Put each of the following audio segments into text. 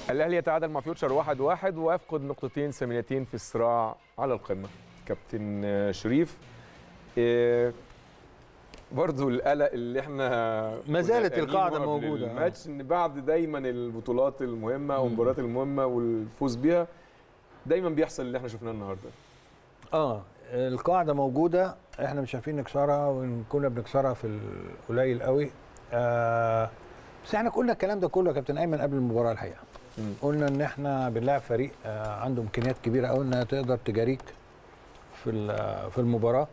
الاهلي يتعادل مع فيوتشر واحد واحد ويفقد نقطتين ثمانيتين في الصراع على القمه كابتن آه، شريف آه، برضو القلق اللي احنا ما زالت كنا القاعدة قايلينه قبل موجودة. الماتش ان بعد دايما البطولات المهمه والمباريات المهمه والفوز بيها دايما بيحصل اللي احنا شفناه النهارده اه القاعده موجوده احنا مش عارفين نكسرها وان كنا بنكسرها في القليل قوي آه بس احنا قلنا الكلام ده كله يا كابتن ايمن قبل المباراه الحقيقه مم. قلنا ان احنا بنلاعب فريق آه عنده امكانيات كبيره قوي انها تقدر تجاريك في ال- في المباراه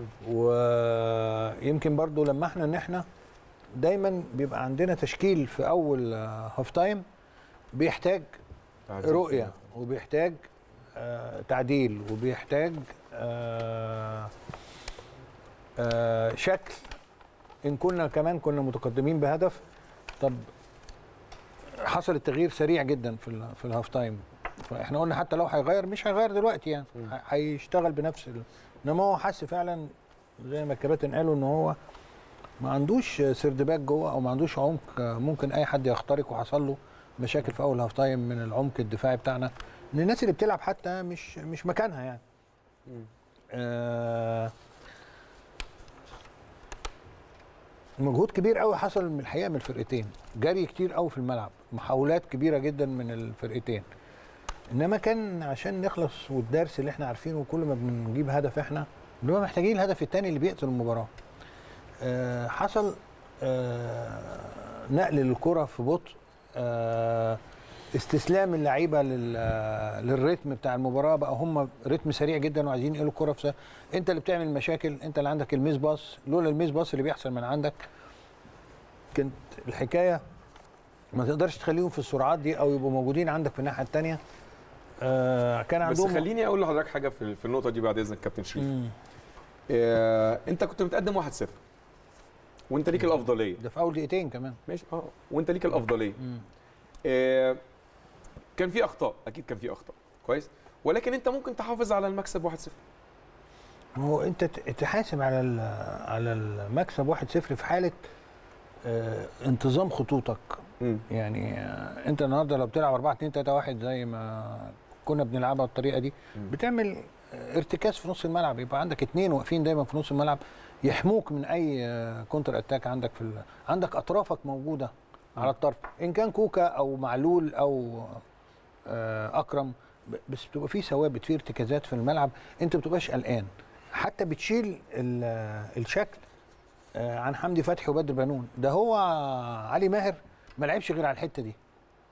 ويمكن برضو لمحنا ان احنا دايما بيبقى عندنا تشكيل في اول آه، هاف تايم بيحتاج رؤيه وبيحتاج آه تعديل وبيحتاج آه آه شكل ان كنا كمان كنا متقدمين بهدف طب حصل التغيير سريع جدا في ال- في الهاف تايم فاحنا قلنا حتى لو هيغير مش هيغير دلوقتي يعني ه- هيشتغل بنفس ال... انما هو حس فعلا زي ما الكباتن قالوا ان هو ما عندوش سردباك جوه او ما عندوش عمق آه، ممكن اي حد يخترق وحصل له مشاكل في اول هاف تايم من العمق الدفاعي بتاعنا ان الناس اللي بتلعب حتى مش مش مكانها يعني مم. آه مجهود كبير قوي حصل من الحقيقه من الفرقتين جري كتير قوي في الملعب محاولات كبيره جدا من الفرقتين انما كان عشان نخلص والدرس اللي احنا عارفينه كل ما بنجيب هدف احنا بنبقى محتاجين الهدف الثاني اللي بيقتل المباراه آه حصل آه نقل للكره في بطء آه استسلام اللعيبه لل- آه، للريتم بتاع المباراه بقى هم رتم سريع جدا وعايزين ينقلوا الكره في س- انت اللي بتعمل مشاكل انت اللي عندك الميس باص لولا الميس باص اللي بيحصل من عندك كانت الحكايه ما تقدرش تخليهم في السرعات دي او يبقوا موجودين عندك في الناحيه الثانيه آه كان بس عندهم خليني اقول لحضرتك حاجه في في النقطه دي بعد اذنك كابتن شريف مم. آه، انت كنت متقدم 1-0 وانت ليك الافضليه ده في اول دقيقتين كمان ماشي اه وانت ليك الافضليه مم. آه، كان في اخطاء اكيد كان في اخطاء كويس ولكن انت ممكن تحافظ على المكسب 1-0 هو انت ت- تحاسب على ال- على المكسب 1-0 في حاله آه انتظام خطوطك مم. يعني آه انت النهارده لو بتلعب 4 2 3 1 زي ما كنا بنلعبها بالطريقه دي مم. بتعمل آه، ارتكاز في نص الملعب يبقى عندك اثنين واقفين دايما في نص الملعب يحموك من اي آه، كونتر اتاك عندك في ال- عندك اطرافك موجوده على الطرف ان كان كوكا او معلول او آه، اكرم ب- بس بتبقى في ثوابت في ارتكازات في الملعب انت ما بتبقاش قلقان حتى بتشيل ال- آه، الشكل آه، عن حمدي فتحي وبدر بنون ده هو علي ماهر ما لعبش غير على الحته دي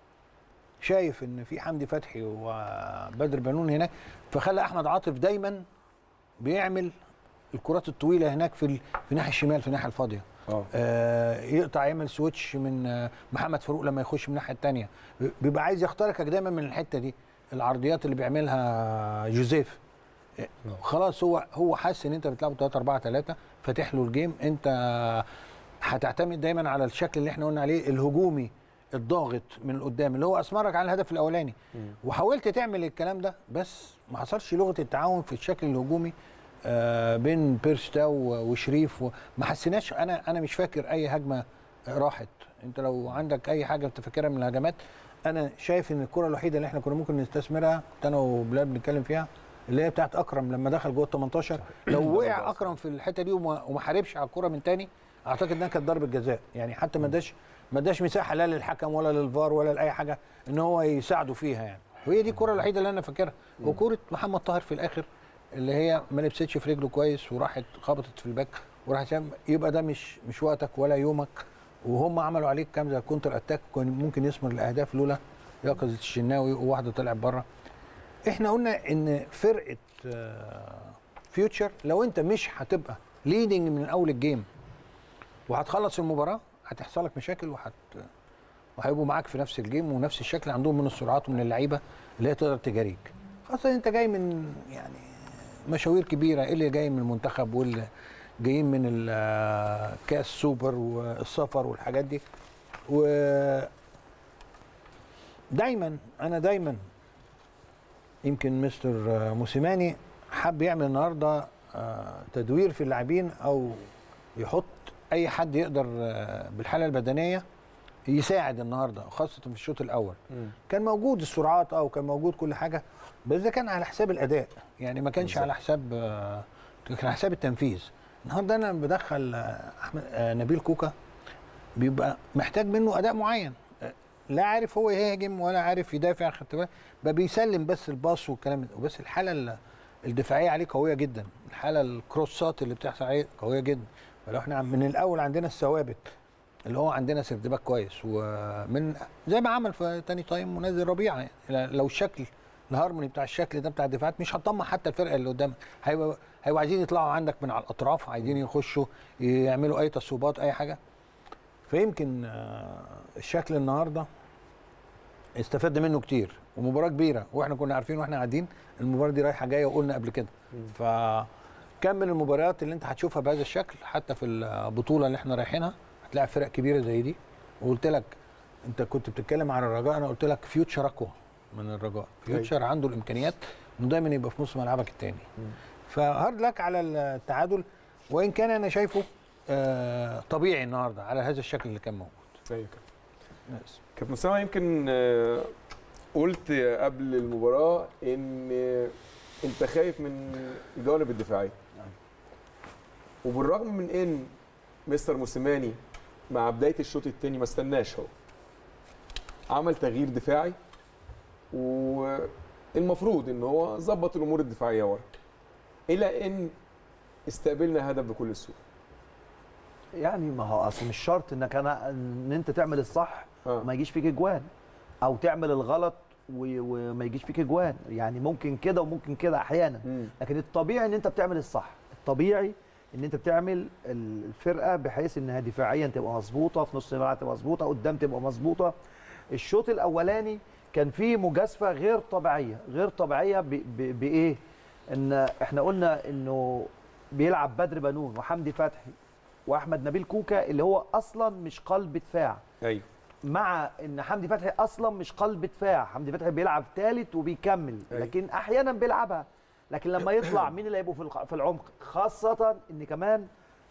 شايف ان في حمدي فتحي وبدر بنون هناك فخلى احمد عاطف دايما بيعمل الكرات الطويله هناك في ال- في الناحيه الشمال في الناحيه الفاضيه اه آه، يقطع يعمل سويتش من آه، محمد فاروق لما يخش من الناحيه الثانيه بيبقى عايز يخترقك دايما من الحته دي العرضيات اللي بيعملها جوزيف آه، خلاص هو هو حاسس ان انت بتلعب 3 4 3 فاتح له الجيم انت هتعتمد دايما على الشكل اللي احنا قلنا عليه الهجومي الضاغط من قدام اللي هو اسمرك على الهدف الاولاني وحاولت تعمل الكلام ده بس ما حصلش لغه التعاون في الشكل الهجومي آه، بين بيرشتاو وشريف و- ما حسيناش انا انا مش فاكر اي هجمه راحت انت لو عندك اي حاجه انت فاكرها من الهجمات انا شايف ان الكره الوحيده اللي احنا كنا ممكن نستثمرها كنت انا وبلال بنتكلم فيها اللي هي بتاعت اكرم لما دخل جوه ال 18 لو وقع اكرم في الحته دي وما وما حاربش على الكره من تاني اعتقد انها كانت ضربه جزاء يعني حتى ما اداش ما اداش مساحه لا للحكم ولا للفار ولا لاي حاجه ان هو يساعده فيها يعني وهي دي الكره الوحيده اللي انا فاكرها وكوره محمد طاهر في الاخر اللي هي ما لبستش في رجله كويس وراحت خبطت في الباك وراحت تعمل- يبقى ده مش مش وقتك ولا يومك وهم عملوا عليك كام زي كونتر اتاك كان ممكن يثمر الاهداف لولا يقظه الشناوي وواحده طلعت بره احنا قلنا ان فرقه آه، فيوتشر لو انت مش هتبقى ليدنج من اول الجيم وهتخلص المباراه هتحصل لك مشاكل وهت وهيبقوا معاك في نفس الجيم ونفس الشكل عندهم من السرعات ومن اللعيبه اللي هي تقدر تجاريك خاصه انت جاي من يعني مشاوير كبيره إيه اللي جاي من المنتخب واللي جايين من الكاس سوبر والسفر والحاجات دي و دايما انا دايما يمكن مستر موسيماني حب يعمل النهارده آه، تدوير في اللاعبين او يحط اي حد يقدر آه، بالحاله البدنيه يساعد النهارده خاصه في الشوط الاول مم. كان موجود السرعات اه وكان موجود كل حاجه بس ده كان على حساب الاداء يعني ما كانش بالظبط. على حساب آه، كان على حساب التنفيذ النهارده انا بدخل آه، احمد آه، نبيل كوكا بيبقى محتاج منه اداء معين آه، لا عارف هو يهاجم ولا عارف يدافع خدت بالك بقى بيسلم بس الباص والكلام ده وبس الحاله ال- الدفاعيه عليه قويه جدا الحاله الكروسات اللي بتحصل عليه قويه جدا فلو احنا من الاول عندنا الثوابت اللي هو عندنا سردباك كويس ومن زي ما عمل في تاني تايم منزل ربيعه يعني لو الشكل الهارموني بتاع الشكل ده بتاع الدفاعات مش هتطمع حتى الفرقه اللي قدامك هيبقى هيبقوا عايزين يطلعوا عندك من على الاطراف عايزين يخشوا يعملوا اي تصويبات اي حاجه فيمكن آه، الشكل النهارده استفدنا منه كتير ومباراه كبيره واحنا كنا عارفين واحنا قاعدين المباراه دي رايحه جايه وقلنا قبل كده فكم من المباريات اللي انت هتشوفها بهذا الشكل حتى في البطوله اللي احنا رايحينها هتلاعب فرق كبيره زي دي وقلت لك انت كنت بتتكلم عن الرجاء انا قلت لك فيوتشر اقوى من الرجاء فيوتشر عنده الامكانيات انه دايما يبقى في نص ملعبك الثاني فهارد لك على التعادل وان كان انا شايفه آه طبيعي النهارده على هذا الشكل اللي كان موجود ايوه كده كابتن اسامه يمكن آه، قلت قبل المباراه ان آه، انت خايف من الجوانب الدفاعيه وبالرغم من ان مستر موسيماني مع بدايه الشوط الثاني ما استناش هو عمل تغيير دفاعي والمفروض ان هو ظبط الامور الدفاعيه ورا الى ان استقبلنا هدف بكل سهوله يعني ما هو اصل مش شرط انك انا ان انت تعمل الصح آه. وما يجيش فيك اجوان او تعمل الغلط و- وما يجيش فيك اجوان يعني ممكن كده وممكن كده احيانا مم. لكن الطبيعي ان انت بتعمل الصح الطبيعي ان انت بتعمل الفرقه بحيث انها دفاعيا تبقى مظبوطه في نص الملعب تبقى مظبوطه قدام تبقى مظبوطه الشوط الاولاني كان فيه مجازفه غير طبيعيه غير طبيعيه ب- ب- بايه ان احنا قلنا انه بيلعب بدر بنون وحمدي فتحي واحمد نبيل كوكا اللي هو اصلا مش قلب دفاع ايوه مع ان حمدي فتحي اصلا مش قلب دفاع حمدي فتحي بيلعب ثالث وبيكمل أيوة. لكن احيانا بيلعبها لكن لما يطلع مين اللي هيبقوا في الق- في العمق خاصه ان كمان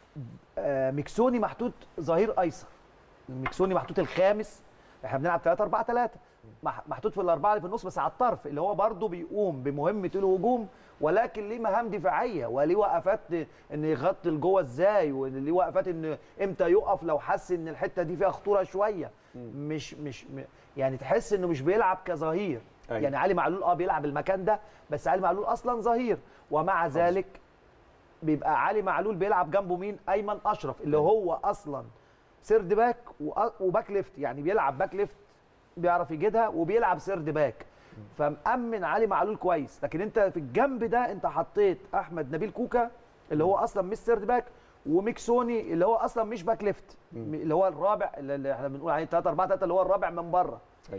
آه، ميكسوني محطوط ظهير ايسر ميكسوني محطوط الخامس احنا بنلعب 3 4 3 محطوط في الاربعه اللي في النص بس على الطرف اللي هو برده بيقوم بمهمه الهجوم ولكن ليه مهام دفاعيه وليه وقفات ان يغطي لجوه ازاي وليه وقفات ان امتى يقف لو حس ان الحته دي فيها خطوره شويه مش مش م- يعني تحس انه مش بيلعب كظهير أيوة. يعني علي معلول اه بيلعب المكان ده بس علي معلول اصلا ظهير ومع ذلك بيبقى علي معلول بيلعب جنبه مين ايمن اشرف اللي هو اصلا سيرد باك وأ- وباك ليفت يعني بيلعب باك ليفت بيعرف يجيدها وبيلعب سيرد باك فمأمن علي معلول كويس لكن انت في الجنب ده انت حطيت احمد نبيل كوكا اللي هو اصلا مش سيرد باك وميكسوني اللي هو اصلا مش باك ليفت اللي هو الرابع اللي احنا بنقول عليه 3 4 3 اللي هو الرابع من بره ايوه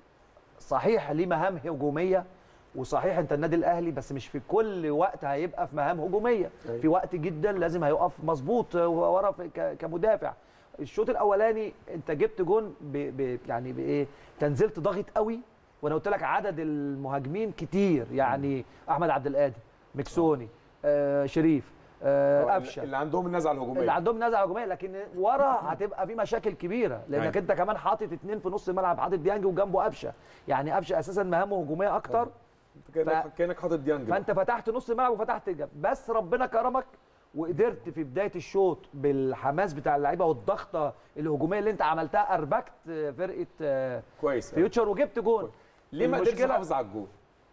صحيح ليه مهام هجوميه وصحيح انت النادي الاهلي بس مش في كل وقت هيبقى في مهام هجوميه أيوة. في وقت جدا لازم هيقف مظبوط ورا في- ك- كمدافع الشوط الاولاني انت جبت جون ب ب يعني بايه انت نزلت ضاغط قوي وانا قلت لك عدد المهاجمين كتير يعني احمد عبد القادر مكسوني آه شريف آه آه، قفشه اللي عندهم النزعه الهجوميه اللي عندهم نزعه هجوميه لكن ورا هتبقى في مشاكل كبيره لانك أيوة. انت كمان حاطط اتنين في نص الملعب حاطط ديانج وجنبه قفشه يعني قفشه اساسا مهامه هجوميه اكتر كانك ف- كانك حاطط ديانج بقى. فانت فتحت نص الملعب وفتحت الجنب بس ربنا كرمك وقدرت في بدايه الشوط بالحماس بتاع اللعيبه والضغطه الهجوميه اللي انت عملتها اربكت فرقه آه، كويس أوي. فيوتشر وجبت جون ليه ما قدرتش المشكلة- تحافظ على الجول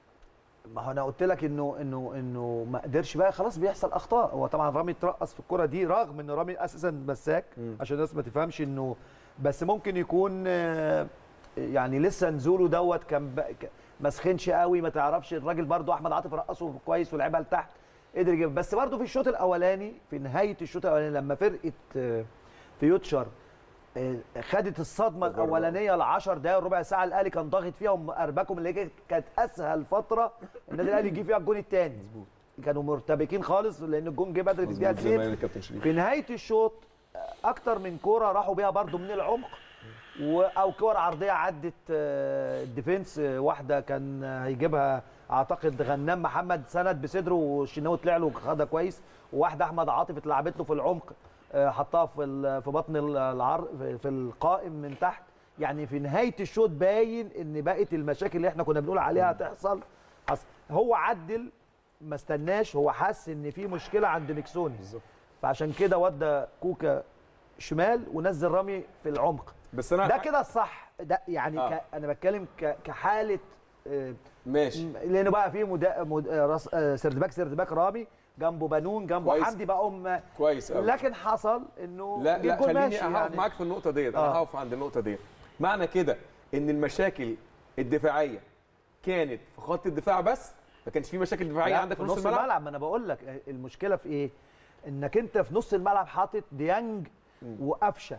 ما هو انا قلت لك انه انه انه ما قدرش بقى خلاص بيحصل اخطاء هو طبعا رامي اترقص في الكره دي رغم ان رامي اساسا مساك مم. عشان الناس ما تفهمش انه بس ممكن يكون آه، يعني لسه نزوله دوت كان ب- ك- ما سخنش قوي ما تعرفش الراجل برضو احمد عاطف رقصه كويس ولعبها لتحت قدر يجيب بس برضو في الشوط الاولاني في نهايه الشوط الاولاني لما فرقه آه، فيوتشر آه، خدت الصدمه تجرب. الاولانيه ال 10 دقائق ربع ساعه الاهلي كان ضاغط فيها واربكهم اللي هي كانت اسهل فتره النادي الاهلي يجيب فيها الجون الثاني مظبوط كانوا مرتبكين خالص لان الجون جه بدري في الدقيقه مظبوط زي ما 2 قال الكابتن شريف في نهايه الشوط اكتر من كوره راحوا بيها برضو من العمق و- او كور عرضيه عدت آه، الديفنس آه، واحده كان آه، هيجيبها اعتقد غنام محمد سند بصدره والشناوي طلع له خدها كويس وواحده احمد عاطف اتلعبت له في العمق آه، حطها في ال- في بطن ال- العر في- في القائم من تحت يعني في نهايه الشوط باين ان بقت المشاكل اللي احنا كنا بنقول عليها هتحصل حصل هو عدل ما استناش هو حس ان في مشكله عند ميكسوني بالظبط فعشان كده ودى كوكا شمال ونزل رامي في العمق بس انا ده كده الصح ده يعني آه. ك... انا بتكلم ك... كحاله آه، ماشي م- لانه بقى في مدا... مد... آه، راس آه، سردباك سردباك رامي جنبه بنون جنبه كويس. حمدي بقى ام كويس قوي لكن حصل انه لا جه لا الجول خليني ماشي اقف يعني. معاك في النقطه ديت انا آه. هقف عند النقطه ديت معنى كده ان المشاكل الدفاعيه كانت في خط الدفاع بس ما كانش في مشاكل دفاعيه لا، عندك في نص الملعب ما انا بقول لك آه، المشكله في ايه انك انت في نص الملعب حاطط ديانج وقفشه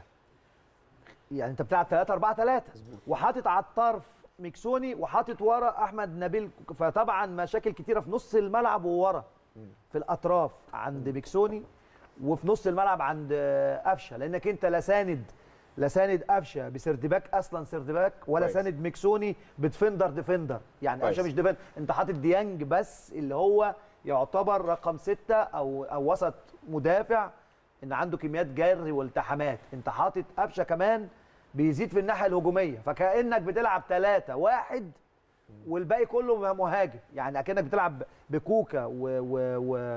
يعني انت بتلعب 3 4 3 وحاطط على الطرف ميكسوني وحاطط ورا احمد نبيل فطبعا مشاكل كتيره في نص الملعب وورا في الاطراف عند ميكسوني وفي نص الملعب عند آه، قفشه لانك انت لا ساند لا ساند قفشه بسردباك اصلا سردباك ولا كويس. ساند ميكسوني بدفندر ديفندر يعني كويس. قفشه مش ديفندر انت حاطط ديانج بس اللي هو يعتبر رقم ستة او او وسط مدافع ان عنده كميات جري والتحامات انت حاطط قفشه كمان بيزيد في الناحيه الهجوميه فكانك بتلعب ثلاثة واحد والباقي كله مهاجم يعني اكنك بتلعب بكوكا و و و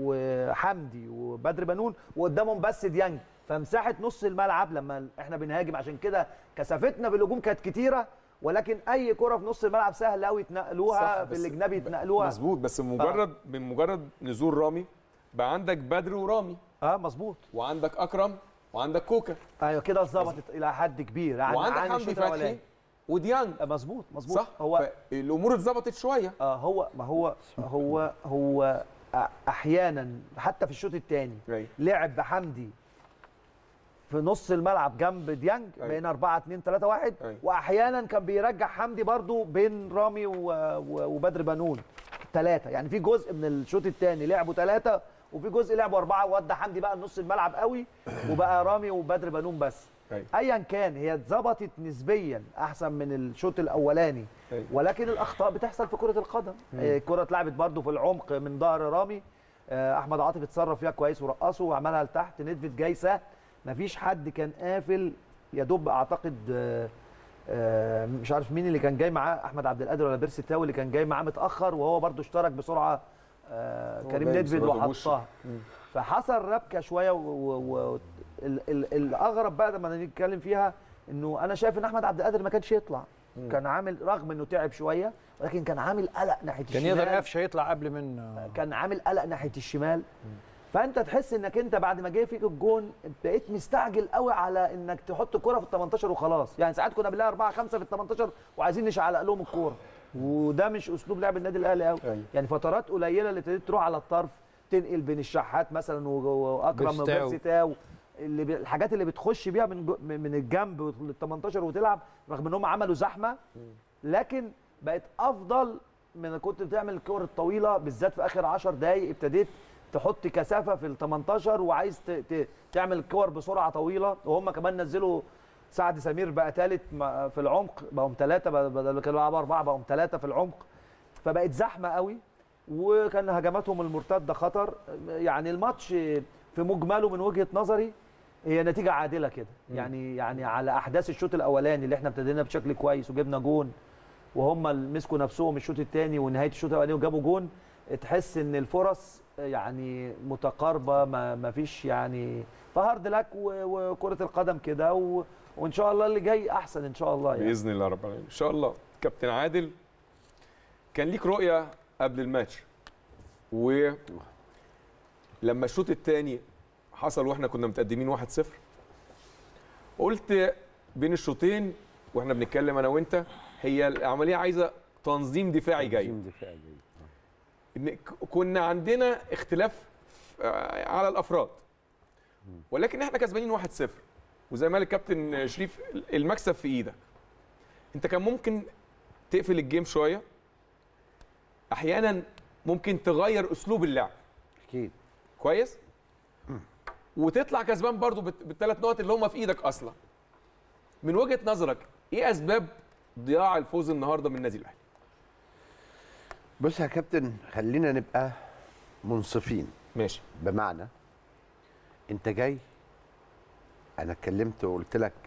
وحمدي وبدر بنون وقدامهم بس ديانج فمساحه نص الملعب لما احنا بنهاجم عشان كده كثافتنا في الهجوم كانت كتيره ولكن اي كره في نص الملعب سهل قوي يتنقلوها صح، في بس- الاجنبي يتنقلوها مظبوط بس مجرد من مجرد نزول رامي بقى عندك بدر ورامي اه مظبوط وعندك اكرم وعندك كوكا ايوه كده ظبطت الى حد كبير يعني وعندك عن حمدي الشوط فتحي الأولاني. وديانج آه، مظبوط مظبوط صح هو الامور اتظبطت شويه آه هو ما هو هو هو أ- احيانا حتى في الشوط الثاني أيوة. لعب بحمدي في نص الملعب جنب ديانج أيوة. بين 4 2 3 1 أيوة. واحيانا كان بيرجع حمدي برضو بين رامي و- و- وبدر بنون ثلاثه يعني في جزء من الشوط الثاني لعبوا ثلاثه وفي جزء لعبوا اربعه وودى حمدي بقى نص الملعب قوي وبقى رامي وبدر بنون بس أيوة. ايا كان هي اتظبطت نسبيا احسن من الشوط الاولاني أيوة. ولكن الاخطاء بتحصل في كره القدم آه، الكره اتلعبت برده في العمق من ظهر رامي آه، احمد عاطف اتصرف فيها كويس ورقصه وعملها لتحت ندفت جاي سهل مفيش حد كان قافل يا دوب اعتقد آه، آه، مش عارف مين اللي كان جاي معاه احمد عبد القادر ولا بيرسي تاوي اللي كان جاي معاه متاخر وهو برده اشترك بسرعه آه، هو كريم باين ندفد بسرعته بوشه. وحطها فحصل ربكه شويه و... و... و... ال... ال... الاغرب بقى لما نتكلم فيها انه انا شايف ان احمد عبد القادر ما كانش يطلع كان عامل رغم انه تعب شويه ولكن كان عامل قلق ناحيه كان الشمال يقدر قفشه يطلع قبل من كان عامل قلق ناحيه الشمال فانت تحس انك انت بعد ما جه فيك الجون بقيت مستعجل قوي على انك تحط الكره في ال 18 وخلاص يعني ساعات كنا بنلاقي 4 5 في ال 18 وعايزين نشعلق لهم الكوره وده مش اسلوب لعب النادي الاهلي قوي أيوة. يعني فترات قليله اللي ابتديت تروح على الطرف تنقل بين الشحات مثلا و- واكرم بيرستاو. وبيرستاو اللي بي... الحاجات اللي بتخش بيها من جو... من الجنب لل 18 وتلعب رغم ان هم عملوا زحمه لكن بقت افضل من كنت بتعمل الكور الطويله بالذات في اخر 10 دقائق ابتديت تحط كثافه في ال 18 وعايز ت... ت... تعمل الكور بسرعه طويله وهم كمان نزلوا سعد سمير بقى ثالث في العمق بقوا ثلاثه بدل ما كانوا بيلعبوا اربعه بقوا ثلاثه في العمق فبقت زحمه قوي وكان هجماتهم المرتده خطر يعني الماتش في مجمله من وجهه نظري هي نتيجه عادله كده يعني يعني على احداث الشوط الاولاني اللي احنا ابتدينا بشكل كويس وجبنا جون وهم اللي مسكوا نفسهم الشوط الثاني ونهايه الشوط الاولاني وجابوا جون تحس ان الفرص يعني متقاربه ما, ما فيش يعني فهارد لك و- وكره القدم كده و... وان شاء الله اللي جاي احسن ان شاء الله يعني باذن الله رب العالمين ان شاء الله كابتن عادل كان ليك رؤيه قبل الماتش ولما الشوط الثاني حصل واحنا كنا متقدمين 1-0 قلت بين الشوطين واحنا بنتكلم انا وانت هي العمليه عايزه تنظيم دفاعي جيد تنظيم دفاعي جيد إن ك- كنا عندنا اختلاف آه، على الافراد ولكن احنا كسبانين 1-0 وزي ما قال الكابتن شريف المكسب في ايدك انت كان ممكن تقفل الجيم شويه احيانا ممكن تغير اسلوب اللعب اكيد كويس وتطلع كسبان برضو بال- بالثلاث نقط اللي هم في ايدك اصلا من وجهه نظرك ايه اسباب ضياع الفوز النهارده من النادي الاهلي بص يا كابتن خلينا نبقى منصفين ماشي بمعنى انت جاي انا اتكلمت وقلت لك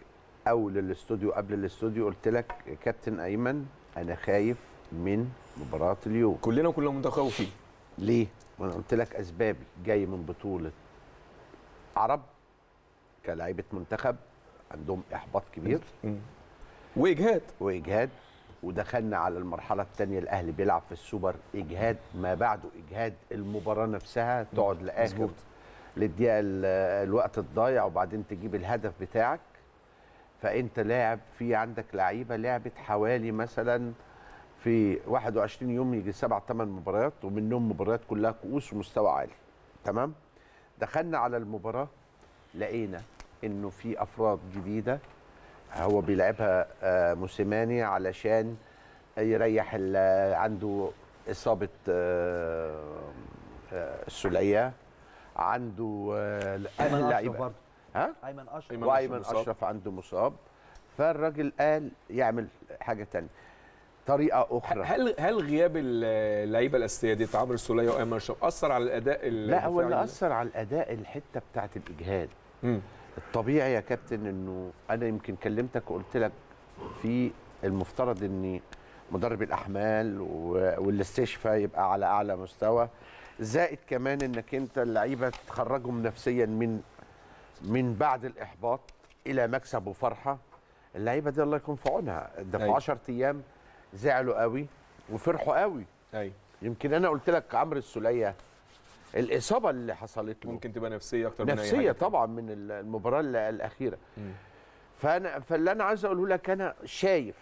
او للاستوديو قبل الاستوديو قلت لك يا كابتن ايمن انا خايف من مباراه اليوم كلنا كنا متخوفين ليه؟ وانا قلت لك اسبابي جاي من بطوله عرب كلاعيبه منتخب عندهم احباط كبير واجهاد واجهاد ودخلنا على المرحله الثانيه الاهلي بيلعب في السوبر اجهاد ما بعده اجهاد المباراه نفسها تقعد لاخر مظبوط. للدقيقه ال- الوقت الضايع وبعدين تجيب الهدف بتاعك فانت لاعب في عندك لعيبه لعبت حوالي مثلا في 21 يوم يجي سبع ثمان مباريات ومنهم مباريات كلها كؤوس ومستوى عالي تمام دخلنا على المباراه لقينا انه في افراد جديده هو بيلعبها آه، موسيماني علشان يريح ال- عنده اصابه آه، آه، السوليه عنده آه، ايمن اشرف لعيبه برضه ها ايمن اشرف أيمن وايمن أشرف اشرف, مصاب. عنده مصاب فالراجل قال يعمل حاجه تانية طريقه اخرى هل هل غياب اللعيبه الاساسيه دي عمرو السوليه وايمن اشرف اثر على الاداء لا هو اللي الدفاعي؟ اثر على الاداء الحته بتاعت الاجهاد مم. الطبيعي يا كابتن انه انا يمكن كلمتك وقلت لك في المفترض ان مدرب الاحمال و- والاستشفاء يبقى على اعلى مستوى زائد كمان انك انت اللعيبه تخرجهم نفسيا من من بعد الاحباط الى مكسب وفرحه اللعيبه دي الله يكون في عونها ده في أيوة. 10 ايام زعلوا قوي وفرحوا قوي ايوه يمكن انا قلت لك عمرو السوليه الاصابه اللي حصلت له ممكن تبقى نفسيه اكتر من اي حاجه نفسيه تانية. طبعا من ال- المباراه ال- الاخيره مم. فانا فاللي انا عايز اقوله لك انا شايف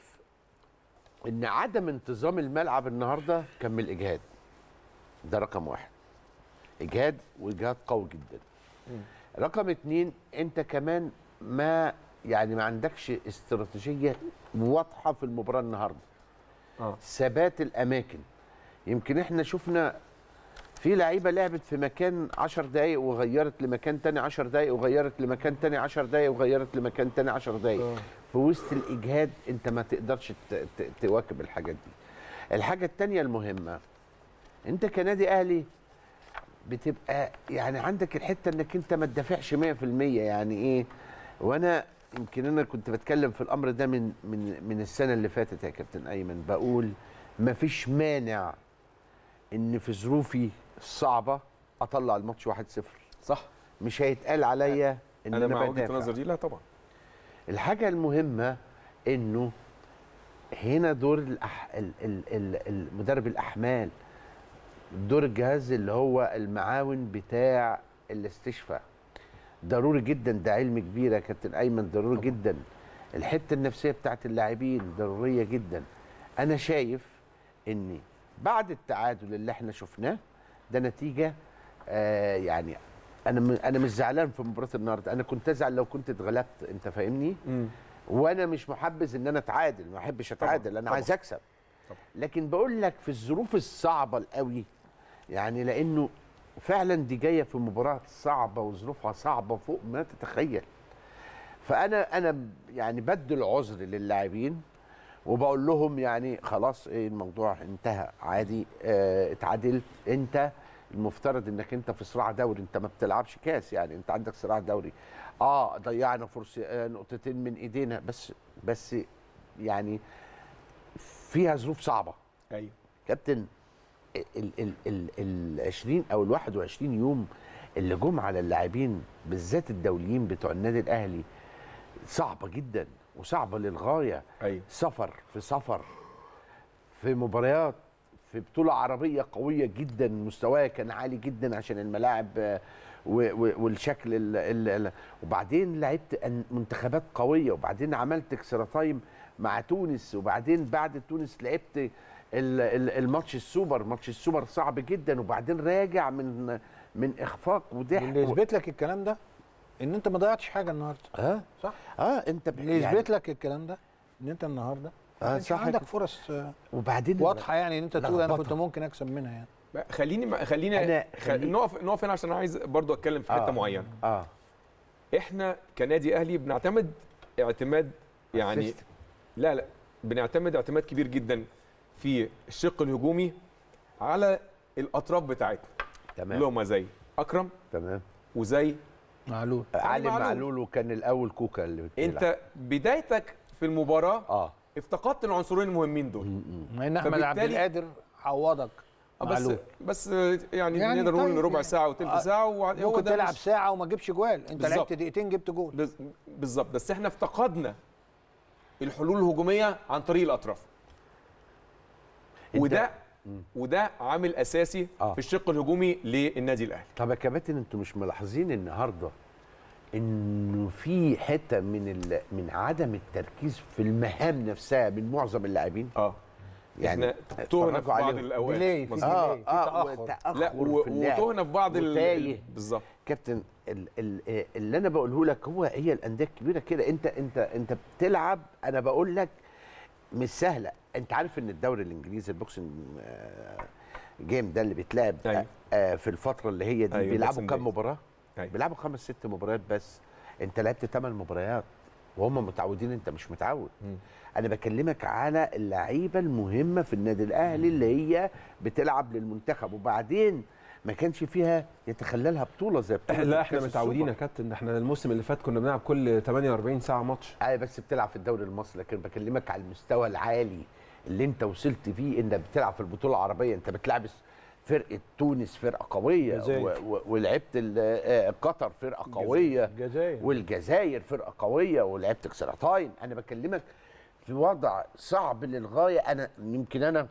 ان عدم انتظام الملعب النهارده كان من الاجهاد ده رقم واحد اجهاد واجهاد قوي جدا مم. رقم اتنين انت كمان ما يعني ما عندكش استراتيجيه واضحه في المباراه النهارده اه ثبات الاماكن يمكن احنا شفنا في لعيبه لعبت في مكان 10 دقائق وغيرت لمكان تاني 10 دقائق وغيرت لمكان تاني 10 دقائق وغيرت لمكان تاني 10 دقائق آه. في وسط الاجهاد انت ما تقدرش ت- ت- تواكب الحاجات دي الحاجه التانيه المهمه انت كنادي اهلي بتبقى يعني عندك الحته انك انت ما تدافعش 100% يعني ايه وانا يمكن انا كنت بتكلم في الامر ده من من من السنه اللي فاتت يا كابتن ايمن بقول ما فيش مانع ان في ظروفي الصعبه اطلع الماتش 1-0 صح مش هيتقال عليا ان انا انا, مع وجهه بدافع النظر دي لا طبعا الحاجه المهمه انه هنا دور الأح... ال... ال... ال... المدرب الاحمال دور الجهاز اللي هو المعاون بتاع الاستشفاء ضروري جدا ده علم كبير يا كابتن ايمن ضروري طبعا. جدا الحته النفسيه بتاعت اللاعبين ضروريه جدا انا شايف ان بعد التعادل اللي احنا شفناه ده نتيجه آه يعني انا م... انا مش زعلان في مباراه النهارده انا كنت ازعل لو كنت اتغلبت انت فاهمني مم. وانا مش محبذ ان انا اتعادل ما احبش اتعادل انا طبعاً. عايز اكسب طبعاً. لكن بقول لك في الظروف الصعبه القوي يعني لانه فعلا دي جايه في مباراه صعبه وظروفها صعبه فوق ما تتخيل فانا انا يعني بدي العذر للاعبين وبقول لهم يعني خلاص ايه الموضوع انتهى عادي اه اتعادلت انت المفترض انك انت في صراع دوري انت ما بتلعبش كاس يعني انت عندك صراع دوري اه ضيعنا فرصه آه نقطتين من ايدينا بس بس يعني فيها ظروف صعبه ايوه كابتن ال ال ال ال 20 او ال 21 يوم اللي جم على اللاعبين بالذات الدوليين بتوع النادي الاهلي صعبه جدا وصعبه للغايه ايوه سفر في سفر في مباريات في بطولة عربية قوية جدا مستواها كان عالي جدا عشان الملاعب آه، و- و- والشكل ال ال ال وبعدين لعبت أن- منتخبات قوية وبعدين عملت اكسترا تايم مع تونس وبعدين بعد تونس لعبت ال- ال- الماتش السوبر ماتش السوبر صعب جدا وبعدين راجع من من اخفاق وضحك اللي يثبت لك الكلام ده ان انت ما ضيعتش حاجه النهارده اه صح اه انت ب- اللي يعني- يثبت لك الكلام ده ان انت النهارده آه، ما كانش صح عندك كده. فرص آه، وبعدين واضحه يعني ان انت تقول انا لخبطة. كنت ممكن اكسب منها يعني بقى خليني ما خليني أنا خ... خلي- نقف نقف هنا عشان انا عايز برضو اتكلم في حته آه. معينه اه احنا كنادي اهلي بنعتمد اعتماد يعني System. لا لا بنعتمد اعتماد كبير جدا في الشق الهجومي على الاطراف بتاعتنا اللي تمام هم زي اكرم تمام وزي معلول علي معلول. معلول وكان الاول كوكا اللي بيلعب. انت بدايتك في المباراه اه افتقدت العنصرين المهمين دول مع ان احمد عبد فبالتالي- القادر عوضك آه، بس معلول. بس يعني, يعني نقدر نقول طيب ربع يعني. ساعه وثلث آه، ساعه وهو ممكن ده تلعب مش- ساعه وما تجيبش جوال انت بالظبط. لعبت دقيقتين جبت جول بز- بالظبط بس احنا افتقدنا الحلول الهجوميه عن طريق الاطراف أنت- وده وده عامل اساسي آه. في الشق الهجومي للنادي الاهلي طب يا كباتن انتوا مش ملاحظين النهارده انه في حته من ال... من عدم التركيز في المهام نفسها من معظم اللاعبين اه يعني احنا تهنا في اتفرجوا بعض عليهم. الاوقات ديلي في مظبوط. اه في اه تأخر. وتأخر لا و- في اللعب. وتهنا في بعض ال- وتايه. ال- بالظبط كابتن ال ال اللي انا بقوله لك هو هي الانديه الكبيره كده انت انت انت بتلعب انا بقول لك مش سهله انت عارف ان الدوري الانجليزي البوكسنج آه، جيم ده اللي بيتلعب أيوة. آه، في الفتره اللي هي دي أيوة، بيلعبوا Boxing كام Day. مباراه أيوة. بيلعبوا خمس ست مباريات بس انت لعبت ثمان مباريات وهم متعودين انت مش متعود مم. انا بكلمك على اللعيبه المهمه في النادي الاهلي اللي هي بتلعب للمنتخب وبعدين ما كانش فيها يتخللها بطوله زي بطوله لا احنا كأس متعودين يا السوبر. كابتن احنا الموسم اللي فات كنا بنلعب كل 48 ساعه ماتش اي بس بتلعب في الدوري المصري لكن بكلمك على المستوى العالي اللي انت وصلت فيه انك بتلعب في البطوله العربيه انت بتلعب فرقه تونس فرقه قويه الجزائر. و- و- ولعبت ال- آه، قطر فرقه قويه الجزائر والجزائر فرقه قويه ولعبت كسرتاين انا بكلمك في وضع صعب للغايه انا يمكن انا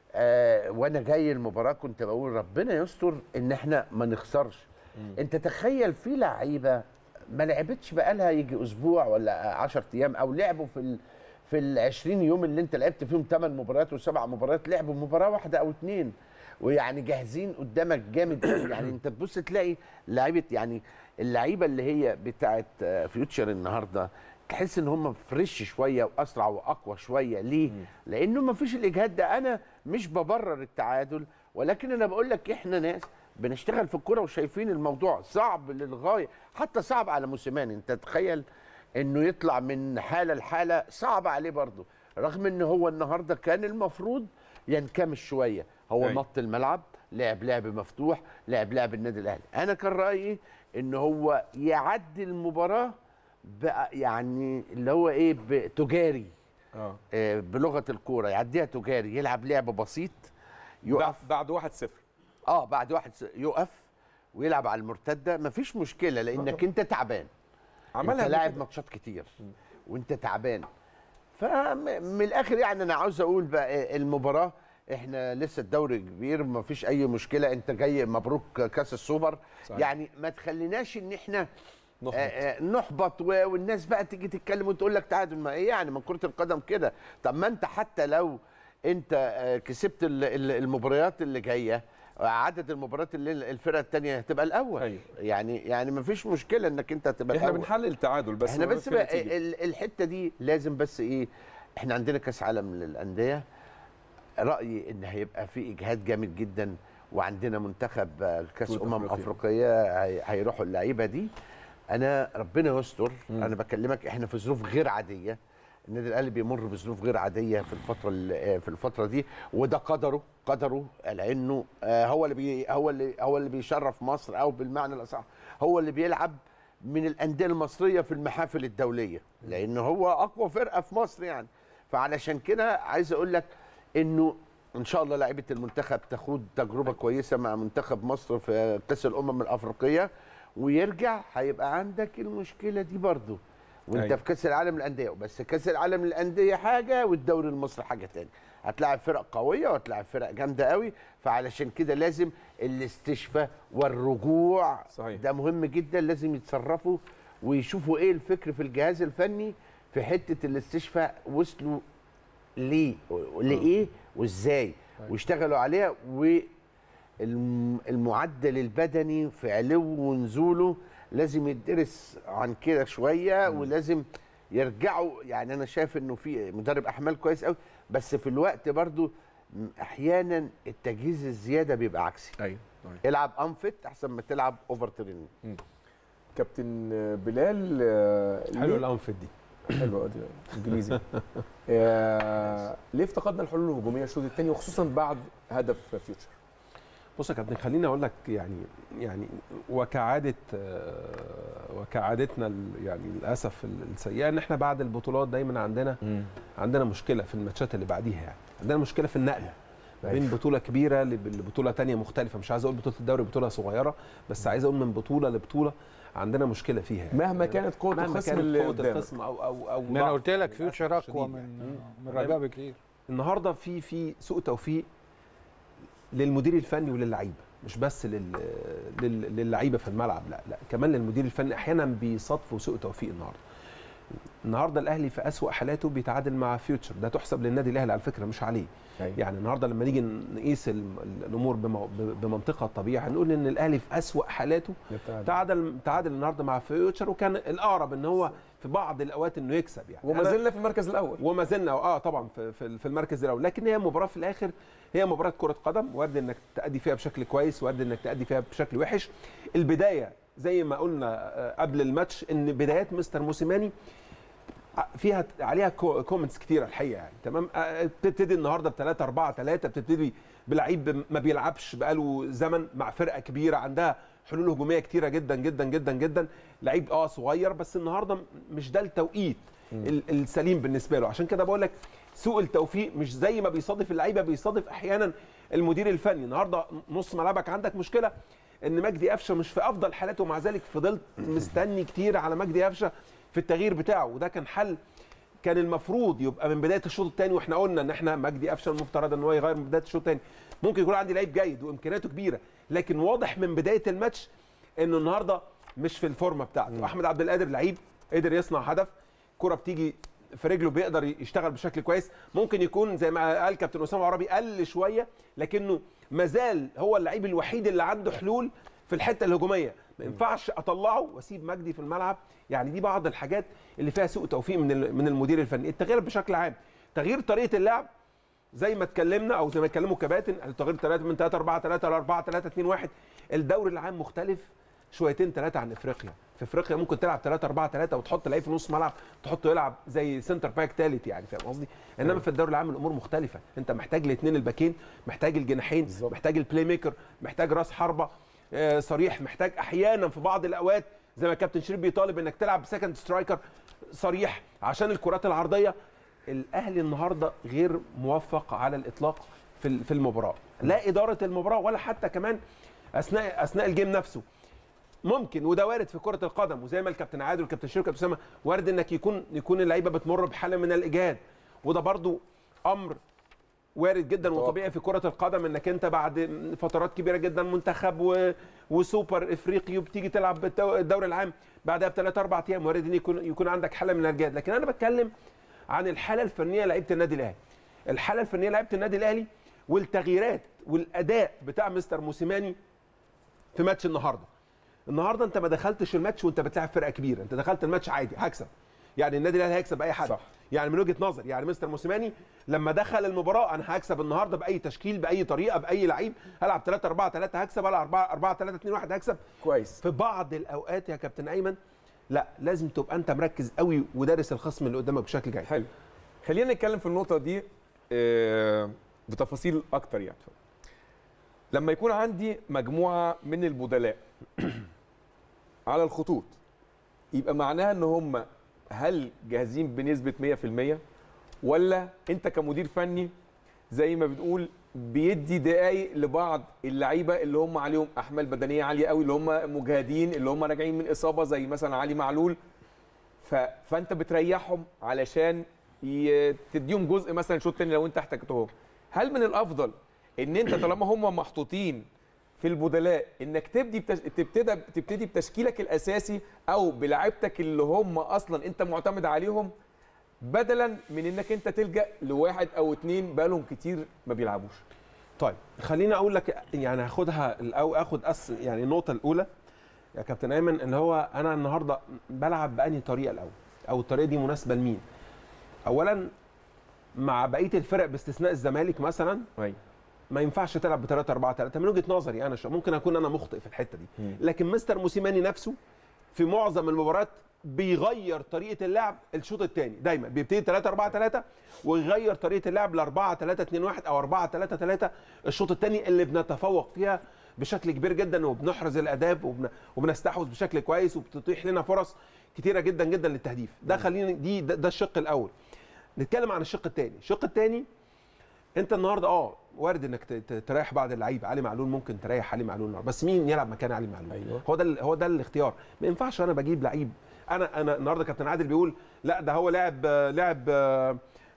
آه وانا جاي المباراه كنت بقول ربنا يستر ان احنا ما نخسرش انت تخيل في لعيبه ما لعبتش بقالها يجي اسبوع ولا 10 ايام او لعبوا في ال في ال 20 يوم اللي انت لعبت فيهم 8 مباريات وسبع مباريات لعبوا مباراه واحده او اتنين ويعني جاهزين قدامك جامد قوي. يعني انت تبص تلاقي لعيبه يعني اللعيبه اللي هي بتاعت آه، فيوتشر النهارده تحس ان هم فريش شويه واسرع واقوى شويه ليه؟ لانه ما فيش الاجهاد ده انا مش ببرر التعادل ولكن انا بقول لك احنا ناس بنشتغل في الكوره وشايفين الموضوع صعب للغايه حتى صعب على موسيماني انت تخيل انه يطلع من حاله لحاله صعب عليه برضه رغم ان هو النهارده كان المفروض ينكمش شويه هو أيوة. نط الملعب لعب لعب مفتوح لعب لعب النادي الاهلي انا كان رايي ان هو يعدي المباراه بقى يعني اللي هو ايه ب- تجاري اه آه، بلغه الكوره يعديها تجاري يلعب لعب بسيط يقف بعد بعد 1-0 اه بعد واحد س- يقف ويلعب على المرتده مفيش مشكله لانك انت تعبان عملها انت قبل لاعب كده. ماتشات كتير وانت تعبان فمن الاخر يعني انا عاوز اقول بقى المباراه احنا لسه الدوري كبير ما فيش اي مشكله انت جاي مبروك كاس السوبر صحيح. يعني ما تخليناش ان احنا نحبط. آه، آه، نحبط و- والناس بقى تيجي تتكلم وتقول لك تعادل ما ايه يعني من كره القدم كده طب ما انت حتى لو انت آه، كسبت ال- ال- المباريات اللي جايه عدد المباريات اللي الفرقه الثانيه هتبقى الاول أيوة. يعني يعني ما فيش مشكله انك انت تبقى احنا الاول بنحلل تعادل بس احنا ما بس في بقى نتيجة. ال- الحته دي لازم بس ايه احنا عندنا كاس عالم للانديه رايي ان هيبقى في اجهاد جامد جدا وعندنا منتخب آه، كاس بطولة امم أفريقيا. افريقيه هي- هيروحوا اللعيبه دي انا ربنا يستر انا بكلمك احنا في ظروف غير عاديه النادي الاهلي بيمر بظروف غير عاديه في الفتره ال- آه، في الفتره دي وده قدره قدره لانه آه، هو اللي بي هو اللي هو اللي بيشرف مصر او بالمعنى الاصح هو اللي بيلعب من الانديه المصريه في المحافل الدوليه لان هو اقوى فرقه في مصر يعني فعلشان كده عايز اقول لك انه ان شاء الله لعيبه المنتخب تاخد تجربه كويسه مع منتخب مصر في كاس الامم الافريقيه ويرجع هيبقى عندك المشكله دي برضو وانت أيوة. في كاس العالم للانديه بس كاس العالم للانديه حاجه والدوري المصري حاجه تاني هتلاعب فرق قويه وهتلاعب فرق جامده قوي فعلشان كده لازم الاستشفاء والرجوع صحيح. ده مهم جدا لازم يتصرفوا ويشوفوا ايه الفكر في الجهاز الفني في حته الاستشفاء وصلوا ليه لايه وازاي واشتغلوا عليها والمعدل البدني في علو ونزوله لازم يدرس عن كده شويه ولازم يرجعوا يعني انا شايف انه في مدرب احمال كويس قوي بس في الوقت برضو م- احيانا التجهيز الزياده بيبقى عكسي ايوه أيوة. العب انفت احسن ما تلعب اوفر تريننج كابتن بلال آه، حلو ليه- الانفت دي حلو دي انجليزي آه، ليه افتقدنا الحلول الهجوميه الشوط الثاني وخصوصا بعد هدف فيوتشر بص يا كابتن خليني اقول لك يعني يعني وكعاده آه، وكعادتنا ال- يعني للاسف السيئه ان احنا بعد البطولات دايما عندنا عندنا مشكله في الماتشات اللي بعديها يعني عندنا مشكله في النقل ما بين بطوله كبيره لب- لبطوله تانية مختلفه مش عايز اقول بطوله الدوري بطوله صغيره بس عايز اقول من بطوله لبطوله عندنا مشكله فيها يعني. مهما كانت قوه مهما الخصم كانت اللي قوه قدامك الخصم او او او ان انا ضعف قلت لك للأسف فيوتشر الشديد اقوى يعني. من من رجاء بكتير النهارده في في سوء توفيق للمدير الفني وللعيبه مش بس لل... لل... للعيبه في الملعب لا لا كمان للمدير الفني احيانا بيصادفوا سوء توفيق النهارده النهارده الاهلي في اسوا حالاته بيتعادل مع فيوتشر ده تحسب للنادي الاهلي على فكره مش عليه أيوة. يعني النهارده لما نيجي نقيس الم- الامور بمو... بمنطقه الطبيعه هنقول ان الاهلي في اسوا حالاته تعادل تعادل النهارده مع فيوتشر وكان الاقرب ان هو في بعض الاوقات انه يكسب يعني وما أنا- زلنا في المركز الاول وما زلنا اه طبعا في في في المركز الاول لكن هي مباراه في الاخر هي مباراه كره قدم وارد انك تادي فيها بشكل كويس وارد انك تادي فيها بشكل وحش البدايه زي ما قلنا آه، قبل الماتش ان بدايات مستر موسيماني ع- فيها عليها كو- كومنتس كتيره الحقيقه يعني تمام آه، بتبتدي النهارده ب 3 4 3 بتبتدي بلعيب ما بيلعبش بقاله زمن مع فرقه كبيره عندها حلول هجوميه كتيره جدا جدا جدا جدا لعيب اه صغير بس النهارده م- مش ده التوقيت ال- السليم بالنسبه له عشان كده بقول لك سوء التوفيق مش زي ما بيصادف اللعيبه بيصادف احيانا المدير الفني النهارده نص ملعبك عندك مشكله ان مجدي قفشه مش في افضل حالاته ومع ذلك فضلت مستني كتير على مجدي قفشه في التغيير بتاعه وده كان حل كان المفروض يبقى من بدايه الشوط الثاني واحنا قلنا ان احنا مجدي قفشه المفترض ان هو يغير من بدايه الشوط الثاني ممكن يكون عندي لعيب جيد وامكانياته كبيره لكن واضح من بدايه الماتش انه النهارده مش في الفورمه بتاعته احمد عبد القادر لعيب قدر يصنع هدف كره بتيجي في رجله بيقدر يشتغل بشكل كويس ممكن يكون زي ما قال كابتن اسامه عربي قل شويه لكنه مازال هو اللعيب الوحيد اللي عنده حلول في الحته الهجوميه ما ينفعش اطلعه واسيب مجدي في الملعب يعني دي بعض الحاجات اللي فيها سوء توفيق من ال- من المدير الفني التغيير بشكل عام تغيير طريقه اللعب زي ما اتكلمنا او زي ما اتكلموا كباتن التغيير 3 من 3 4 3 ل 4 3 2 1 الدوري العام مختلف شويتين ثلاثه عن افريقيا في افريقيا ممكن تلعب 3 4 3 وتحط لعيب في نص ملعب تحطه يلعب زي سنتر باك ثالث يعني فاهم قصدي انما في الدوري العام الامور مختلفه انت محتاج الاثنين الباكين محتاج الجناحين بالظبط. محتاج البلاي ميكر محتاج راس حربه آه، صريح محتاج احيانا في بعض الاوقات زي ما كابتن شريف بيطالب انك تلعب سكند سترايكر صريح عشان الكرات العرضيه الاهلي النهارده غير موفق على الاطلاق في ال- في المباراه لا اداره المباراه ولا حتى كمان اثناء اثناء الجيم نفسه ممكن وده وارد في كره القدم وزي ما الكابتن عادل والكابتن شريف والكابتن اسامه وارد انك يكون يكون اللعيبه بتمر بحاله من الاجهاد وده برضو امر وارد جدا متوقع. وطبيعي في كره القدم انك انت بعد فترات كبيره جدا منتخب و... وسوبر افريقي وبتيجي تلعب بالتو- الدوري العام بعدها بثلاث اربع ايام وارد ان يكون يكون عندك حاله من الاجهاد لكن انا بتكلم عن الحاله الفنيه لعيبه النادي الاهلي الحاله الفنيه لعيبه النادي الاهلي والتغييرات والاداء بتاع مستر موسيماني في ماتش النهارده النهارده انت ما دخلتش الماتش وانت بتلعب فرقه كبيره انت دخلت الماتش عادي هكسب يعني النادي الاهلي هيكسب اي حد صح. يعني من وجهه نظر يعني مستر موسيماني لما دخل المباراه انا هكسب النهارده باي تشكيل باي طريقه باي لعيب هلعب 3 4 3 هكسب هلعب 4 4 3 2 1 هكسب كويس في بعض الاوقات يا كابتن ايمن لا لازم تبقى انت مركز قوي ودارس الخصم اللي قدامك بشكل جيد حلو خلينا نتكلم في النقطه دي آه، بتفاصيل اكتر يعني لما يكون عندي مجموعه من البدلاء على الخطوط يبقى معناها ان هم هل جاهزين بنسبه 100% ولا انت كمدير فني زي ما بنقول بيدي دقايق لبعض اللعيبه اللي هم عليهم احمال بدنيه عاليه قوي اللي هم مجهدين اللي هم راجعين من اصابه زي مثلا علي معلول ف... فانت بتريحهم علشان ي... تديهم جزء مثلا شوط تاني لو انت احتاجتهم هل من الافضل ان انت طالما هم محطوطين في البدلاء انك تبدي بتش... تبتدي تبتدي بتشكيلك الاساسي او بلاعيبتك اللي هم اصلا انت معتمد عليهم بدلا من انك انت تلجا لواحد او اتنين بقالهم كتير ما بيلعبوش طيب خليني اقول لك يعني هاخدها او اخد أس يعني النقطه الاولى يا كابتن ايمن اللي هو انا النهارده بلعب باني طريقه الاول او الطريقه دي مناسبه لمين اولا مع بقيه الفرق باستثناء الزمالك مثلا ايوه ما ينفعش تلعب ب 3 4 3 من وجهه نظري انا شو ممكن اكون انا مخطئ في الحته دي مم. لكن مستر موسيماني نفسه في معظم المباريات بيغير طريقه اللعب الشوط الثاني دايما بيبتدي 3 4 3 ويغير طريقه اللعب ل 4 3 2 1 او 4 3 3 الشوط الثاني اللي بنتفوق فيها بشكل كبير جدا وبنحرز الاهداف وبن... وبنستحوذ بشكل كويس وبتتيح لنا فرص كتيره جدا جدا للتهديف ده خلينا دي ده, ده الشق الاول نتكلم عن الشق الثاني الشق الثاني انت النهارده اه وارد انك ت- ت- تريح بعض اللعيبه علي معلول ممكن تريح علي معلول النهاردة، بس مين يلعب مكان علي معلول أيوة. هو ده ال- هو ده الاختيار ما ينفعش انا بجيب لعيب انا انا النهارده كابتن عادل بيقول لا ده هو لاعب آه، لاعب آه،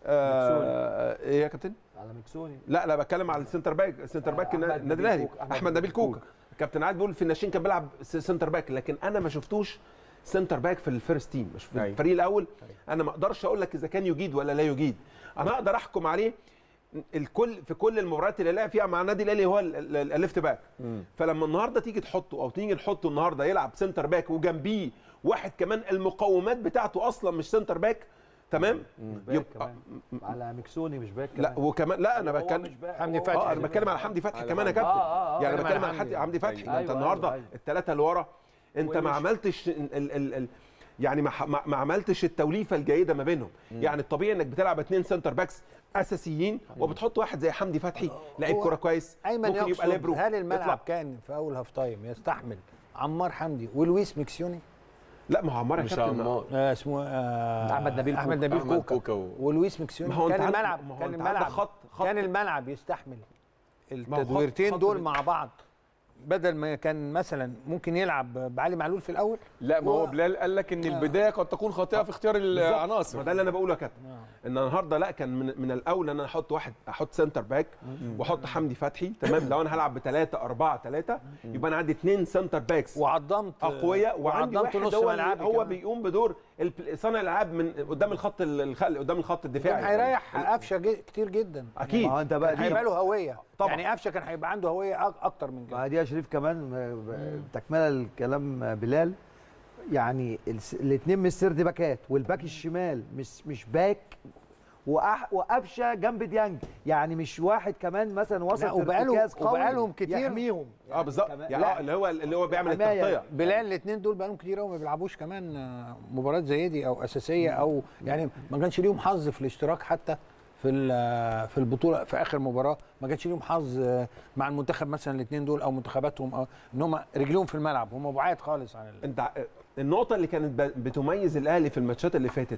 آه، ايه يا كابتن على مكسوني لا لا بتكلم على السنتر باك السنتر آه، باك أحمد النادي نبيل الاهلي كوكا. احمد نبيل كوكا كابتن عادل بيقول في الناشئين كان بيلعب س- سنتر باك لكن انا ما شفتوش سنتر باك في الفيرست تيم مش في أيوة. الفريق الاول انا ما اقدرش اقول لك اذا كان يجيد ولا لا يجيد انا اقدر احكم عليه الكل في كل المباريات اللي لعب فيها مع النادي الاهلي هو ال- ال- الليفت باك فلما النهارده تيجي تحطه او تيجي نحطه النهارده يلعب سنتر باك وجنبيه واحد كمان المقومات بتاعته اصلا مش سنتر باك تمام باك كمان. على مكسوني مش باك لا كمان. وكمان لا انا هو بتكلم مش باك. حمدي هو- فتحي. اه انا بتكلم على حمدي فتحي على كمان يا حمدي. كابتن آه، آه، آه. يعني بتكلم بتكلم على على حمدي حمدي. حمدي فتحي ده انت أيوة، النهارده أيوة، أيوة. الثلاثه اللي ورا انت ما ومش- عملتش ال ال ال ال يعني ما, ح- ما ما عملتش التوليفه الجيده ما بينهم يعني الطبيعي انك بتلعب اثنين سنتر باكس اساسيين وبتحط واحد زي حمدي فتحي لعيب هو كوره كويس ايمن ممكن يبقى يقصد ليبرو هل الملعب يطلع. كان في اول هاف تايم يستحمل عمار حمدي ولويس ميكسيوني لا ما هو عمار يا مش كابتن ما- عمار آه اسمه آه أحمد نبيل احمد كوكا. نبيل أحمد كوكا, كوكا و- ولويس ميكسيوني ما هو كان أنت عندك- الملعب ما هو كان أنت عندك الملعب خط- خط- كان الملعب يستحمل ما هو خط- التدويرتين خط دول بال- مع بعض بدل ما كان مثلا ممكن يلعب بعلي معلول في الاول لا ما هو هو- بلال قال لك ان البدايه قد تكون خاطئه في اختيار بالظبط. العناصر ما ده اللي انا بقوله يا كابتن ان النهارده لا كان من, من الاول ان انا احط واحد احط سنتر باك واحط حمدي فتحي تمام لو انا هلعب بثلاثة أربعة ثلاثة يبقى انا عندي اثنين سنتر باكس وعظمت اقوياء وعندي وعظمت واحد نص هو ملعبي هو كمان. بيقوم بدور الب- صانع الالعاب من قدام الخط الخلق قدام الخط كان الدفاعي هيريح قفشه جي- كتير جدا اكيد ما هو انت بقى كان هيبقى دي له هويه طبعا. يعني قفشه كان هيبقى عنده هويه أك- اكتر من كده ما دي يا شريف كمان ب- تكمله الكلام بلال يعني الاثنين مش سرد باكات والباك الشمال مش مش باك وأح- وقفشه جنب ديانج يعني مش واحد كمان مثلا وسط لا، وبقاله- ارتكاز قوي وبقالهم كتير. يحميهم اه بالظبط كمان- يعني لا. اه اللي هو اللي هو بيعمل حماية. التغطيه بلال الاثنين دول بقالهم كتير قوي ما بيلعبوش كمان آه، مباريات زي دي او اساسيه او يعني ما كانش ليهم حظ في الاشتراك حتى في ال- في البطوله في اخر مباراه ما كانش ليهم حظ آه، مع المنتخب مثلا الاثنين دول او منتخباتهم أو ان هم رجليهم في الملعب هم بعاد خالص عن ال- انت ع- النقطة اللي كانت ب- بتميز الاهلي في الماتشات اللي فاتت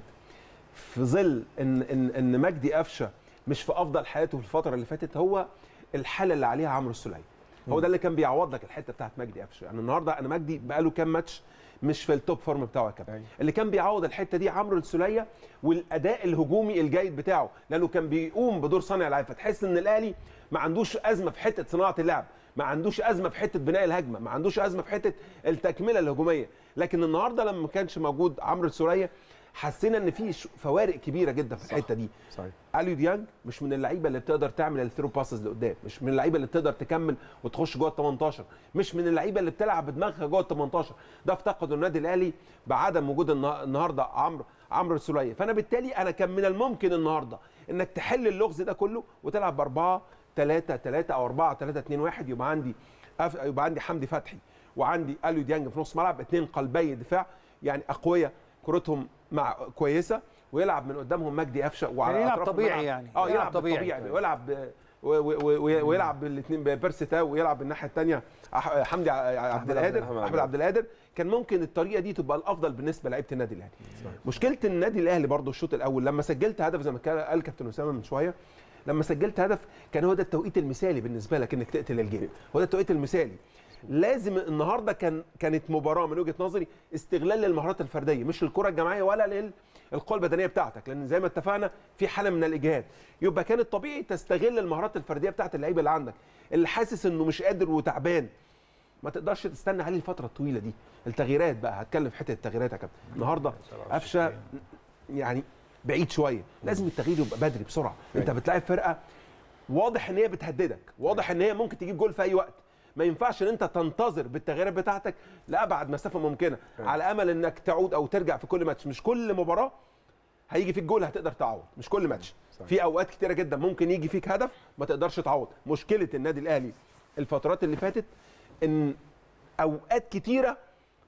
في ظل ان ان ان مجدي قفشه مش في افضل حالاته في الفترة اللي فاتت هو الحالة اللي عليها عمرو السولية هو ده اللي كان بيعوض لك الحتة بتاعت مجدي قفشه يعني النهارده انا مجدي بقاله كام ماتش مش في التوب فورم بتاعه يا كابتن أيوة. اللي كان بيعوض الحته دي عمرو السوليه والاداء الهجومي الجيد بتاعه لانه كان بيقوم بدور صانع العاب فتحس ان الاهلي ما عندوش ازمه في حته صناعه اللعب ما عندوش ازمه في حته بناء الهجمه ما عندوش ازمه في حته التكمله الهجوميه لكن النهارده لما ما كانش موجود عمرو السوليه حسينا ان في ش- فوارق كبيره جدا في الحته دي صحيح اليو ديانج مش من اللعيبه اللي بتقدر تعمل الثرو باسز لقدام مش من اللعيبه اللي بتقدر تكمل وتخش جوه ال 18 مش من اللعيبه اللي بتلعب بدماغها جوه ال 18 ده افتقده النادي الاهلي بعدم وجود النا- النهارده عمرو عمرو السوليه فانا بالتالي انا كان من الممكن النهارده انك تحل اللغز ده كله وتلعب باربعه 3 3 او 4 3 2 1 يبقى عندي أف... يبقى عندي حمدي فتحي وعندي اليو ديانج في نص ملعب اثنين قلبي دفاع يعني اقوياء كرتهم مع كويسه ويلعب من قدامهم مجدي قفشه وعلى يعني يلعب أطراف طبيعي الملعب. يعني. اه يلعب يلعب طبيعي. طبيعي ويلعب ب- و- و- و- ويلعب بالاثنين بيرسي تاو ويلعب بالناحيه الثانيه حمدي ع- عبد القادر الرحمن احمد عبد القادر كان ممكن الطريقه دي تبقى الافضل بالنسبه لعيبه النادي الاهلي مشكله النادي الاهلي برضو الشوط الاول لما سجلت هدف زي ما كان قال كابتن اسامه من شويه لما سجلت هدف كان هو ده التوقيت المثالي بالنسبه لك انك تقتل الجيم هو ده التوقيت المثالي لازم النهارده كان كانت مباراه من وجهه نظري استغلال للمهارات الفرديه مش الكره الجماعيه ولا للقوه البدنيه بتاعتك لان زي ما اتفقنا في حاله من الاجهاد يبقى كان الطبيعي تستغل المهارات الفرديه بتاعت اللعيبه اللي عندك اللي حاسس انه مش قادر وتعبان ما تقدرش تستنى عليه الفتره الطويله دي التغييرات بقى هتكلم في حته التغييرات يا كابتن النهارده قفشه يعني بعيد شويه لازم التغيير يبقى بدري بسرعه انت بتلاعب فرقه واضح ان هي بتهددك واضح ان هي ممكن تجيب جول في اي وقت ما ينفعش ان انت تنتظر بالتغييرات بتاعتك لابعد مسافه ممكنه على امل انك تعود او ترجع في كل ماتش مش كل مباراه هيجي فيك جول هتقدر تعوض مش كل ماتش في اوقات كتيره جدا ممكن يجي فيك هدف ما تقدرش تعوض مشكله النادي الاهلي الفترات اللي فاتت ان اوقات كتيره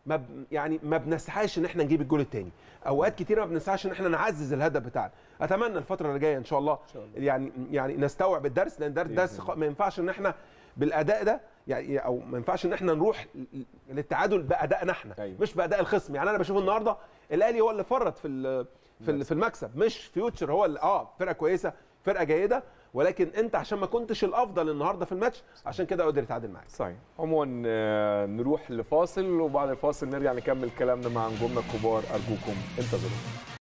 ما ب... يعني ما بنسعاش ان احنا نجيب الجول الثاني اوقات كتيره ما بنسعاش ان احنا نعزز الهدف بتاعنا اتمنى الفتره اللي جايه ان شاء الله يعني يعني نستوعب الدرس لان الدرس درس خ- ما ينفعش ان احنا بالاداء ده يعني او ما ينفعش ان احنا نروح ل- للتعادل بادائنا احنا أيوة. مش باداء الخصم يعني انا بشوف النهارده الاهلي هو اللي فرط في ال- في ال- في المكسب مش فيوتشر هو اللي اه فرقه كويسه فرقه جيده ولكن انت عشان ما كنتش الافضل النهارده في الماتش عشان كده قدر يتعادل معاك صحيح عموما آه، نروح لفاصل وبعد الفاصل نرجع نكمل كلامنا مع نجومنا الكبار ارجوكم انتظروا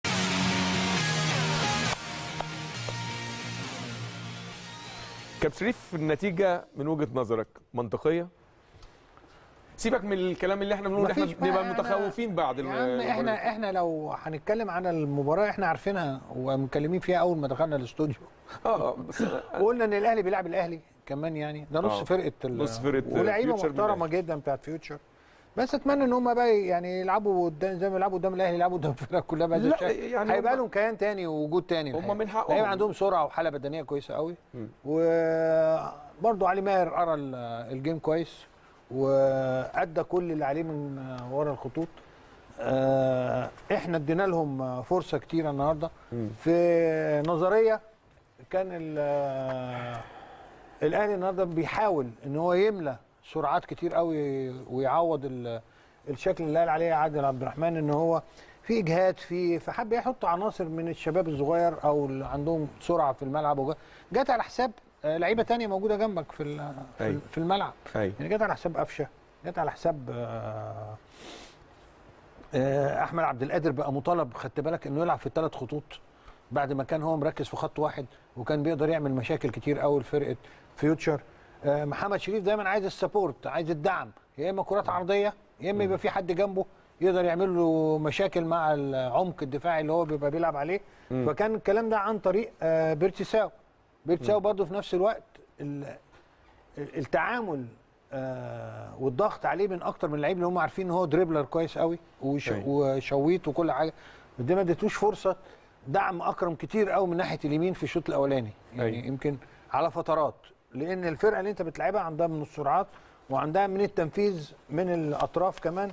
كابتن شريف النتيجه من وجهه نظرك منطقيه سيبك من الكلام اللي احنا بنقول احنا مفيش بقى بنبقى أنا- متخوفين بعد يا عم المباراة. احنا احنا لو هنتكلم عن المباراه احنا عارفينها ومتكلمين فيها اول ما دخلنا الاستوديو اه بس وقلنا ان الاهلي بيلعب الاهلي كمان يعني ده نص آه. فرقه ال- نص فرقة ولاعيبه فيوتشر محترمه بالأهلي. جدا بتاعت فيوتشر بس اتمنى ان هم بقى يعني يلعبوا قدام زي ما يلعبوا قدام الاهلي يلعبوا قدام الفرق كلها بهذا لا، الشكل يعني هيبقى هم- لهم كيان تاني ووجود تاني هم الحقيقة. من حقهم. لعيبه عندهم سرعه وحاله بدنيه كويسه قوي مم. وبرضه علي ماهر قرا ال- الجيم كويس وادى كل اللي عليه من ورا الخطوط آه، احنا ادينا لهم فرصه كتيره النهارده مم. في نظريه كان ال- الاهلي النهارده بيحاول ان هو يملى سرعات كتير قوي ويعوض ال- الشكل اللي قال عليه عادل عبد الرحمن ان هو في اجهاد في فحب يحط عناصر من الشباب الصغير او اللي عندهم سرعه في الملعب وجا- جت على حساب آه، لعيبه تانية موجوده جنبك في ال- في, أيوة. ال- في الملعب ايوه يعني جت على حساب قفشه جت على حساب آه، آه، احمد عبد القادر بقى مطالب خدت بالك انه يلعب في الثلاث خطوط بعد ما كان هو مركز في خط واحد وكان بيقدر يعمل مشاكل كتير قوي لفرقه فيوتشر آه، محمد شريف دايما عايز السبورت عايز الدعم يا اما كرات عرضيه يا اما يبقى في حد جنبه يقدر يعمل له مشاكل مع العمق الدفاعي اللي هو بيبقى بيلعب عليه مم. فكان الكلام ده عن طريق آه، بيرتساو بيرتساو برضه في نفس الوقت ال- التعامل آه والضغط عليه من اكتر من اللعيب اللي هم عارفين ان هو دريبلر كويس قوي وش أيوة. وشويت وكل حاجه دي ما اديتوش فرصه دعم اكرم كتير قوي من ناحيه اليمين في الشوط الاولاني يعني أيوة. يمكن على فترات لان الفرقه اللي انت بتلعبها عندها من السرعات وعندها من التنفيذ من الاطراف كمان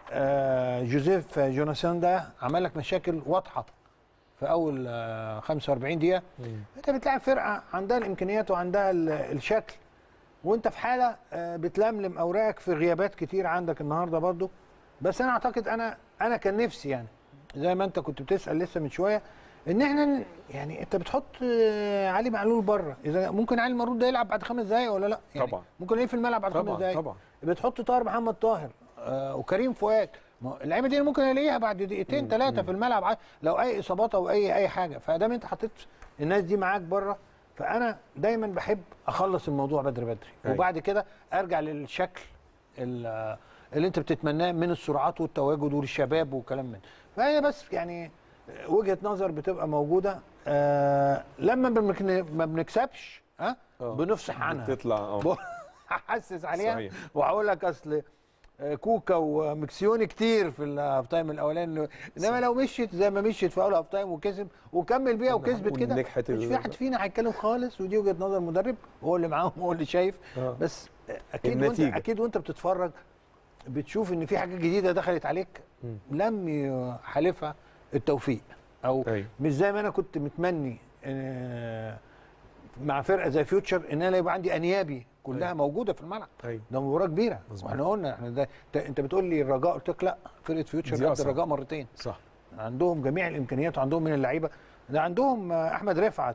آه جوزيف جوناثان ده عمل لك مشاكل واضحه في اول آه 45 دقيقه انت بتلعب فرقه عندها الامكانيات وعندها ال- الشكل وانت في حاله آه، بتلملم اوراقك في غيابات كتير عندك النهارده برضو بس انا اعتقد انا انا كان نفسي يعني زي ما انت كنت بتسال لسه من شويه ان احنا ن- يعني انت بتحط آه، علي معلول بره اذا ممكن علي معلول ده يلعب بعد خمس دقائق ولا لا يعني طبعا. ممكن يلاقيه في الملعب بعد خمس طبعا دقائق طبعا بتحط طاهر محمد طاهر آه وكريم فؤاد ما هو اللعيبه دي ممكن الاقيها بعد دقيقتين ثلاثه في الملعب ع- لو اي اصابات او اي اي حاجه فادام انت حطيت الناس دي معاك بره فانا دايما بحب اخلص الموضوع بدري بدري أيوة. وبعد كده ارجع للشكل ال- اللي انت بتتمناه من السرعات والتواجد والشباب وكلام من فهي بس يعني وجهه نظر بتبقى موجوده آه لما بنك- ما بنكسبش ها آه. بنفصح عنها تطلع اه هحسس عليها صحيح. وهقول لك اصل آه، كوكا ومكسيوني كتير في الهاف تايم الاولاني انما لو مشيت زي ما مشيت في اول هاف تايم وكسب وكمل بيها وكسبت هنقول كده نجحت مش ال- في حد فينا هيتكلم خالص ودي وجهه نظر مدرب هو اللي معاهم هو اللي شايف آه. بس اكيد وانت النتيجة. اكيد وانت بتتفرج بتشوف ان في حاجات جديده دخلت عليك لم يحالفها التوفيق او أيوة. مش زي ما انا كنت متمني آه، مع فرقه زي فيوتشر ان انا يبقى عندي انيابي كلها أيوة. موجوده في الملعب ايوه ده مباراه كبيره مظبوط. واحنا قلنا احنا ده انت- انت بتقول لي الرجاء قلت لك لا فرقه فيوتشر دي قد أصعب. الرجاء مرتين صح عندهم جميع الامكانيات وعندهم من اللعيبه ده عندهم آه، احمد رفعت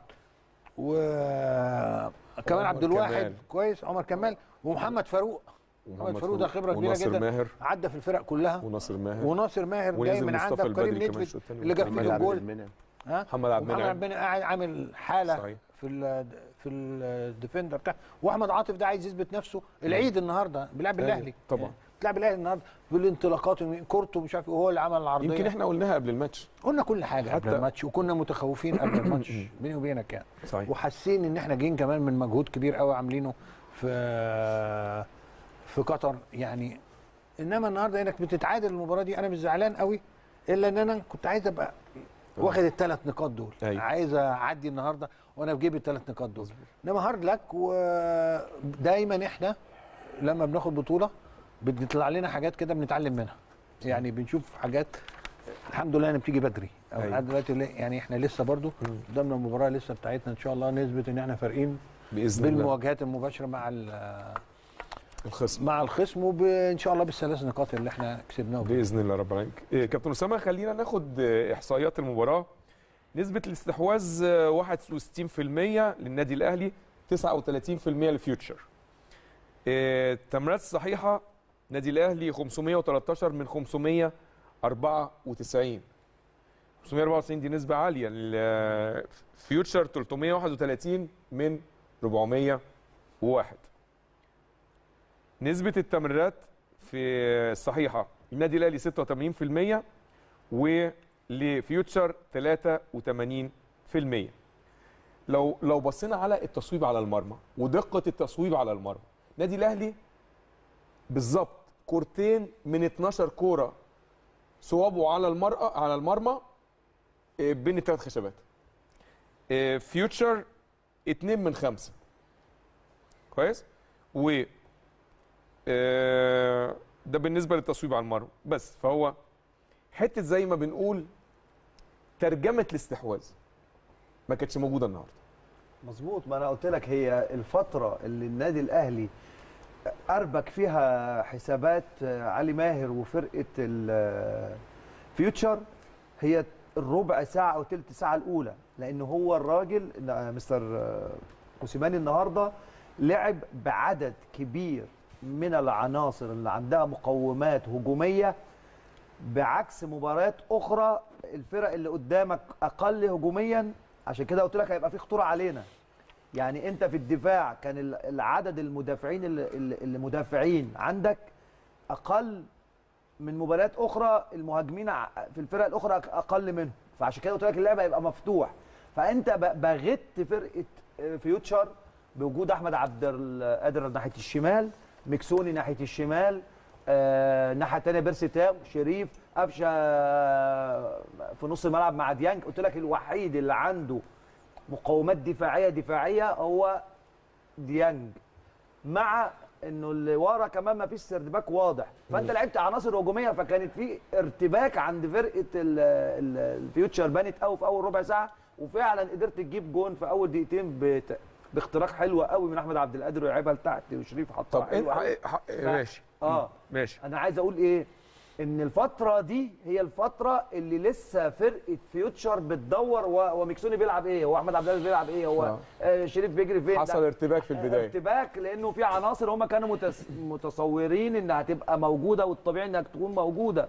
وكمان عمر عبد الواحد كمال. كويس عمر كمال ومحمد فاروق محمد فاروق ده خبره كبيره وناصر جدا ماهر عدى في الفرق كلها وناصر ماهر وناصر ماهر جاي ونزل من مصطفى عندك كريم البدري كمان نيدفيد الشوط التاني اللي جاب محمد فيه عبد الجول المنعم. ها محمد عبد محمد المنعم. عبد المنعم قاعد عامل حاله صحيح. في ال في الديفندر بتاعه واحمد عاطف ده عايز يثبت نفسه العيد النهارده بيلعب أيوة، الاهلي طبعا. بيلعب الاهلي النهارده بالانطلاقات كورته مش عارف إيه، وهو اللي عمل العرضيه يمكن احنا قلناها قبل الماتش قلنا كل حاجه قبل حتى- الماتش وكنا متخوفين قبل الماتش بيني وبينك يعني صحيح وحاسين ان احنا جايين كمان من مجهود كبير قوي عاملينه في في قطر يعني انما النهارده انك بتتعادل المباراه دي انا مش زعلان قوي الا ان انا كنت عايز ابقى واخد الثلاث نقاط دول أيوة. عايز اعدي النهارده وانا في جيبي الثلاث نقاط دول انما هارد لك ودايما احنا لما بناخد بطوله بتطلع لنا حاجات كده بنتعلم منها يعني بنشوف حاجات الحمد لله انها بتيجي بدري او أيوة. لحد دلوقتي لا- يعني احنا لسه برضو قدامنا المباراه لسه بتاعتنا ان شاء الله نثبت ان احنا فارقين باذن الله بالمواجهات المباشره مع ال- الخصم مع الخصم وان شاء الله بالثلاث نقاط اللي احنا كسبناهم باذن الله رب العالمين إيه، كابتن اسامه خلينا ناخد آه، احصائيات المباراه نسبه الاستحواذ آه، 61% للنادي الاهلي 39% للفيوتشر آه، التمريرات الصحيحه نادي الاهلي 513 من 594 594 دي نسبه عاليه الفيوتشر 331 من 401 نسبة التمريرات في الصحيحة النادي الأهلي 86% ولفيوتشر 83% لو لو بصينا على التصويب على المرمى ودقة التصويب على المرمى النادي الأهلي بالظبط كورتين من 12 كورة صوابه على المرأة على المرمى آه، بين الثلاث خشبات آه، فيوتشر 2 من 5 كويس و آه، ده بالنسبه للتصويب على المرمى بس فهو حته زي ما بنقول ترجمه الاستحواذ ما كانتش موجوده النهارده مظبوط ما انا قلت لك هي الفتره اللي النادي الاهلي اربك فيها حسابات علي ماهر وفرقه الفيوتشر هي الربع ساعه او ثلث ساعه الاولى لان هو الراجل مستر موسيماني النهارده لعب بعدد كبير من العناصر اللي عندها مقومات هجوميه بعكس مباريات اخرى الفرق اللي قدامك اقل هجوميا عشان كده قلت لك هيبقى في خطوره علينا يعني انت في الدفاع كان ال- العدد المدافعين اللي, اللي اللي مدافعين عندك اقل من مباريات اخرى المهاجمين ع- في الفرق الاخرى أق- اقل منهم فعشان كده قلت لك اللعب هيبقى مفتوح فانت ب- بغت فرقه آه، فيوتشر بوجود احمد عبد القادر ناحيه الشمال مكسوني ناحيه الشمال آه، الناحيه الثانيه بيرسي تاو شريف قفشه آه، في نص الملعب مع ديانج قلت لك الوحيد اللي عنده مقومات دفاعيه دفاعيه هو ديانج مع انه اللي ورا كمان ما فيش سردباك واضح فانت لعبت عناصر هجوميه فكانت في ارتباك عند فرقه ال- ال- الفيوتشر بانت قوي في اول ربع ساعه وفعلا قدرت تجيب جون في اول دقيقتين بت... باختراق حلو قوي من احمد عبد القادر ويلعبها لتحت وشريف حطها طب حلوة أوي. إيه ح- ماشي اه ماشي انا عايز اقول ايه ان الفتره دي هي الفتره اللي لسه فرقه فيوتشر بتدور و- وميكسوني بيلعب ايه هو احمد عبد العزيز بيلعب ايه هو آه. آه شريف بيجري فين حصل ده- ارتباك في البدايه ارتباك لانه في عناصر هم كانوا متس... متصورين انها هتبقى موجوده والطبيعي انها تكون موجوده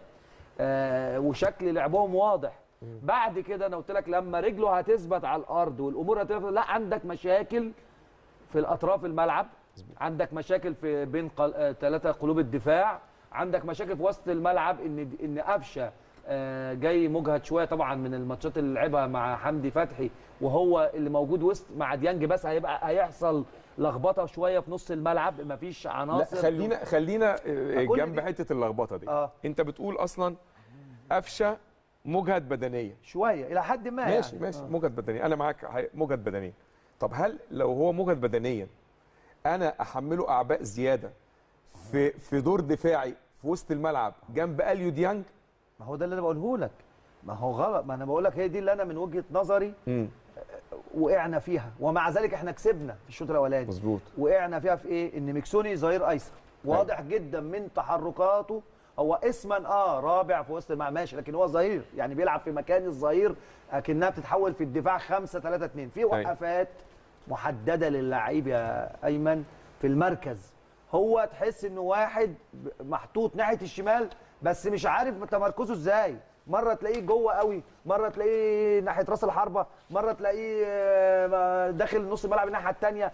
آه وشكل لعبهم واضح بعد كده انا قلت لك لما رجله هتثبت على الارض والامور هتثبت لا عندك مشاكل في الاطراف الملعب عندك مشاكل في بين قل... آه ثلاثه قلوب الدفاع عندك مشاكل في وسط الملعب ان ان قفشه آه جاي مجهد شويه طبعا من الماتشات اللي لعبها مع حمدي فتحي وهو اللي موجود وسط مع ديانج بس هيبقى هيحصل لخبطه شويه في نص الملعب مفيش لا عناصر خلينا خلينا آه، كل جنب دي- حته اللخبطه دي اه انت بتقول اصلا قفشه مجهد بدنيا شويه الى حد ما ماشي يعني. ماشي آه. مجهد بدنيا انا معاك هي- مجهد بدنيا طب هل لو هو مجهد بدنيا انا احمله اعباء زياده في في دور دفاعي في وسط الملعب جنب اليو ديانج ما هو ده اللي انا بقوله لك ما هو غلط ما انا بقول لك هي دي اللي انا من وجهه نظري امم وقعنا فيها ومع ذلك احنا كسبنا في الشوط الاولاني مظبوط وقعنا فيها في ايه ان ميكسوني ظهير ايسر واضح جدا من تحركاته هو اسما اه رابع في وسط الملعب ماشي لكن هو ظهير يعني بيلعب في مكان الظهير اكنها بتتحول في الدفاع 5 3 2 في وقفات محدده للعيب يا ايمن في المركز هو تحس انه واحد محطوط ناحيه الشمال بس مش عارف تمركزه ازاي مره تلاقيه جوه قوي مره تلاقيه ناحيه راس الحربه مره تلاقيه آه، داخل نص الملعب الناحيه الثانيه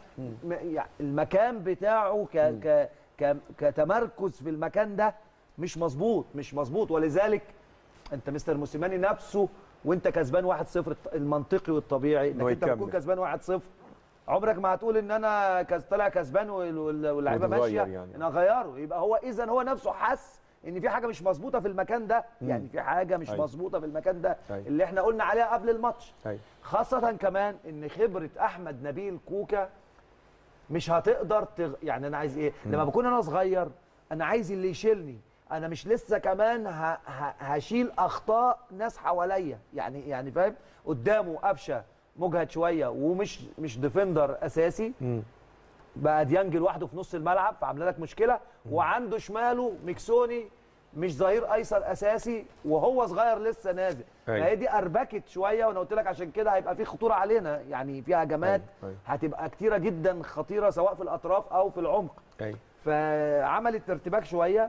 المكان بتاعه ك ك ك كتمركز في المكان ده مش مظبوط مش مظبوط ولذلك انت مستر موسيماني نفسه وانت كسبان 1-0 المنطقي والطبيعي إنه انك انت يكمل. بتكون كسبان 1-0 عمرك ما هتقول ان انا كز طالع كسبان وال- وال- واللعيبه وتغير ماشيه يعني. انا اغيره يبقى هو اذا هو نفسه حس ان في حاجه مش مظبوطه في المكان ده يعني في حاجه مش أيوة. مظبوطه في المكان ده أيوة. اللي احنا قلنا عليها قبل الماتش ايوه خاصه كمان ان خبره احمد نبيل كوكا مش هتقدر تغ... يعني انا عايز ايه لما بكون انا صغير انا عايز اللي يشيلني انا مش لسه كمان ه... ه... هشيل اخطاء ناس حواليا يعني يعني فاهم قدامه قفشه مجهد شويه ومش مش ديفندر اساسي بقى ديانج لوحده في نص الملعب فعامله لك مشكله وعنده شماله ميكسوني مش ظهير ايسر اساسي وهو صغير لسه نازل أيوة. فهي دي اربكت شويه وانا قلت لك عشان كده هيبقى في خطوره علينا يعني في هجمات أيوة. أيوة. هتبقى كتيره جدا خطيره سواء في الاطراف او في العمق ايوه فعملت ارتباك شويه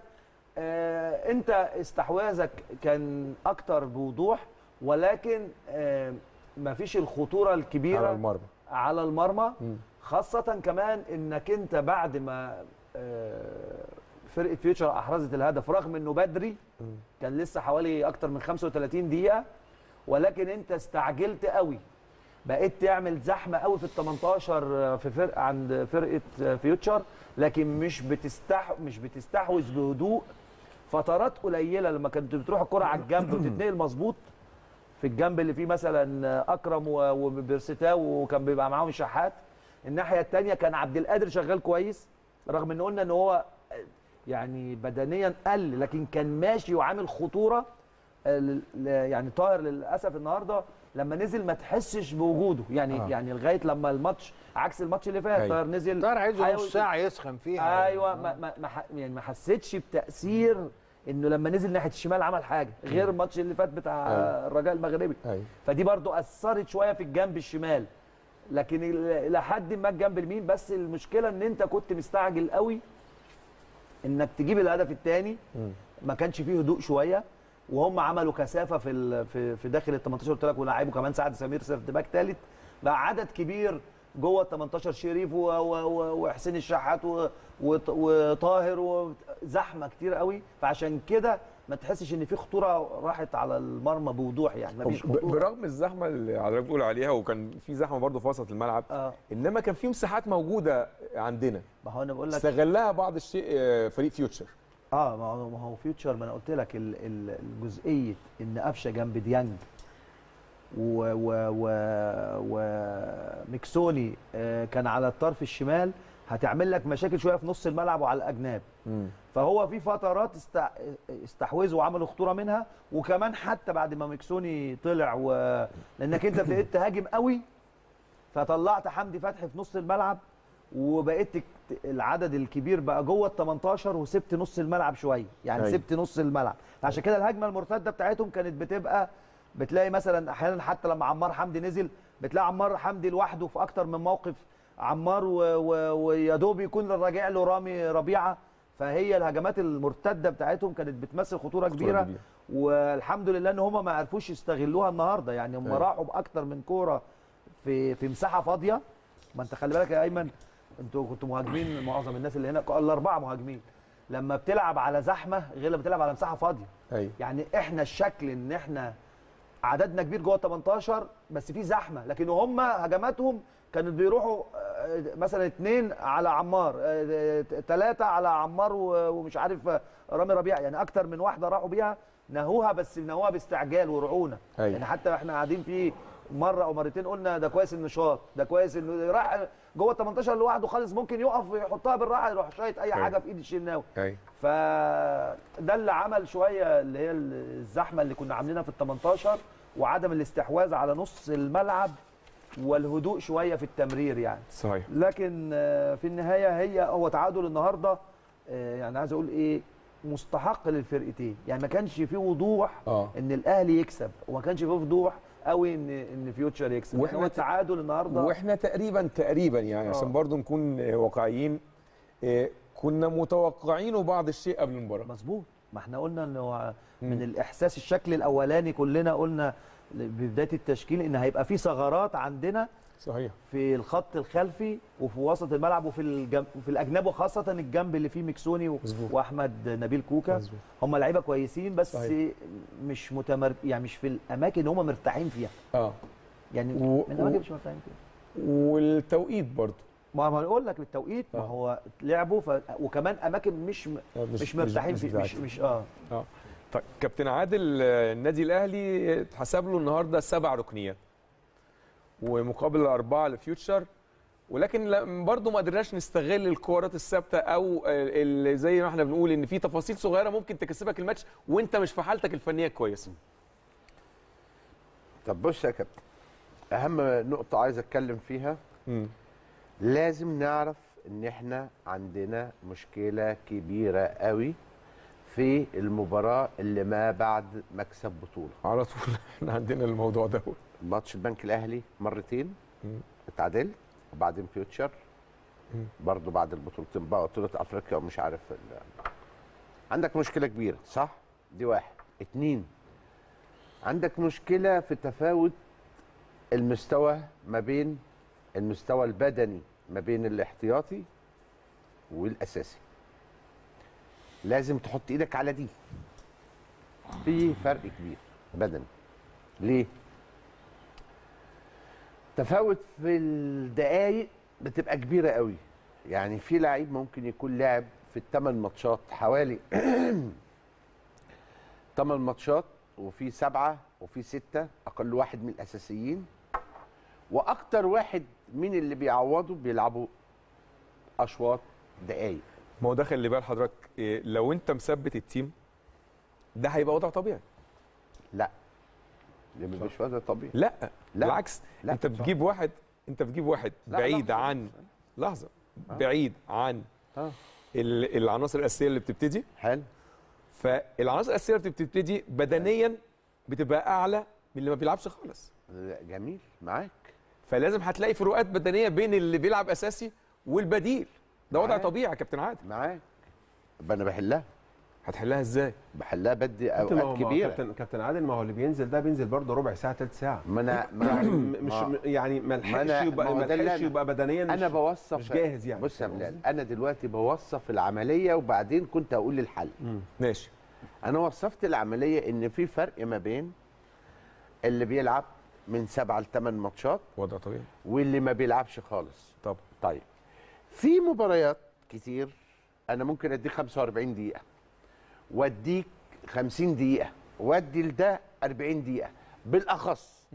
آه انت استحواذك كان اكتر بوضوح ولكن آه مفيش الخطوره الكبيره على المرمى على المرمى خاصة كمان انك انت بعد ما آه، فرقة فيوتشر احرزت الهدف رغم انه بدري كان لسه حوالي اكتر من 35 دقيقة ولكن انت استعجلت قوي بقيت تعمل زحمة قوي في ال 18 في فرقة عند فرقة فيوتشر لكن مش بتستح مش بتستحوذ بهدوء فترات قليلة لما كنت بتروح الكرة على الجنب وتتنقل مظبوط في الجنب اللي فيه مثلا اكرم و- وبيرستاو وكان بيبقى معاهم شحات الناحيه الثانيه كان عبد القادر شغال كويس رغم ان قلنا ان هو يعني بدنيا قل لكن كان ماشي وعامل خطوره ال- ل- يعني طاهر للاسف النهارده لما نزل ما تحسش بوجوده يعني آه. آه. يعني لغايه لما الماتش عكس الماتش اللي فات أيوة. طاهر نزل طاهر عايزه حاول- نص ساعه يسخن فيها ايوه ما ما ما ح- يعني ما حسيتش بتاثير انه لما نزل ناحيه الشمال عمل حاجه غير الماتش اللي فات بتاع أيوة. الرجاء المغربي ايوه فدي برضو اثرت شويه في الجنب الشمال لكن ال- الى حد ما الجنب اليمين بس المشكله ان انت كنت مستعجل قوي انك تجيب الهدف الثاني ما كانش فيه هدوء شويه وهم عملوا كثافه في ال- في في داخل ال 18 قلت لك ولاعيبه كمان سعد سمير سيرت باك ثالث بقى عدد كبير جوه ال 18 شريف و- و- و- وحسين الشحات و- وط- وطاهر وزحمه كتير قوي فعشان كده ما تحسش ان في خطوره راحت على المرمى بوضوح يعني ما فيش ب- خطوره برغم الزحمه اللي حضرتك بتقول عليها وكان في زحمه برضه في وسط الملعب اه انما كان في مساحات موجوده عندنا ما هو انا بقول لك استغلها بعض الشيء آه، فريق فيوتشر اه ما هو ما هو فيوتشر ما انا قلت لك ال- ال- الجزئيه ان قفشه جنب ديانج و و و وميكسوني آه كان على الطرف الشمال هتعمل لك مشاكل شويه في نص الملعب وعلى الاجناب فهو في فترات است... استحوذوا وعملوا خطوره منها وكمان حتى بعد ما ميكسوني طلع و... لانك انت ابتديت تهاجم قوي فطلعت حمدي فتحي في نص الملعب وبقيت تك- العدد الكبير بقى جوه ال 18 وسبت نص الملعب شويه يعني أيوة. سبت نص الملعب عشان كده الهجمه المرتده بتاعتهم كانت بتبقى بتلاقي مثلا احيانا حتى لما عمار حمدي نزل بتلاقي عمار حمدي لوحده في اكتر من موقف عمار و- و- ويا دوب يكون راجع له رامي ربيعه فهي الهجمات المرتده بتاعتهم كانت بتمثل خطوره كبيره كبيرة. والحمد لله ان هم ما عرفوش يستغلوها النهارده يعني هم أيوة. راحوا باكتر من كوره في في مساحه فاضيه ما انت خلي بالك يا ايمن انتوا كنتوا مهاجمين معظم الناس اللي هنا الاربعه مهاجمين لما بتلعب على زحمه غير لما بتلعب على مساحه فاضيه ايوه يعني احنا الشكل ان احنا عددنا كبير جوه 18 بس في زحمه لكن هم هجماتهم كانت بيروحوا آه، مثلا اثنين على عمار ثلاثه على عمار و- ومش عارف آه، رامي ربيع يعني اكتر من واحده راحوا بيها نهوها بس نهوها باستعجال ورعونه أيوة. يعني حتى احنا قاعدين في مره او مرتين قلنا ده كويس النشاط ده كويس انه راح جوه ال 18 لوحده خالص ممكن يقف ويحطها بالراحه يروح شايط اي أيوة. حاجه في ايد الشناوي ايوه فده اللي عمل شويه اللي هي الزحمه اللي كنا عاملينها في ال 18 وعدم الاستحواذ على نص الملعب والهدوء شويه في التمرير يعني صحيح لكن آه، في النهايه هي هو تعادل النهارده آه، يعني عايز اقول ايه مستحق للفرقتين يعني ما كانش فيه وضوح اه ان الاهلي يكسب وما كانش فيه وضوح قوي ان ان فيوتشر يكسب وإحنا واحنا هو ت- التعادل النهارده واحنا تقريبا تقريبا يعني عشان آه. برضو نكون آه، واقعيين آه، كنا متوقعينه بعض الشيء قبل المباراه مظبوط ما احنا قلنا انه مم. من الاحساس الشكل الاولاني كلنا قلنا ببدايه التشكيل ان هيبقى في ثغرات عندنا صحيح في الخط الخلفي وفي وسط الملعب وفي الجنب وفي الاجناب وخاصه الجنب اللي فيه ميكسوني و- مظبوط. واحمد نبيل كوكا مظبوط. هم لعيبه كويسين بس صحيح. مش متمر يعني مش في الاماكن اللي هم مرتاحين فيها اه يعني و- من الاماكن و- مش مرتاحين فيها والتوقيت برضو ما ما بقول لك التوقيت ما آه. هو لعبوا ف... وكمان اماكن مش م... آه، مش, مرتاحين فيها مش, بتاعتي. مش اه طيب كابتن عادل آه، النادي الاهلي اتحسب له النهارده سبع ركنيات ومقابل الاربعه لفيوتشر ولكن لا- برضه ما قدرناش نستغل الكورات الثابته او ال- زي ما احنا بنقول ان في تفاصيل صغيره ممكن تكسبك الماتش وانت مش في حالتك الفنيه كويسه طب بص يا كابتن اهم نقطه عايز اتكلم فيها لازم نعرف ان احنا عندنا مشكله كبيره قوي في المباراه اللي ما بعد مكسب بطوله على طول احنا عندنا الموضوع ده ماتش البنك الاهلي مرتين مم. اتعادلت وبعدين فيوتشر برضو بعد البطولتين بقى بطوله افريقيا ومش عارف ال... عندك مشكله كبيره صح دي واحد اتنين عندك مشكله في تفاوت المستوى ما بين المستوى البدني ما بين الاحتياطي والاساسي لازم تحط ايدك على دي في فرق كبير بدني ليه تفاوت في الدقايق بتبقى كبيره قوي يعني في لعيب ممكن يكون لاعب في الثمان ماتشات حوالي ثمان ماتشات وفي سبعه وفي سته اقل واحد من الاساسيين واكتر واحد من اللي بيعوضوا بيلعبوا اشواط دقايق ما هو ده خلي بال حضرتك إيه، لو انت مثبت التيم ده هيبقى وضع طبيعي لا ده مش وضع طبيعي لا, لا. بالعكس لا، انت صح. بتجيب واحد انت بتجيب واحد لا، بعيد لحظة. عن لحظه بعيد عن اه ال- العناصر الاساسيه اللي بتبتدي حلو فالعناصر الاساسيه اللي بتبتدي بدنيا بتبقى اعلى من اللي ما بيلعبش خالص جميل معاك فلازم هتلاقي فروقات بدنيه بين اللي بيلعب اساسي والبديل ده وضع معاك. طبيعي يا كابتن عادل معاك يبقى انا بحلها هتحلها ازاي بحلها بدي كابتن ما هو- اوقات ما هو كبيره كابتن كابتن عادل ما هو اللي بينزل ده بينزل برضه ربع ساعه ثلث ساعه ما انا ما يعني م- مش ما- م- يعني ما ما أنا- لحقش ما يبقى هو ما ده اللي لحقش أنا- يبقى بدنيا انا مش بوصف مش جاهز يعني بص يا فاهم بلال قصدي؟ انا دلوقتي بوصف العمليه وبعدين كنت هقول الحل ماشي انا وصفت العمليه ان في فرق ما بين اللي بيلعب من سبعة لثمان ماتشات وضع طبيعي واللي ما بيلعبش خالص طب طيب في مباريات كتير انا ممكن اديك 45 دقيقه واديك 50 دقيقه وادي لده 40 دقيقه بالاخص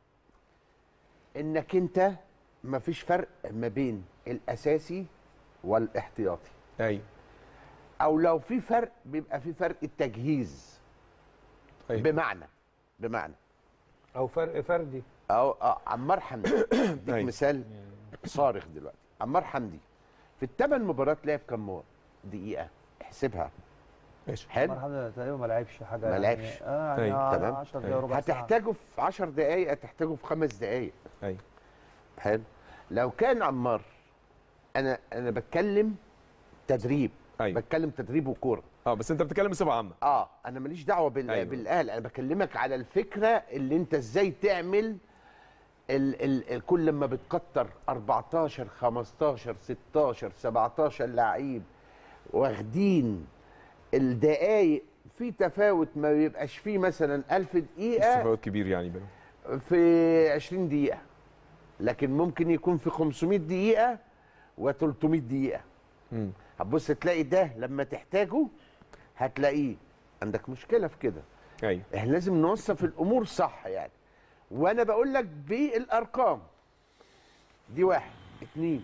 انك انت ما فيش فرق ما بين الاساسي والاحتياطي ايوه او لو في فرق بيبقى في فرق التجهيز أيوة. بمعنى بمعنى او فرق فردي او أو عمار حمدي اديك أيوة. مثال صارخ دلوقتي عمار حمدي في الثمان مباريات لعب كم مباراه دقيقه احسبها ماشي حلو مرحبا تقريبا ما لعبش حاجه ما يعني لعبش. اه يعني أيوة. تمام. 10 دقايق ربع ساعه هتحتاجه في 10 دقائق هتحتاجه في خمس دقائق ايوه حلو لو كان عمار انا انا بتكلم تدريب أيوة. بتكلم تدريب وكوره اه بس انت بتتكلم بصفه عامه اه انا ماليش دعوه بال... أيوة. أيوة. بالاهل انا بكلمك على الفكره اللي انت ازاي تعمل ال... ال... ال... كل لما بتكتر 14 15 16 17 لعيب واخدين الدقايق في تفاوت ما بيبقاش فيه مثلا 1000 مش دقيقه تفاوت كبير يعني بينهم في 20 دقيقه لكن ممكن يكون في 500 دقيقه و300 دقيقه مم. هتبص تلاقي ده لما تحتاجه هتلاقيه عندك مشكله في كده ايوه احنا لازم نوصف الامور صح يعني وانا بقول لك بالارقام دي واحد اتنين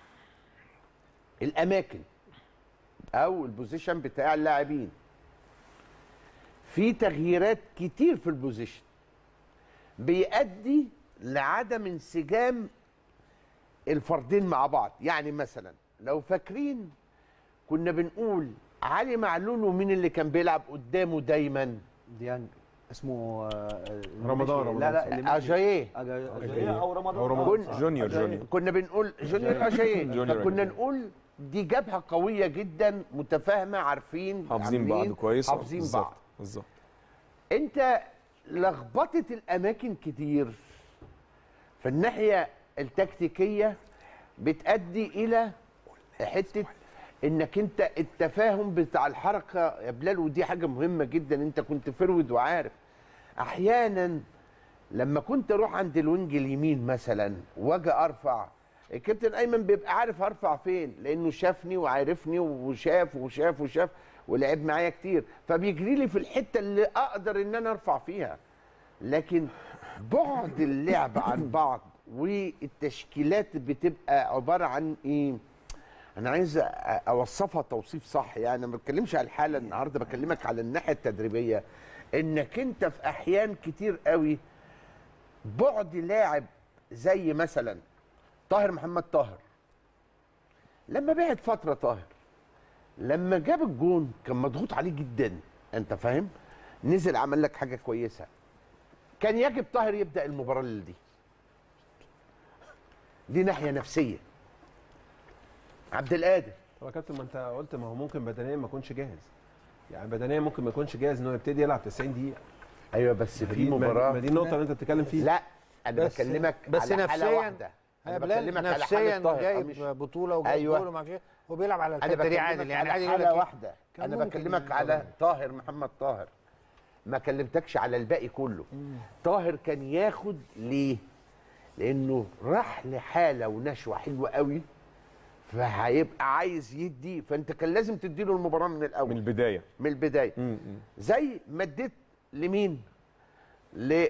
الاماكن او البوزيشن بتاع اللاعبين في تغييرات كتير في البوزيشن بيؤدي لعدم انسجام الفردين مع بعض يعني مثلا لو فاكرين كنا بنقول علي معلول ومين اللي كان بيلعب قدامه دايما ديانج اسمه آه، رمضان، المشي- رمضان لا لا صح. اللي مشي. اجاييه أجا- أجاييه او رمضان أو رمضان. آه، كن- صح. جونيور أجاييه. جونيور كنا بنقول جونيور اجاييه جونيور فكنا أجاييه. نقول دي جبهه قويه جدا متفاهمه عارفين حافظين عاملين، بعض كويس آه، حافظين بالظبط، بعض بالظبط انت لخبطت الاماكن كتير في الناحيه التكتيكيه بتؤدي الى حته انك انت التفاهم بتاع الحركه يا بلال ودي حاجه مهمه جدا انت كنت فرود وعارف احيانا لما كنت اروح عند الوينج اليمين مثلا واجي ارفع الكابتن ايمن بيبقى عارف ارفع فين لانه شافني وعارفني وشاف وشاف وشاف ولعب معايا كتير فبيجري لي في الحته اللي اقدر ان انا ارفع فيها لكن بعد اللعب عن بعض والتشكيلات بتبقى عباره عن ايه انا عايز أ- اوصفها توصيف صح يعني ما بتكلمش على الحاله النهارده بكلمك على الناحيه التدريبيه انك انت في احيان كتير قوي بعد لاعب زي مثلا طاهر محمد طاهر لما بعد فتره طاهر لما جاب الجون كان مضغوط عليه جدا انت فاهم نزل عمل لك حاجه كويسه كان يجب طاهر يبدا المباراه اللي دي دي ناحيه نفسيه عبد القادر طب يا كابتن ما انت قلت ما هو ممكن بدنيا ما يكونش جاهز يعني بدنيا ممكن ما يكونش جاهز ان هو يبتدي يلعب 90 دقيقه ايوه بس ما في دي- ما- مباراه ما دي النقطه اللي انت بتتكلم فيها لا انا بس- بكلمك بس على حاله نفسياً- واحده يا انا بلال بكلمك على نفسيا حاله طاهر جايب مش بطوله وجايب أيوة. أيوة. وما فيش وبيلعب على انا الحته دي بكلمك عادل يعني على عادل يقول لك حاله إيه؟ واحده كان انا ممكن بكلمك يبقى على طاهر. طاهر محمد طاهر ما كلمتكش على الباقي كله طاهر كان ياخد ليه لانه راح لحاله ونشوه حلوه قوي فهيبقى عايز يدي فانت كان لازم تديله المباراه من الاول من البدايه من البدايه مم. زي ما اديت لمين ل آه،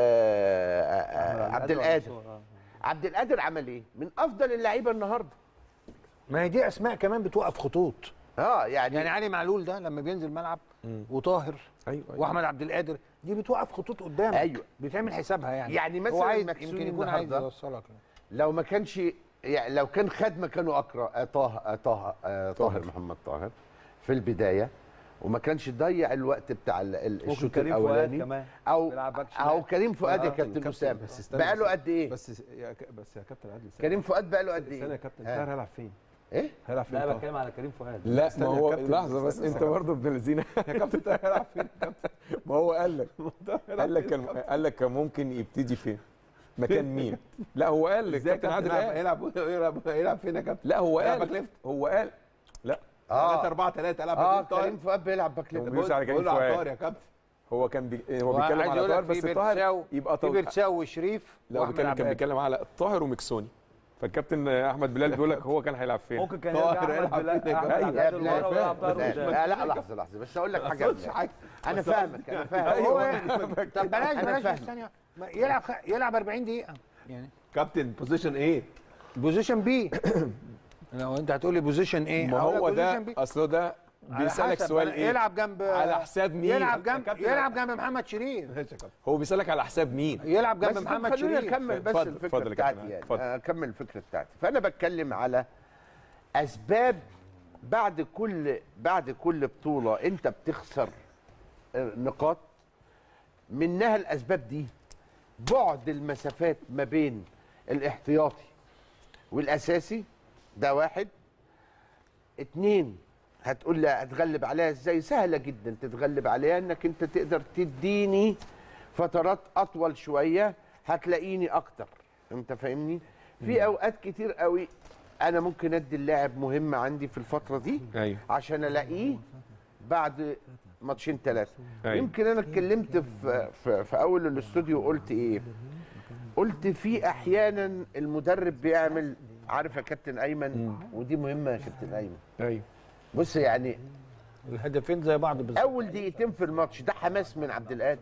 آه، عبد القادر عبد القادر عمل ايه من افضل اللعيبه النهارده ما هي دي اسماء كمان بتوقف خطوط اه يعني, يعني علي معلول ده لما بينزل ملعب وطاهر ايوه واحمد عبد القادر دي بتوقف خطوط قدامك أيوة. بيتعمل حسابها يعني يعني هو مثلاً عايز مكسوني يمكن يكون عايز النهاردة يوصلك لو ما كانش يعني لو كان خد مكانه اقرا آه، طه آه، طه آه، طاهر محمد طاهر في البدايه وما كانش ضيع الوقت بتاع ال- ال- الشوط كريم فؤاد الاولاني كمان او بيلعب باك شمال. او كريم فؤاد يا كابتن- كابتن كابتن، اسامه بس استنى بقاله بس- قد ايه بس يا ك- بس يا كابتن عادل استنى. كريم فؤاد بقاله قد استنى يا ايه كابتن آه. طاهر هيلعب فين؟ ايه هيلعب فين لا طاهر؟ بتكلم على كريم فؤاد لا استنى ما يا هو كابتن، لحظه بس استنى انت استنى. برضه ابن الذين يا كابتن طاهر هيلعب فين يا كابتن؟ ما هو قال لك طاهر هيلعب قال لك فين كان يا كابتن؟ قال لك كان ممكن يبتدي فين مكان مين لا هو قال ازاي الكابتن عادل هيلعب قال هيلعب هيلعب هيلعب فين يا كابتن؟ لا هو هيلعب قال باك ليفت هو قال لا 3 اه 4 3 العب اه باك ليفت كريم فؤاد بيلعب باك هو ليفت بيقولش على كريم بقول على فؤاد. طاهر يا كابتن هو كان بي... هو هو بيتكلم عايز على يقول طاهر لك بس في طاهر بيرتساو يبقى في طاهر بيرتساو وشريف لا هو وأحمد بيتكلم عبد كان القادر. بيتكلم على طاهر ومكسوني فالكابتن احمد بلال بيقول لك هو كان هيلعب فين ممكن كان طاهر يرجع يلعب احمد فين يا بلال كابتن؟ احمد أيوة، عبد القادر أيوة، ورا فاهم. ويلعب طاهر لا قدام. لا لحظه لحظه بس اقول لك ما حاجه قصدش قبل. حاجه انا بس فاهمك انا فاهم هو هو طب بلاش أنا بلاش فاهم. ثانيه ما يلعب خ... يلعب 40 دقيقه يعني كابتن بوزيشن ايه؟ بوزيشن بي لو انت هتقول لي بوزيشن ايه ما هقول لك هو ده بوزيشن بي. اصل ده على بيسالك حسب. سؤال أنا- ايه يلعب جنب على حساب مين يلعب جنب كابتن- يلعب جنب محمد شريف ماشي يا كابتن هو بيسالك على حساب مين يلعب جنب بس طب محمد خلينا شريف نكمل بس اتفضل، الفكره اتفضل يا بتاعتي كابتن، يعني اتفضل. اكمل الفكره بتاعتي فانا بتكلم على اسباب بعد كل بعد كل بطوله انت بتخسر آه، نقاط منها الاسباب دي بعد المسافات ما بين الاحتياطي والاساسي ده واحد اتنين هتقول لي هتغلب عليها ازاي سهله جدا تتغلب عليها انك انت تقدر تديني فترات اطول شويه هتلاقيني اكتر انت فاهمني في اوقات كتير قوي انا ممكن ادي اللاعب مهم عندي في الفتره دي ايوه عشان الاقيه بعد ماتشين ثلاثه أيوة. يمكن انا اتكلمت في, في, في اول الاستوديو قلت ايه قلت في احيانا المدرب بيعمل عارف يا كابتن ايمن ودي مهمه يا كابتن ايمن ايوه بص يعني الهدفين زي بعض بالظبط اول دقيقتين في الماتش ده حماس من عبد القادر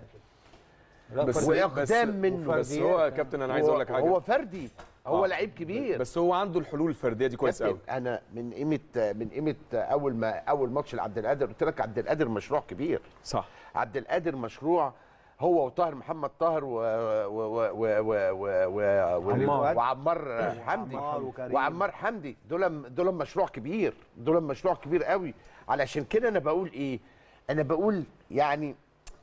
بس واقدام منه بس هو يا كابتن انا عايز اقول لك حاجه هو فردي هو آه. لعيب كبير بس هو عنده الحلول الفرديه دي كويس قوي كابتن انا من قيمه من قيمه اول ما اول ماتش لعبد القادر قلت لك عبد القادر مشروع كبير صح عبد القادر مشروع هو وطاهر محمد طاهر و و و و و و و و عمار. وعمار حمدي وعمار وكريم. وعمار حمدي دول دول مشروع كبير دول مشروع كبير قوي علشان كده انا بقول ايه انا بقول يعني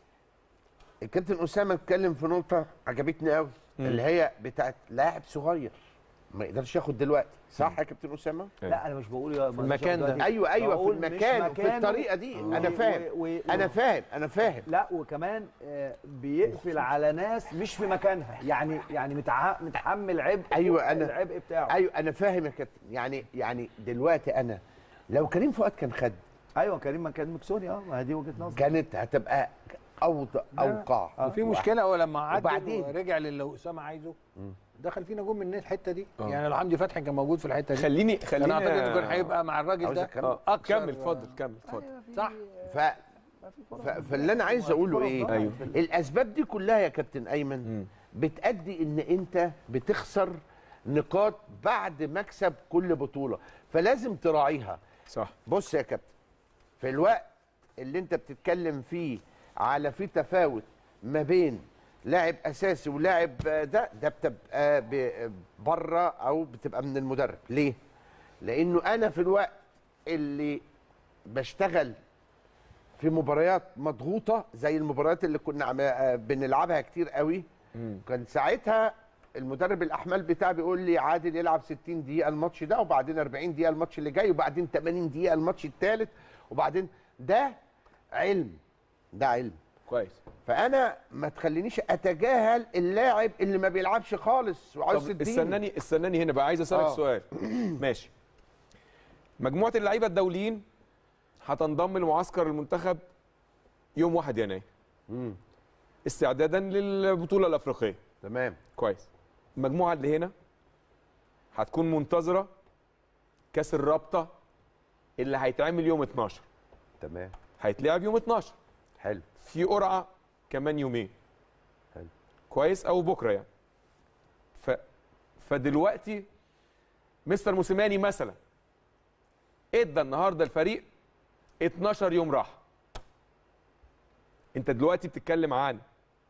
الكابتن اسامه اتكلم في نقطه عجبتني قوي اللي هي بتاعت لاعب صغير ما يقدرش ياخد دلوقتي صح يا كابتن اسامه لا انا مش بقول يا ما المكان دلوقتي. ده. ايوه ايوه في بقول مش المكان في مكانه. الطريقه دي و- انا فاهم و- و- انا فاهم انا فاهم لا وكمان آه، بيقفل على ناس مش في مكانها يعني يعني متع- متحمل عبء أيوة، فوق أنا- العبء بتاعه ايوه انا فاهم يا كابتن يعني يعني دلوقتي انا لو كريم فؤاد كان خد ايوه كريم ما كان مكسوني اه ما هي دي وجهه نظر كانت هتبقى اوضع اوقع وفي مشكله هو لما عدل وبعدين؟ ورجع للي اسامه عايزه دخل فينا جون من الحته دي يعني لو حمدي فتحي كان موجود في الحته دي خليني انا خليني اعتقد انه كان هيبقى مع الراجل عاوز ده أكمل؟ اه أكثر- كمل اتفضل كمل اتفضل صح ف... ف... فاللي انا عايز اقوله ايه أيوه. الاسباب دي كلها يا كابتن ايمن بتأدي ان انت بتخسر نقاط بعد مكسب كل بطوله فلازم تراعيها صح بص يا كابتن في الوقت اللي انت بتتكلم فيه على في تفاوت ما بين لاعب اساسي ولاعب آه، ده ده بتبقى ب- بره او بتبقى من المدرب ليه لانه انا في الوقت اللي بشتغل في مباريات مضغوطه زي المباريات اللي كنا عم- آه، بنلعبها كتير قوي كان ساعتها المدرب الاحمال بتاعي بيقول لي عادل يلعب 60 دقيقه الماتش ده وبعدين 40 دقيقه الماتش اللي جاي وبعدين 80 دقيقه الماتش الثالث وبعدين ده علم ده علم كويس فانا ما تخلينيش اتجاهل اللاعب اللي ما بيلعبش خالص وعاوز طب تديني استناني استناني هنا بقى عايز اسالك آه. سؤال ماشي مجموعه اللعيبه الدوليين هتنضم لمعسكر المنتخب يوم 1 يناير مم. استعدادا للبطوله الافريقيه تمام كويس المجموعه اللي هنا هتكون منتظره كاس الرابطه اللي هيتعمل يوم 12 تمام هيتلعب يوم 12 حلو في قرعه كمان يومين حلو. كويس او بكره يعني ف فدلوقتي مستر موسيماني مثلا ادى النهارده الفريق 12 يوم راحه انت دلوقتي بتتكلم عن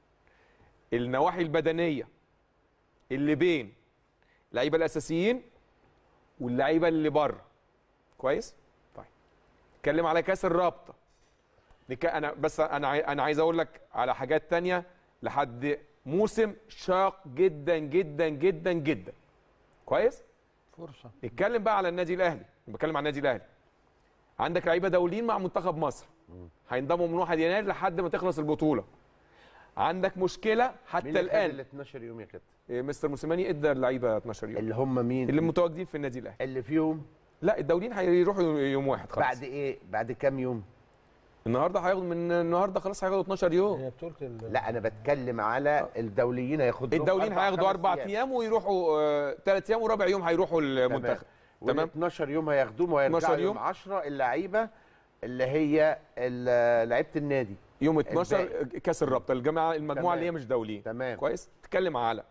النواحي البدنيه اللي بين اللعيبه الاساسيين واللعيبه اللي بره كويس طيب اتكلم على كاس الرابطه نك- انا بس انا عاي- انا عايز اقول لك على حاجات تانية لحد موسم شاق جدا جدا جدا جدا كويس فرصه نتكلم بقى على النادي الاهلي بتكلم على النادي الاهلي عندك لعيبه دوليين مع منتخب مصر هينضموا من 1 يناير لحد ما تخلص البطوله عندك مشكله مين حتى اللي خد ال الان 12 يوم يا كابتن إيه، مستر موسيماني ادى اللعيبه 12 يوم اللي هم مين اللي متواجدين في النادي الاهلي اللي فيهم لا الدوليين هيروحوا يوم واحد خلاص بعد ايه بعد كام يوم النهارده هياخدوا من النهارده خلاص هياخدوا 12 يوم هي بطوله ال- لا انا بتكلم على الدوليين هياخدوا لهم الدوليين أربع، هياخدوا خمس اربع أيام. ايام ويروحوا ثلاث ايام ورابع يوم هيروحوا المنتخب وال تمام 12 يوم هياخدوهم وهيرجعوا 12 يوم يوم. 10 اللعيبه اللي هي ال- لعيبه النادي يوم 12 كاس الرابطه الجماعه المجموعه تمام. اللي هي مش دوليين تمام كويس تتكلم على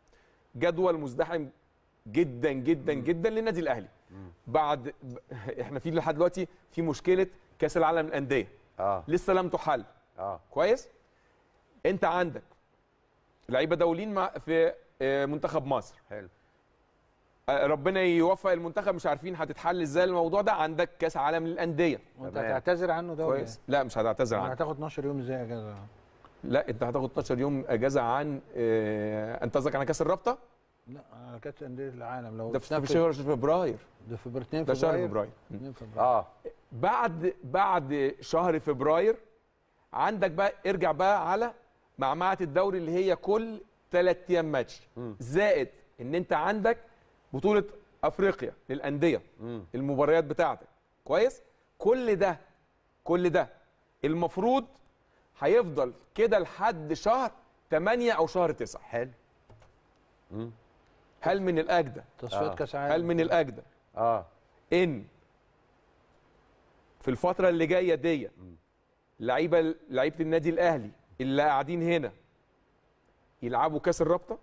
جدول مزدحم جدا جدا جدا للنادي الاهلي بعد ب- احنا في لحد دلوقتي في مشكله كاس العالم للانديه اه لسه لم تحل اه كويس انت عندك لعيبه دوليين مع في آه، منتخب مصر حلو آه، ربنا يوفق المنتخب مش عارفين هتتحل ازاي الموضوع ده عندك كاس عالم للانديه وانت تمام. هتعتذر عنه ده ولا كويس لا مش هتعتذر إيه؟ عنه هتاخد 12 يوم ازاي يا جدع لا انت هتاخد 12 يوم اجازه عن آه، انت قصدك على كاس الرابطه لا على كاس انديه العالم لو ده في اتنفذ- شهر فبراير ده في 2 ده شهر فبراير فبراير 2 فبراير اه بعد بعد شهر فبراير عندك بقى ارجع بقى على معمعة الدوري اللي هي كل ثلاث ايام ماتش زائد ان انت عندك بطولة افريقيا للاندية مم. المباريات بتاعتك كويس كل ده كل ده المفروض هيفضل كده لحد شهر 8 او شهر 9 حلو هل من الاجدى تصفيات آه. كاس هل عالم من الاجدى اه ان في الفتره اللي جايه دي لعيبه لعيبه النادي الاهلي اللي قاعدين هنا يلعبوا كاس الرابطه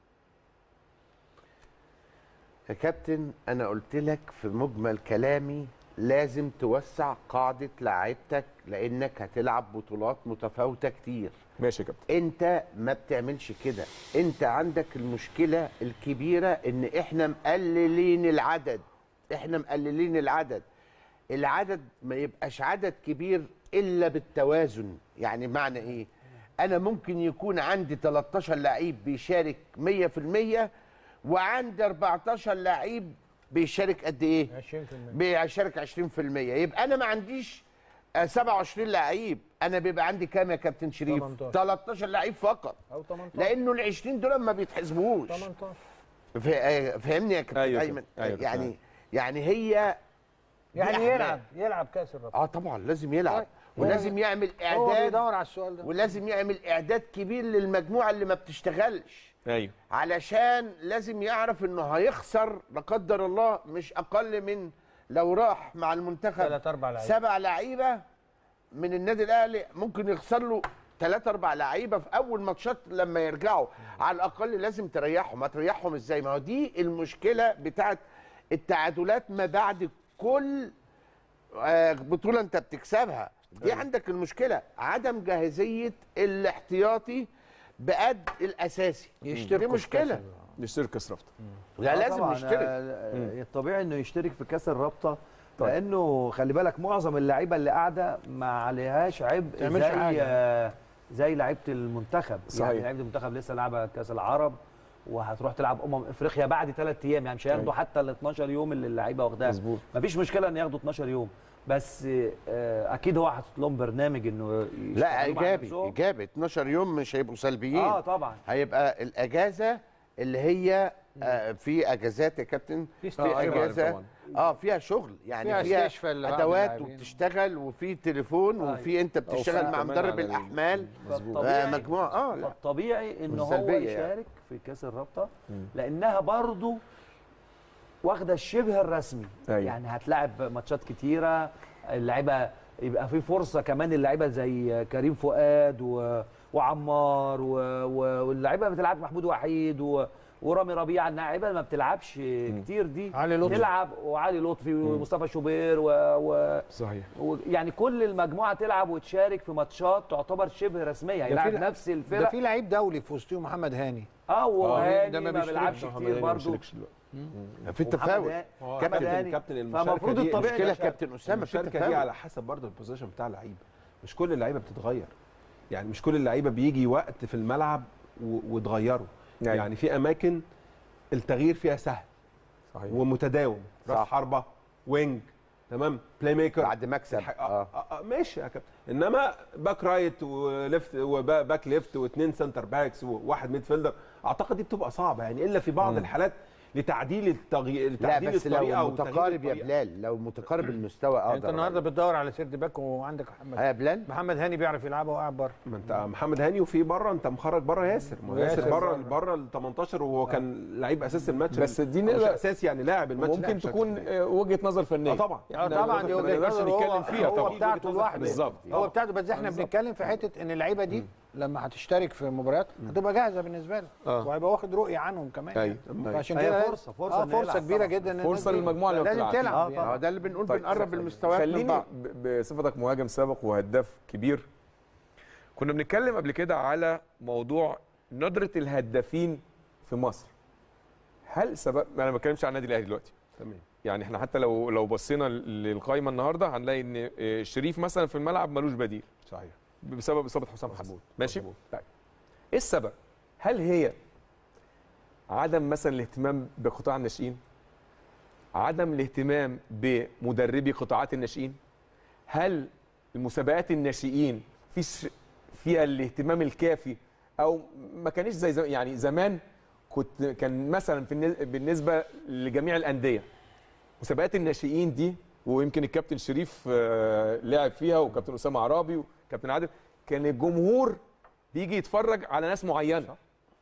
يا كابتن انا قلت لك في مجمل كلامي لازم توسع قاعده لعيبتك لانك هتلعب بطولات متفاوته كتير ماشي يا كابتن انت ما بتعملش كده انت عندك المشكله الكبيره ان احنا مقللين العدد احنا مقللين العدد العدد ما يبقاش عدد كبير الا بالتوازن يعني معنى ايه انا ممكن يكون عندي 13 لعيب بيشارك 100% وعندي 14 لعيب بيشارك قد ايه 20% بيشارك 20% يبقى انا ما عنديش آه، 27 لعيب انا بيبقى عندي كام يا كابتن شريف 18. 13 لعيب فقط او 18 لانه ال 20 دول ما بيتحسبوش 18 ف- آه، فاهمني يا كابتن أيوة ايمن كده. أيوة كده. يعني يعني هي دي يعني أحلام. يلعب يلعب كاس الرابطه اه طبعا لازم يلعب طيب. ولازم يعمل هو اعداد بيدور على السؤال ده ولازم يعمل اعداد كبير للمجموعه اللي ما بتشتغلش ايوه علشان لازم يعرف انه هيخسر لا قدر الله مش اقل من لو راح مع المنتخب ثلاث اربع لعيبه سبع لعيبه من النادي الاهلي ممكن يخسر له ثلاثة أربع لعيبة في أول ماتشات لما يرجعوا على الأقل لازم تريحهم هتريحهم إزاي ما هو دي المشكلة بتاعت التعادلات ما بعد كل آه، بطولة أنت بتكسبها دي عندك المشكلة عدم جاهزية الاحتياطي بقد الأساسي دي يشتركوا في مشكلة كأس نشترك كاس رابطه لا آه لازم طبعاً، يشترك آه، الطبيعي انه يشترك في كاس الرابطه طيب. لانه خلي بالك معظم اللعيبه اللي قاعده ما عليهاش عبء تعملش زي حاجة. آه، زي لعيبه المنتخب صحيح. يعني لعيبه المنتخب لسه لعبه كاس العرب وهتروح تلعب امم افريقيا بعد ثلاث ايام يعني مش هياخدوا أيوة. حتى ال 12 يوم اللي اللعيبه واخداها مظبوط مفيش مشكله ان ياخدوا 12 يوم بس آه، اكيد هو حاطط لهم برنامج انه لا يشتغلوا مع إيجابي نفسهم. إيجابي 12 يوم مش هيبقوا سلبيين اه طبعا هيبقى الاجازه اللي هي آه في اجازات يا كابتن في في آه، أيوة عارف اجازه طبعاً. اه فيها شغل يعني فيها فيها, استشفاء لبعض ادوات اللاعبين. وبتشتغل وفي تليفون أيوة. وفي انت بتشتغل وفي مع كمان مدرب على ال- الاحمال مظبوط آه مجموعه اه لا. فالطبيعي ان هو والسلبية يعني. يشارك في كاس الرابطه لانها برضو واخده الشبه الرسمي أيوة. يعني هتلاعب ماتشات كتيره اللعيبه يبقى في فرصه كمان اللعيبه زي كريم فؤاد و... وعمار و... و... واللعيبه بتلعب محمود وحيد و... ورامي ربيعه اللعيبه ما بتلعبش كتير دي علي لطفي. تلعب وعلي لطفي ومصطفى شوبير و... و... صحيح و- يعني كل المجموعه تلعب وتشارك في ماتشات تعتبر شبه رسميه هيلعب في- نفس ده الفرق في لعيب دولي في وسطهم محمد هاني اه وهاني ده ما ما بيشتركش. بيلعبش محمد كتير هاني ما برضه بيشاركش دلوقتي. في تفاوت هو كابتن كابتن هاني. كابتن المشاركه فالمفروض دي الطبيعي مشكله ده شا- كابتن اسامه في المشاركه دي تفاوت على حسب برضه البوزيشن بتاع اللعيبه مش كل اللعيبه بتتغير يعني مش كل اللعيبه بيجي وقت في الملعب و- وتغيروا أيوة. يعني في اماكن التغيير فيها سهل صحيح ومتداوم راس صح. حربه وينج تمام بلاي ميكر بعد مكسب الح- اه آه. آه. ماشي يا كابتن انما باك رايت وليفت وباك ليفت واثنين سنتر باكس وواحد ميد فيلدر اعتقد دي بتبقى صعبه يعني الا في بعض الحالات لتعديل التغيير لا لتعديل بس لو الطريقه وتغيير متقارب يا الطريقة. بلال لو متقارب المستوى يعني اقدر انت النهارده بتدور على سيرد باك وعندك محمد آه يا بلال محمد هاني بيعرف يلعبها وقاعد بره ما انت محمد هاني وفي بره انت مخرج بره ياسر ما هو ياسر ياسر بره بره. بره ال 18 وهو كان لعيب اساسي الماتش بس دي أو مش نقدر- اساسي يعني لاعب الماتش ممكن لاعب تكون بشكل- آه، وجهه نظر فنيه اه طبعا اه طبعا دي ما وجهه نقدرش نظر نتكلم هو فيها هو طبعا. بتاعته لوحده بالظبط هو بتاعته بس احنا بالظبط. بنتكلم في حته ان اللعيبه دي لما هتشترك في مباريات هتبقى جاهزه بالنسبه له آه. وهيبقى واخد رؤيه عنهم كمان أيوة. يعني. أيوة. فعشان هي كده فرصة- فرصة اه إن فرصه يلعب كبيره طبعاً. جدا إن فرصة الناس دي للمجموعة اللي ما لازم بتلعبش. تلعب آه يعني. اه ده اللي بنقول طيب. بنقرب المستويات من خليني بعض ب- بصفتك مهاجم سابق وهداف كبير كنا بنتكلم قبل كده على موضوع ندرة الهدافين في مصر هل سبب انا ما بتكلمش عن النادي الاهلي دلوقتي تمام يعني احنا حتى لو لو بصينا للقائمه النهارده هنلاقي ان آه، شريف مثلا في الملعب ملوش بديل صحيح بسبب اصابه حسام حسن مظبوط، ماشي مظبوط. طيب ايه السبب هل هي عدم مثلا الاهتمام بقطاع الناشئين عدم الاهتمام بمدربي قطاعات الناشئين هل المسابقات الناشئين فيش فيها الاهتمام الكافي او ما كانش زي زم- يعني زمان كنت كان مثلا في النز- بالنسبه لجميع الانديه مسابقات الناشئين دي ويمكن الكابتن شريف آه، لعب فيها وكابتن اسامه عرابي وكابتن عادل كان الجمهور بيجي يتفرج على ناس معينه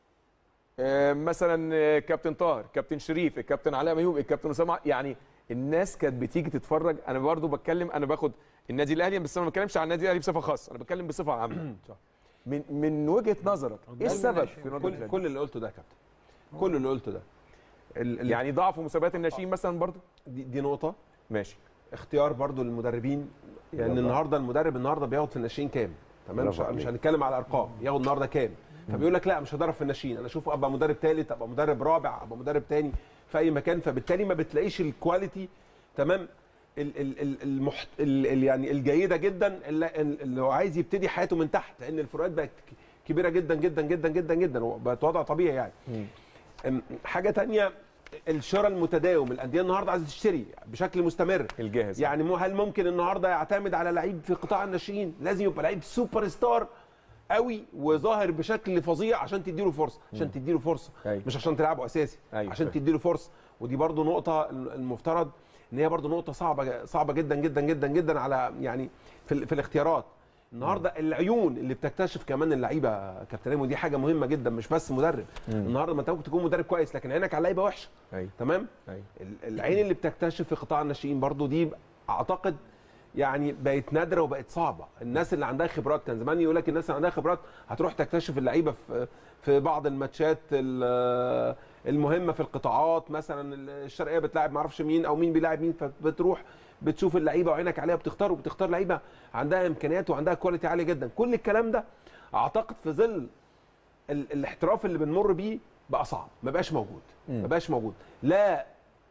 آه، مثلا آه، كابتن طاهر كابتن شريف الكابتن علاء ميوب الكابتن اسامه ع- يعني الناس كانت بتيجي تتفرج انا برضو بتكلم انا باخد النادي الاهلي بس انا ما بتكلمش عن النادي الاهلي بصفه خاصه انا بتكلم بصفه عامه من من وجهه نظرك ايه السبب في ندرة كل الهدف؟ كل اللي قلته ده يا كابتن كل اللي قلته ده ال- ال- يعني ضعف مسابقات الناشئين مثلا برضو دي, دي نقطه ماشي اختيار برضو للمدربين يعني النهارده المدرب النهارده بياخد في الناشئين كام تمام مش, برافو مش عليك. هنتكلم على ارقام ياخد النهارده كام فبيقول لك لا مش هدرب في الناشئين انا اشوف ابقى مدرب ثالث ابقى مدرب رابع ابقى مدرب تاني في اي مكان فبالتالي ما بتلاقيش الكواليتي تمام ال ال ال المحت ال ال يعني الجيده جدا اللي, اللي هو عايز يبتدي حياته من تحت لان الفروقات بقت كبيره جدا جدا جدا جدا جدا وبقت وضع طبيعي يعني أم، حاجه تانية الشراء المتداوم الانديه النهارده عايزه تشتري بشكل مستمر الجاهز يعني مو هل ممكن النهارده يعتمد على لعيب في قطاع الناشئين لازم يبقى لعيب سوبر ستار قوي وظاهر بشكل فظيع عشان تديله فرصه عشان تديله فرصه أيوة. مش عشان تلعبه اساسي أيوة، عشان فاهم. تديله فرصه ودي برضو نقطه المفترض ان هي برضو نقطه صعبه صعبه جدا جدا جدا جدا على يعني في, ال- في الاختيارات النهارده العيون اللي بتكتشف كمان اللعيبه يا كابتن ايمن ودي حاجه مهمه جدا مش بس مدرب النهارده ما انت ممكن تكون مدرب كويس لكن عينك على لعيبه وحشه ايوه تمام ايوه ال- العين اللي بتكتشف في قطاع الناشئين برضو دي اعتقد يعني بقت نادره وبقت صعبه الناس اللي عندها خبرات كان زمان يقول لك الناس اللي عندها خبرات هتروح تكتشف اللعيبه في في بعض الماتشات ال- المهمه في القطاعات مثلا الشرقيه بتلاعب معرفش مين او مين بيلاعب مين فبتروح بتشوف اللعيبه وعينك عليها بتختار وبتختار لعيبه عندها امكانيات وعندها كواليتي عاليه جدا كل الكلام ده اعتقد في ظل ال- الاحتراف اللي بنمر بيه بقى صعب ما بقاش موجود ما بقاش موجود لا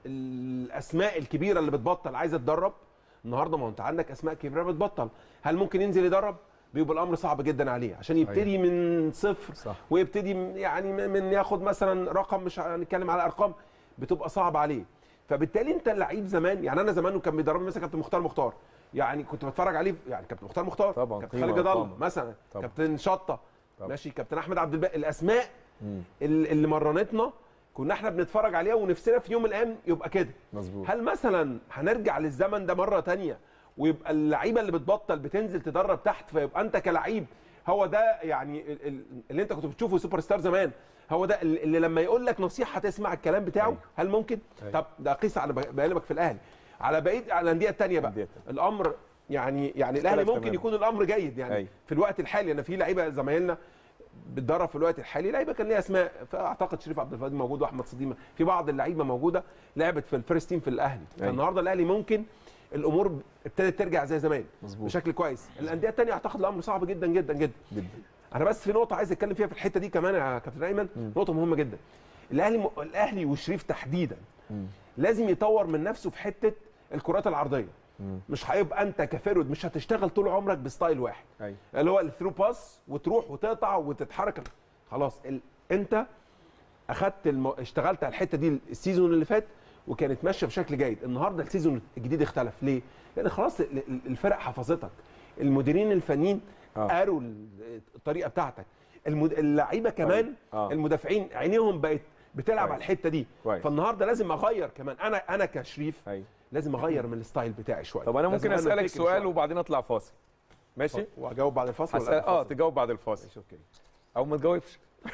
الاسماء الكبيره اللي بتبطل عايزه تدرب النهارده ما هو انت عندك اسماء كبيره بتبطل هل ممكن ينزل يدرب بيبقى الامر صعب جدا عليه عشان يبتدي من صفر صح. ويبتدي من- يعني من- من ياخد مثلا رقم مش هنتكلم على ارقام بتبقى صعب عليه فبالتالي انت اللعيب زمان يعني انا زمان كان بيدربني مثلا كابتن مختار مختار يعني كنت بتفرج عليه يعني كابتن مختار مختار طبعاً، كابتن قيمة خالد جد الله وقامة. مثلا طبعاً. كابتن شطه طبعاً. ماشي كابتن احمد عبد الباقي الاسماء اللي اللي مرنتنا كنا احنا بنتفرج عليها ونفسنا في يوم من الايام يبقى كده مظبوط هل مثلا هنرجع للزمن ده مره تانية ويبقى اللعيبه اللي بتبطل بتنزل تدرب تحت فيبقى انت كلعيب هو ده يعني ال- ال- اللي انت كنت بتشوفه سوبر ستار زمان هو ده اللي اللي لما يقول لك نصيحه تسمع الكلام بتاعه أيوة. هل ممكن أيوة. طب ده قيس على ب- بقلبك في الاهلي على بقيه على الانديه الثانيه بقى الأندية الامر يعني يعني الاهلي اختلف ممكن تماماً. يكون الامر جيد يعني أيوة. في الوقت الحالي انا في لعيبه زمايلنا بتدرب في الوقت الحالي لعيبه كان ليها اسماء فاعتقد شريف عبد الفؤاد موجود واحمد صديمه في بعض اللعيبه موجوده لعبت في الفيرست تيم في الاهلي أيوة. فالنهارده الاهلي ممكن الامور ابتدت ترجع زي زمان مظبوط. بشكل كويس الانديه الثانيه اعتقد الامر صعب جدا جدا جدا جدا انا بس في نقطه عايز اتكلم فيها في الحته دي كمان يا كابتن ايمن نقطه مهمه جدا الاهلي م... الاهلي وشريف تحديدا لازم يطور من نفسه في حته الكرات العرضيه مش هيبقى انت كفيرود مش هتشتغل طول عمرك بستايل واحد ايوه اللي هو الثرو باس وتروح وتقطع وتتحرك خلاص ال... انت اخدت الم... اشتغلت على الحته دي السيزون اللي فات وكانت ماشيه بشكل جيد النهارده السيزون الجديد اختلف ليه لان خلاص ال- ال- الفرق حفظتك المديرين الفنيين آه. قالوا ال- الطريقه بتاعتك المد... اللعيبه كمان آه. المدافعين عينيهم بقت بتلعب كويس. على الحته دي كويس. فالنهارده لازم اغير كمان انا انا كشريف ايوه لازم اغير من الستايل بتاعي شويه طب انا لازم ممكن أنا اسالك الفكر سؤال شوية. وبعدين اطلع فاصل ماشي واجاوب بعد الفاصل ولا هسأل قبل اه الفاصل؟ تجاوب بعد الفاصل ماشي اوكي او ما تجاوبش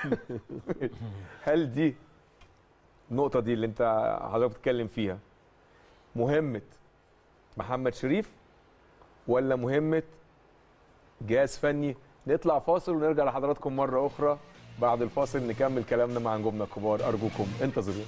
هل دي النقطه دي اللي انت حضرتك بتتكلم فيها مهمه محمد شريف ولا مهمه جهاز فني نطلع فاصل ونرجع لحضراتكم مره اخرى بعد الفاصل نكمل كلامنا مع نجومنا الكبار ارجوكم انتظرونا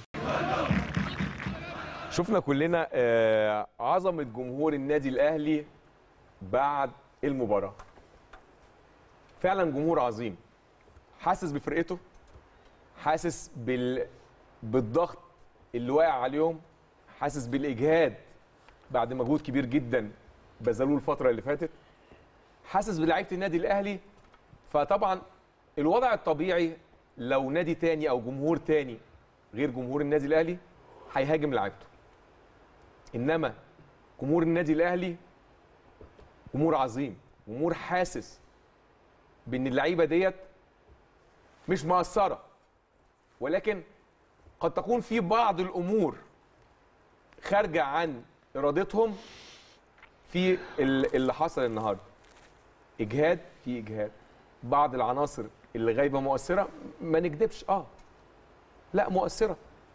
شفنا كلنا آه، عظمه جمهور النادي الاهلي بعد المباراه فعلا جمهور عظيم حاسس بفرقته حاسس بال... بالضغط اللي واقع عليهم حاسس بالاجهاد بعد مجهود كبير جدا بذلوه الفتره اللي فاتت حاسس بلعيبه النادي الاهلي فطبعا الوضع الطبيعي لو نادي تاني او جمهور تاني غير جمهور النادي الاهلي هيهاجم لعيبته انما جمهور النادي الاهلي جمهور عظيم جمهور حاسس بان اللعيبه ديت مش مقصره ولكن قد تكون في بعض الامور خارجه عن ارادتهم في ال- اللي حصل النهارده اجهاد في اجهاد بعض العناصر اللي غايبه مؤثره ما نكذبش اه لا مؤثره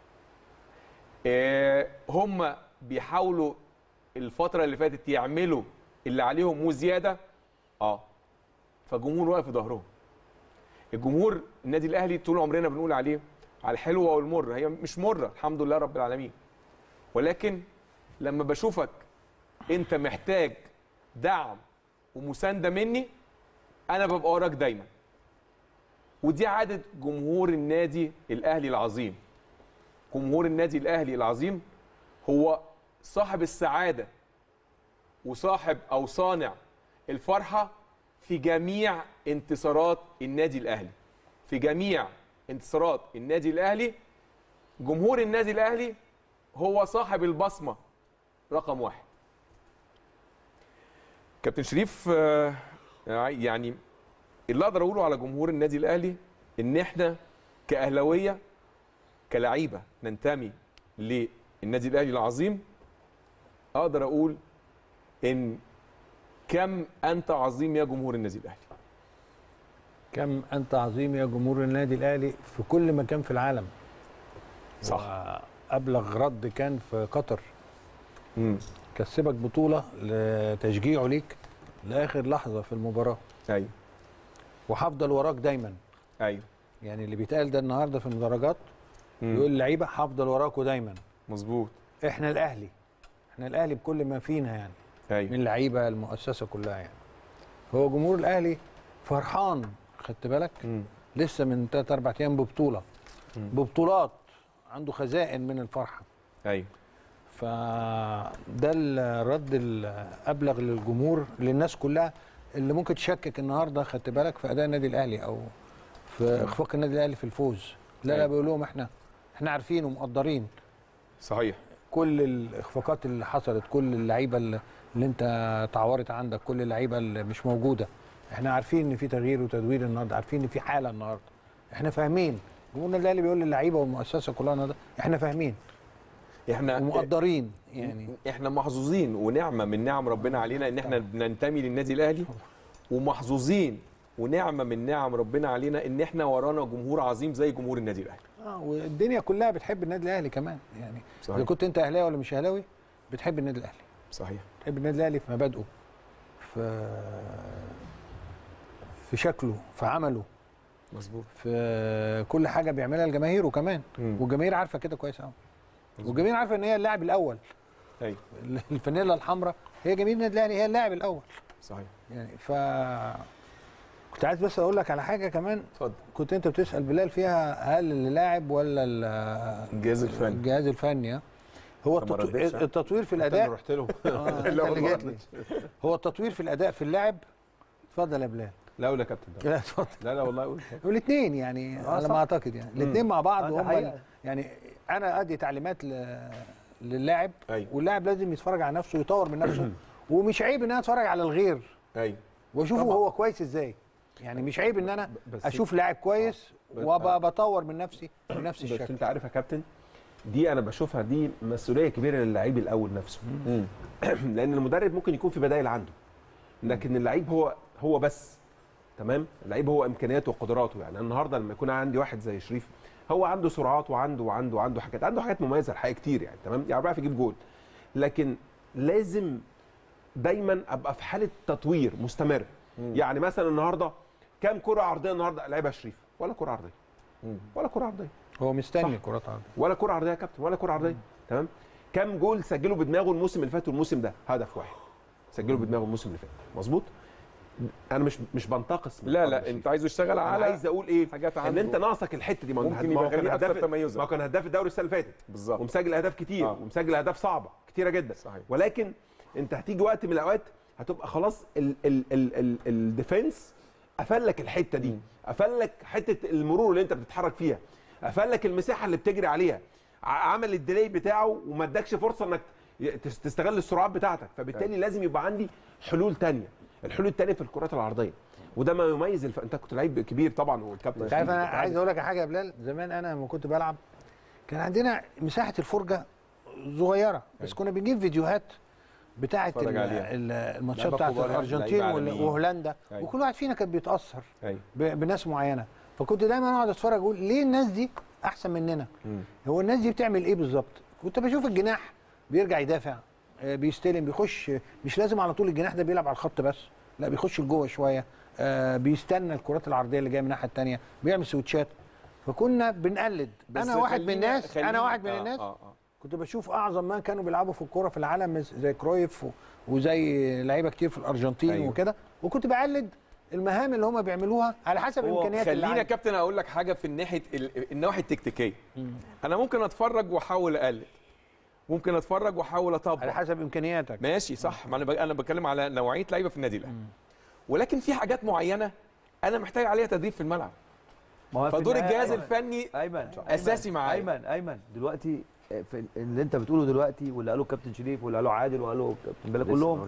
آه هم بيحاولوا الفتره اللي فاتت يعملوا اللي عليهم وزياده اه فالجمهور واقف في ظهرهم الجمهور النادي الاهلي طول عمرنا بنقول عليه على الحلوه والمر هي مش مره الحمد لله رب العالمين ولكن لما بشوفك انت محتاج دعم ومسانده مني انا ببقى وراك دايما ودي عاده جمهور النادي الاهلي العظيم جمهور النادي الاهلي العظيم هو صاحب السعاده وصاحب او صانع الفرحه في جميع انتصارات النادي الاهلي في جميع انتصارات النادي الاهلي جمهور النادي الاهلي هو صاحب البصمه رقم واحد كابتن شريف آه، يعني اللي اقدر اقوله على جمهور النادي الاهلي ان احنا كاهلاويه كلعيبه ننتمي للنادي الاهلي العظيم اقدر اقول ان كم انت عظيم يا جمهور النادي الاهلي كم انت عظيم يا جمهور النادي الاهلي في كل مكان في العالم صح ابلغ رد كان في قطر مم. كسبك بطوله لتشجيعه ليك لاخر لحظه في المباراه ايوه وهفضل وراك دايما ايوه يعني اللي بيتقال ده النهارده في المدرجات مم. يقول اللعيبه هفضل وراكوا دايما مظبوط احنا الاهلي احنا الاهلي بكل ما فينا يعني من ايوه اللعيبه المؤسسه كلها يعني هو جمهور الاهلي فرحان خدت بالك مم. لسه من 3 4 ايام ببطوله مم. ببطولات عنده خزائن من الفرحه ايوه فده الرد الابلغ للجمهور للناس كلها اللي ممكن تشكك النهارده خدت بالك في اداء النادي الاهلي او في اخفاق النادي الاهلي في الفوز لا لا أيوة. بقول لهم احنا احنا عارفين ومقدرين صحيح كل الاخفاقات اللي حصلت كل اللعيبه اللي, اللي انت اتعورت عندك كل اللعيبه اللي مش موجوده احنا عارفين ان في تغيير وتدوير النهارده عارفين ان في حاله النهارده احنا فاهمين جمهور النادي الاهلي بيقول للعيبه والمؤسسه كلها النهارده احنا فاهمين احنا ومقدرين يعني احنا محظوظين ونعمه من نعم ربنا علينا ان احنا بننتمي للنادي الاهلي ومحظوظين ونعمه من نعم ربنا علينا ان احنا ورانا جمهور عظيم زي جمهور النادي الاهلي اه والدنيا كلها بتحب النادي الاهلي كمان يعني صحيح. اذا كنت انت اهلاوي ولا مش اهلاوي بتحب النادي الاهلي صحيح بتحب النادي الاهلي في مبادئه في في شكله في عمله مظبوط في كل حاجه بيعملها لجماهيره كمان مم. والجماهير عارفه كده كويس قوي والجماهير عارفه ان هي اللاعب الاول ايوه الفانيلا الحمراء هي جماهير النادي الاهلي هي اللاعب الاول صحيح يعني ف كنت عايز بس اقول لك على حاجه كمان اتفضل كنت انت بتسال بلال فيها هل اللاعب ولا ال- الجهاز الفني الجهاز الفني ها؟ هو أنت ما التطو... ردتش، ها؟ التطوير في انت اللي الاداء رحت له آه، أنت لا اللي والله جيت لي. هو التطوير في الاداء في اللاعب اتفضل يا بلال لا ولا كابتن ده. لا اتفضل لا لا والله قول والاثنين يعني آه، على صح. ما اعتقد يعني الاثنين مع بعض آه، ده هم حقيقة. ال- يعني انا ادي تعليمات ل... للاعب ايوه واللاعب لازم يتفرج على نفسه ويطور من نفسه ومش عيب ان انا اتفرج على الغير ايوه واشوفه طبعاً. هو كويس ازاي يعني مش عيب ان انا بس اشوف لاعب كويس بس- وابقى بطور من نفسي بنفس بس الشكل انت عارف يا كابتن دي انا بشوفها دي مسؤوليه كبيره للعيب الاول نفسه مم. لان المدرب ممكن يكون في بدائل عنده لكن اللعيب هو هو بس تمام اللعيب هو امكانياته وقدراته يعني النهارده لما يكون عندي واحد زي شريف هو عنده سرعات وعنده وعنده وعنده حاجات عنده حاجات مميزه الحقيقه كتير يعني تمام يعني بيعرف يجيب جول لكن لازم دايما ابقى في حاله تطوير مستمر يعني مثلا النهارده كام كره عرضيه النهارده لعبها شريف ولا كره عرضيه مم. ولا كره عرضيه هو مستني صح. كرات عرض ولا كره عرضيه يا كابتن ولا كره عرضيه تمام كام جول سجله بدماغه الموسم اللي فات والموسم ده هدف واحد سجله بدماغه الموسم اللي فات مظبوط انا مش مش بنتقص من لا فضل لا الشريف. انت عايزه يشتغل انا على عايز اقول ايه حاجات ان عنده. انت ناقصك الحته دي ما هو ممكن ما هو يبقى كان غني أكتر هداف تميزاً. ما هو كان هداف الدوري السنه اللي فاتت بالظبط ومسجل اهداف كتير آه. ومسجل اهداف صعبه كتيره جدا صحيح. ولكن انت هتيجي وقت من الاوقات هتبقى خلاص ال- ال- ال- ال- الديفنس قفل لك الحته دي قفل لك حته المرور اللي انت بتتحرك فيها قفل لك المساحه اللي بتجري عليها ع- عمل الديلي بتاعه وما ادكش فرصه انك ي- تس- تستغل السرعات بتاعتك فبالتالي لازم يبقى عندي حلول تانية الحلول التانية في الكرات العرضيه وده ما يميز الف... انت كنت لعيب كبير طبعا والكابتن انت عارف شريف انا كنت عايز اقول لك على حاجه يا بلال زمان انا لما كنت بلعب كان عندنا مساحه الفرجه صغيره بس كنا بنجيب فيديوهات بتاعه اتفرج ال- عليها. ال- الماتشات لعيبة بتاعه كبار، الارجنتين لعيبة وال- عالميين. وهولندا أيوة. وكل واحد فينا كان بيتاثر ايوه ب- بناس معينه فكنت دايما اقعد اتفرج اقول ليه الناس دي احسن مننا مم. هو الناس دي بتعمل ايه بالظبط كنت بشوف الجناح بيرجع يدافع آه، بيستلم بيخش مش لازم على طول الجناح ده بيلعب على الخط بس لا بيخش لجوه شويه آه، بيستنى الكرات العرضيه اللي جايه من الناحيه الثانيه بيعمل سويتشات فكنا بنقلد بس انا واحد من خلينا- الناس خلينا- انا واحد من آه، الناس آه آه. كنت بشوف اعظم ما كانوا بيلعبوا في الكوره في العالم زي كرويف و- وزي لعيبه كتير في الارجنتين أيوة. أيوه. وكده وكنت بقلد المهام اللي هم بيعملوها على حسب هو امكانيات اللي خلينا يا عندي. كابتن اقول لك حاجه في الناحيه ال- النواحي التكتيكيه انا ممكن اتفرج واحاول اقلد ممكن اتفرج واحاول على اطبق حسب امكانياتك ماشي صح ما انا ب- انا بتكلم على نوعيه لعيبه في النادي الاهلي ولكن في حاجات معينه انا محتاج عليها تدريب في الملعب ما هو في فدور النهاية الجهاز أيمن- الفني ايمن أساسي معايا. ايمن ايمن دلوقتي في اللي انت بتقوله دلوقتي واللي قاله الكابتن شريف واللي قاله عادل وقاله كابتن بلا لسه ما كلهم قلتش.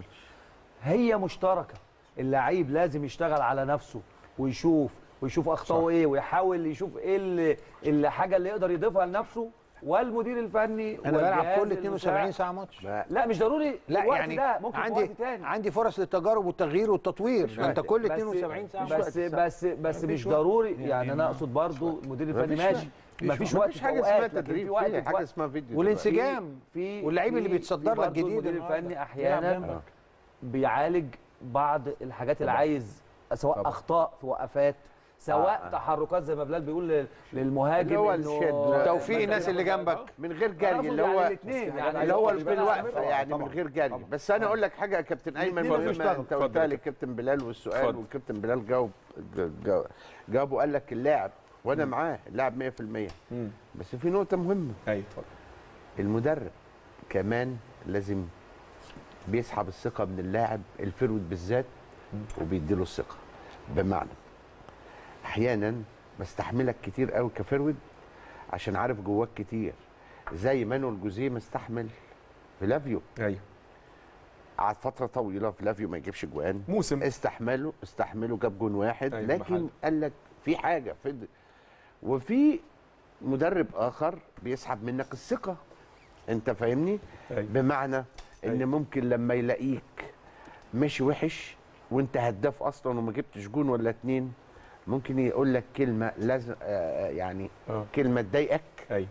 هي مشتركه اللعيب لازم يشتغل على نفسه ويشوف ويشوف اخطائه ايه ويحاول يشوف ايه اللي الحاجه اللي يقدر يضيفها لنفسه والمدير الفني انا بلعب والجهاز كل 72 المساعد. ساعه ماتش لا مش ضروري لا الوقت يعني ده ممكن في عندي وقت تاني عندي فرص للتجارب والتغيير والتطوير ما انت كل بس- 72 ساعه بس بس بس مش ضروري يعني انا اقصد برضو المدير الفني مفيش ماشي مفيش وقت مفيش في حاجه أوقات، اسمها لكن في تدريب وقت في في حاجه وقت. اسمها فيديو والانسجام في واللعيب في- اللي بيتصدر في لك برضو جديد المدير النهاردة. الفني بيلعب احيانا جنبك. بيعالج بعض الحاجات اللي عايز سواء طبعا. اخطاء في وقفات سواء آه. تحركات زي ما بلال بيقول لل- للمهاجم اللي هو إنه الشد. توفيق مثلاً الناس اللي جنبك من غير أقصد جري اللي يعني هو الاثنين يعني اللي هو مش بالوقفه طبعاً. يعني من طبعاً. غير جري بس انا اقول لك حاجه يا كابتن ايمن الاتنين مهمه بيشتغلوا. انت اتفضل قلتها يا للكابتن بلال والسؤال اتفضل. والكابتن بلال جاوب جاوب- جاوب وقال لك اللاعب وانا معاه اللاعب 100% مم. بس في نقطه مهمه ايوه اتفضل المدرب كمان لازم بيسحب الثقه من اللاعب الفرود بالذات وبيديله الثقه بمعنى احيانا بستحملك كتير قوي كفرود عشان عارف جواك كتير زي مانويل جوزيه مستحمل فلافيو ايوه قعد فتره طويله فلافيو ما يجيبش جوان موسم استحمله استحمله جاب جون واحد أيوة، لكن محل. قال لك في حاجه في د- وفي مدرب اخر بيسحب منك الثقه انت فاهمني أيوة. بمعنى ان أيوة. ممكن لما يلاقيك ماشي وحش وانت هداف اصلا وما جبتش جون ولا اتنين ممكن يقول لك كلمه لازم آه يعني اه كلمه تضايقك ايوه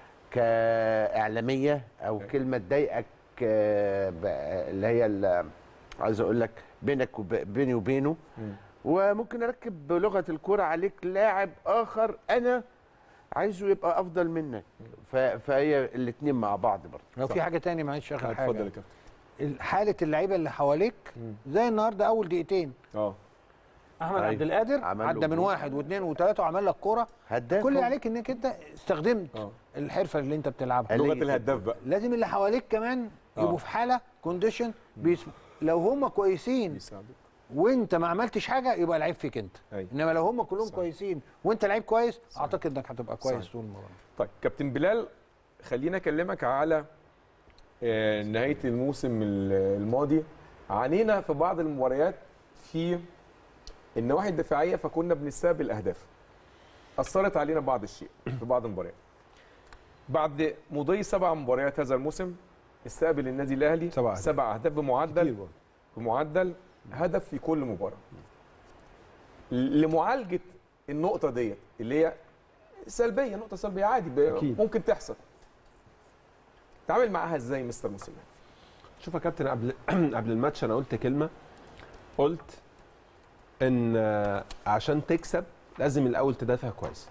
كاعلاميه او أيوة. كلمه تضايقك آه، ب- اللي هي ال- عايز اقول لك بينك وبيني وبينه مم. وممكن اركب بلغه الكوره عليك لاعب اخر انا عايزه يبقى افضل منك ف- فهي الاثنين مع بعض برضه لو في حاجه تاني معلش اخر اتفضل يا حاجه كابتن حاله اللعيبه اللي حواليك مم. زي النهارده اول دقيقتين اه احمد أيوة. عبد القادر عمل له عدى من جول. واحد واثنين وثلاثه وعمل لك كوره هداف كل اللي هو. عليك انك انت استخدمت اه الحرفه اللي انت بتلعبها قال لغه لي- الهداف بقى لازم اللي حواليك كمان آه. يبقوا في حاله كونديشن بيسم... لو هم كويسين بيساعدك وانت ما عملتش حاجه يبقى العيب فيك انت أيوة. انما لو هم كلهم صح. كويسين وانت لعيب كويس اعتقد انك هتبقى كويس صح. طول المباراه طيب كابتن بلال خلينا اكلمك على آه، نهايه الموسم ال- الماضي عانينا في بعض المباريات في النواحي الدفاعيه فكنا بنستقبل اهداف اثرت علينا بعض الشيء في بعض المباريات بعد مضي سبع مباريات هذا الموسم استقبل النادي الاهلي سبع أهداف. سبع اهداف كتير بمعدل برضه. بمعدل هدف في كل مباراه لمعالجه النقطه ديت اللي هي سلبيه نقطه سلبيه عادي ب- أكيد. ممكن تحصل تعامل معاها ازاي مستر موسيماني شوف يا كابتن قبل قبل الماتش انا قلت كلمه قلت ان آه، عشان تكسب لازم الاول تدافع كويس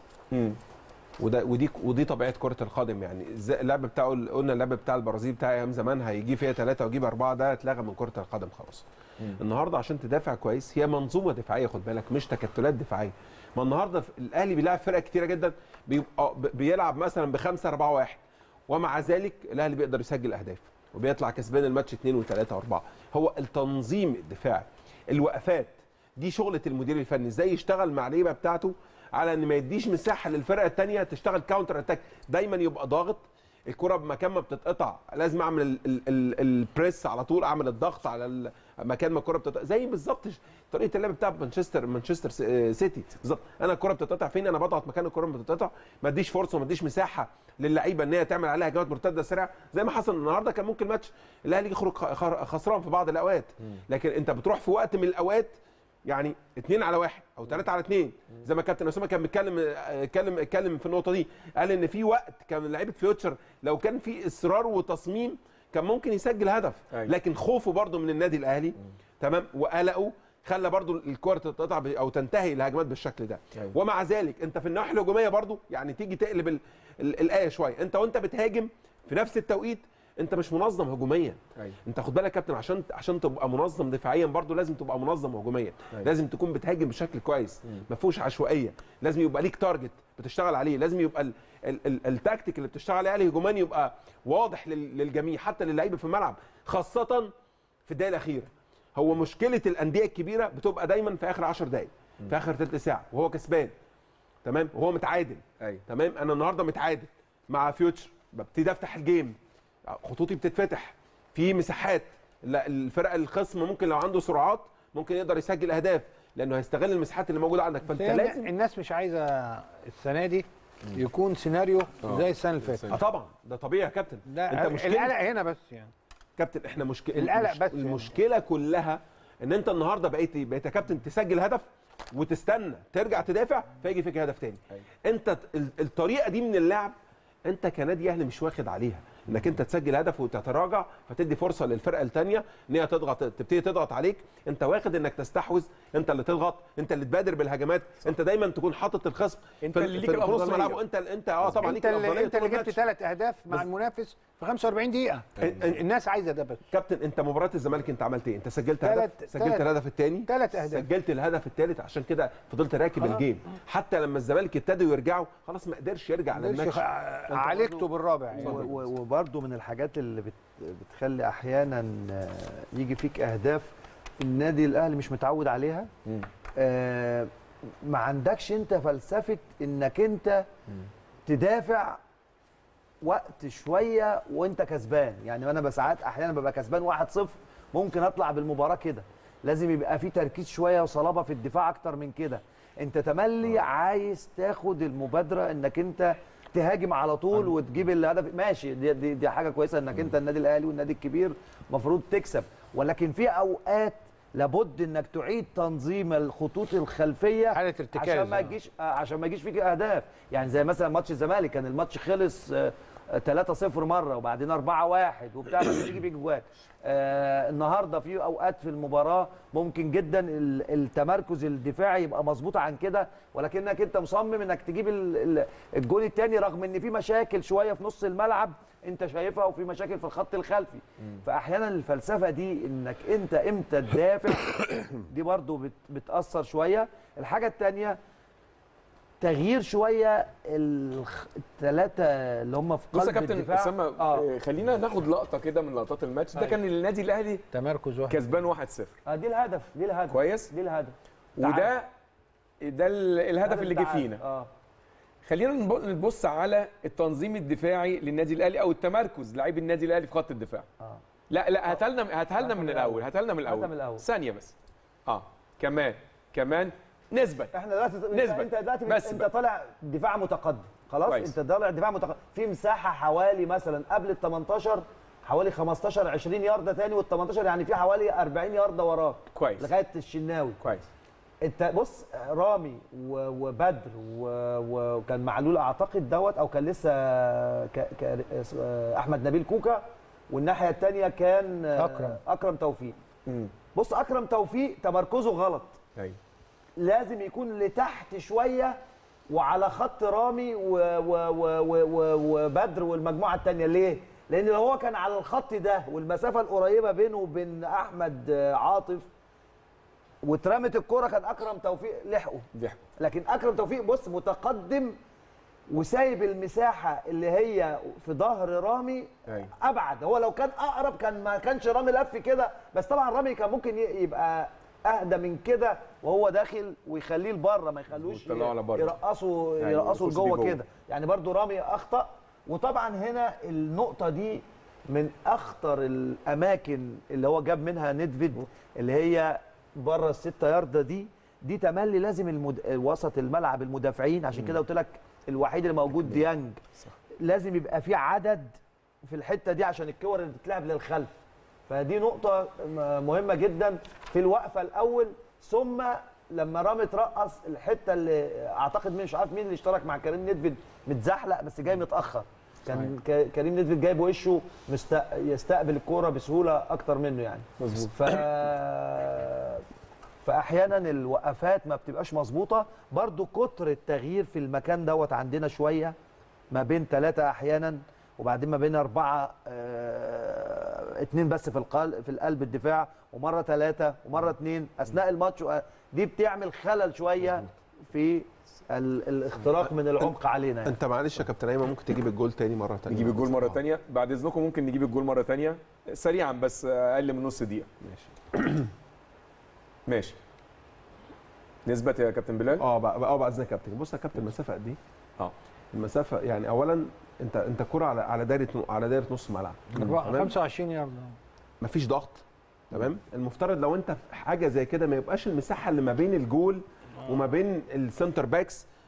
وده ودي ودي طبيعه كره القدم يعني زي اللعب بتاعه قلنا اللعب بتاع البرازيل بتاع ايام زمان هيجي فيها ثلاثه ويجيب اربعه ده اتلغى من كره القدم خلاص النهارده عشان تدافع كويس هي منظومه دفاعيه خد بالك مش تكتلات دفاعيه ما النهارده في- الاهلي بيلعب فرق كتيره جدا بيبقى ب- بيلعب مثلا بخمسه اربعه واحد ومع ذلك الاهلي بيقدر يسجل اهداف وبيطلع كسبان الماتش اثنين وثلاثه واربعه هو التنظيم الدفاعي الوقفات دي شغله المدير الفني ازاي يشتغل مع اللعيبه بتاعته على ان ما يديش مساحه للفرقه الثانيه تشتغل كاونتر اتاك دايما يبقى ضاغط الكره بمكان ما بتتقطع لازم اعمل ال- ال- ال- البريس على طول اعمل الضغط على ال- مكان ما الكره بتتقطع زي بالظبط ش- طريقه اللعب بتاع مانشستر مانشستر س- آه، سيتي بالظبط انا الكره بتتقطع فين انا بضغط مكان الكره ما بتتقطع ما اديش فرصه وما اديش مساحه للعيبه ان هي تعمل عليها هجمات مرتده سريعه زي ما حصل النهارده كان ممكن ماتش الاهلي يخرج خ- خ- خسران في بعض الاوقات لكن انت بتروح في وقت من الاوقات يعني اثنين على واحد او ثلاثه على اثنين زي ما كابتن اسامه كان بيتكلم اتكلم اتكلم في النقطه دي قال ان في وقت كان لعيبه فيوتشر لو كان في اصرار وتصميم كان ممكن يسجل هدف أيوة. لكن خوفه برضه من النادي الاهلي تمام وقلقه خلى برضه الكره تتقطع ب- او تنتهي الهجمات بالشكل ده أيوة. ومع ذلك انت في الناحيه الهجوميه برضه يعني تيجي تقلب ال- ال- الايه شويه انت وانت بتهاجم في نفس التوقيت انت مش منظم هجوميا أيوة. انت خد بالك يا كابتن عشان عشان تبقى منظم دفاعيا برضو لازم تبقى منظم هجوميا أيوة. لازم تكون بتهاجم بشكل كويس ما فيهوش عشوائيه لازم يبقى ليك تارجت بتشتغل عليه لازم يبقى ال ال ال التكتيك اللي بتشتغل عليه هجوميا يبقى واضح لل- للجميع حتى للعيبه في الملعب خاصه في الدقيقه الاخيره هو مشكله الانديه الكبيره بتبقى دايما في اخر 10 دقائق في اخر ثلث ساعه وهو كسبان تمام وهو متعادل ايوه تمام انا النهارده متعادل مع فيوتشر ببتدي افتح الجيم خطوطي بتتفتح في مساحات لا الفرق الخصم ممكن لو عنده سرعات ممكن يقدر يسجل اهداف لانه هيستغل المساحات اللي موجوده عندك فانت هي لازم الناس مش عايزه السنه دي يكون سيناريو زي السنه اللي فاتت اه طبعا ده طبيعي يا كابتن ده انت مشكله القلق هنا بس يعني كابتن احنا مشكله القلق بس يعني. المشكله كلها ان انت النهارده بقيت إيه؟ بقيت يا كابتن تسجل هدف وتستنى ترجع تدافع فيجي فيك هدف تاني انت ال- الطريقه دي من اللعب انت كنادي اهلي مش واخد عليها انك انت تسجل هدف وتتراجع فتدي فرصه للفرقه الثانيه ان هي تضغط تبتدي تضغط عليك انت واخد انك تستحوذ انت اللي تضغط انت اللي تبادر بالهجمات انت دايما تكون حاطط الخصم انت في- اللي ليك في نص الأفضلية. ملعبه انت انت اه طبعا انت ليك الافضليه اللي انت اللي طول جبت الماتش. ثلاث اهداف مع بس- المنافس في 45 دقيقه الناس عايزه ده بس كابتن انت مباراه الزمالك انت عملت ايه؟ انت سجلت تلات- هدف سجلت تلات- الهدف الثاني تلات أهداف. سجلت الهدف الثالث عشان كده فضلت راكب خلاص. الجيم حتى لما الزمالك ابتدوا يرجعوا خلاص ما قدرش يرجع للماتش عالجته بالرابع يعني. و- و- وبرضه من الحاجات اللي بت بتخلي احيانا آه، يجي فيك اهداف النادي الاهلي مش متعود عليها آه، ما عندكش انت فلسفه انك انت تدافع وقت شويه وانت كسبان يعني انا بساعات احيانا ببقى كسبان 1-0 ممكن اطلع بالمباراه كده لازم يبقى في تركيز شويه وصلابه في الدفاع اكتر من كده انت تملي عايز تاخد المبادره انك انت تهاجم على طول وتجيب الهدف ماشي دي, دي, دي حاجه كويسه انك انت النادي الاهلي والنادي الكبير المفروض تكسب ولكن في اوقات لابد انك تعيد تنظيم الخطوط الخلفيه حالة ارتكاز، عشان ما آه. يجيش آه، عشان ما يجيش فيك اهداف يعني زي مثلا ماتش الزمالك كان الماتش خلص آه، آه، 3-0 مره وبعدين 4-1 وبتاع ما تيجي فيك جوان آه النهارده في اوقات في المباراه ممكن جدا ال- التمركز الدفاعي يبقى مظبوط عن كده ولكنك انت مصمم انك تجيب ال- ال- الجول الثاني رغم ان في مشاكل شويه في نص الملعب انت شايفها وفي مشاكل في الخط الخلفي فاحيانا الفلسفه دي انك انت امتى تدافع دي برضو بت بتاثر شويه الحاجه الثانيه تغيير شويه الثلاثه اللي هم في قلب بص يا كابتن الدفاع اسامه اه آه. خلينا ناخد لقطه كده من لقطات الماتش ده أيوة. كان النادي الاهلي تمركز واحد كسبان 1-0 آه، دي الهدف دي الهدف كويس دي الهدف وده ده ال- الهدف اللي جه تعادل. فينا اه خلينا نب- نبص على التنظيم الدفاعي للنادي الاهلي او التمركز لاعبي النادي الاهلي في خط الدفاع اه لا لا هاتها لنا هاتها لنا من الاول هاتها لنا من هاتها الاول من الأول. ثانيه بس اه كمان كمان نسبه احنا دلوقتي نسبة. انت دلوقتي بس انت بقى. طالع دفاع متقدم خلاص كويس. انت طالع دفاع متقدم في مساحه حوالي مثلا قبل ال 18 حوالي 15 20 يارده تاني وال 18 يعني في حوالي 40 يارده وراك كويس لغايه الشناوي كويس انت بص رامي و- وبدر و- وكان معلول اعتقد دوت او كان لسه ك... ك... احمد نبيل كوكا والناحيه الثانيه كان أكرم. اكرم توفيق امم بص اكرم توفيق تمركزه غلط ايوه لازم يكون لتحت شويه وعلى خط رامي و- و- و- و- و- وبدر والمجموعه الثانيه ليه؟ لان لو هو كان على الخط ده والمسافه القريبه بينه وبين احمد آه، عاطف واترمت الكره كان اكرم توفيق لحقه دي لكن اكرم توفيق بص متقدم وسايب المساحه اللي هي في ظهر رامي أيوة. ابعد هو لو كان اقرب كان ما كانش رامي لف كده بس طبعا رامي كان ممكن ي- يبقى اهدى من كده وهو داخل ويخليه لبره ما يخلوش ويطلعه على بره. يرقصوا أيوة، يرقصوا يخش بيه لجوه جوه. كده يعني برضو رامي اخطا وطبعا هنا النقطه دي من اخطر الاماكن اللي هو جاب منها ندفيد اللي هي بره الستة ياردة دي دي تملي لازم المد... وسط الملعب المدافعين عشان كده قلت لك الوحيد اللي موجود ديانج لازم يبقى في عدد في الحته دي عشان الكور اللي بتتلعب للخلف فدي نقطه م- مهمه جدا في الوقفه الاول ثم لما رامي ترقص الحته اللي اعتقد مش عارف مين اللي اشترك مع كريم ندفد متزحلق بس جاي متاخر كان ك- كريم ندفد جايب وشه مست... يستقبل الكوره بسهوله اكتر منه يعني مظبوط ف فاحيانا الوقفات ما بتبقاش مظبوطه برضو كتر التغيير في المكان دوت عندنا شويه ما بين ثلاثه احيانا وبعدين ما بين اربعه آه اتنين بس في القلب في القلب الدفاع ومره ثلاثه ومره اتنين اثناء الماتش وأ- دي بتعمل خلل شويه في ال- الاختراق من العمق علينا يعني. انت معلش يا كابتن ايمن ممكن تجيب الجول تاني مره تانية نجيب الجول مره ثانيه بعد اذنكم ممكن نجيب الجول مره ثانيه سريعا بس اقل من نص دقيقه ماشي ماشي نسبة يا كابتن بلال اه بقى اه بعد اذنك يا كابتن بص يا كابتن المسافه قد ايه؟ اه المسافه يعني اولا انت انت كرة على على دايره على دايره نص ملعب أربعة- تمام؟ 25 يارده مفيش ضغط تمام المفترض لو انت في حاجه زي كده ما يبقاش المساحه اللي ما بين الجول وما بين السنتر باكس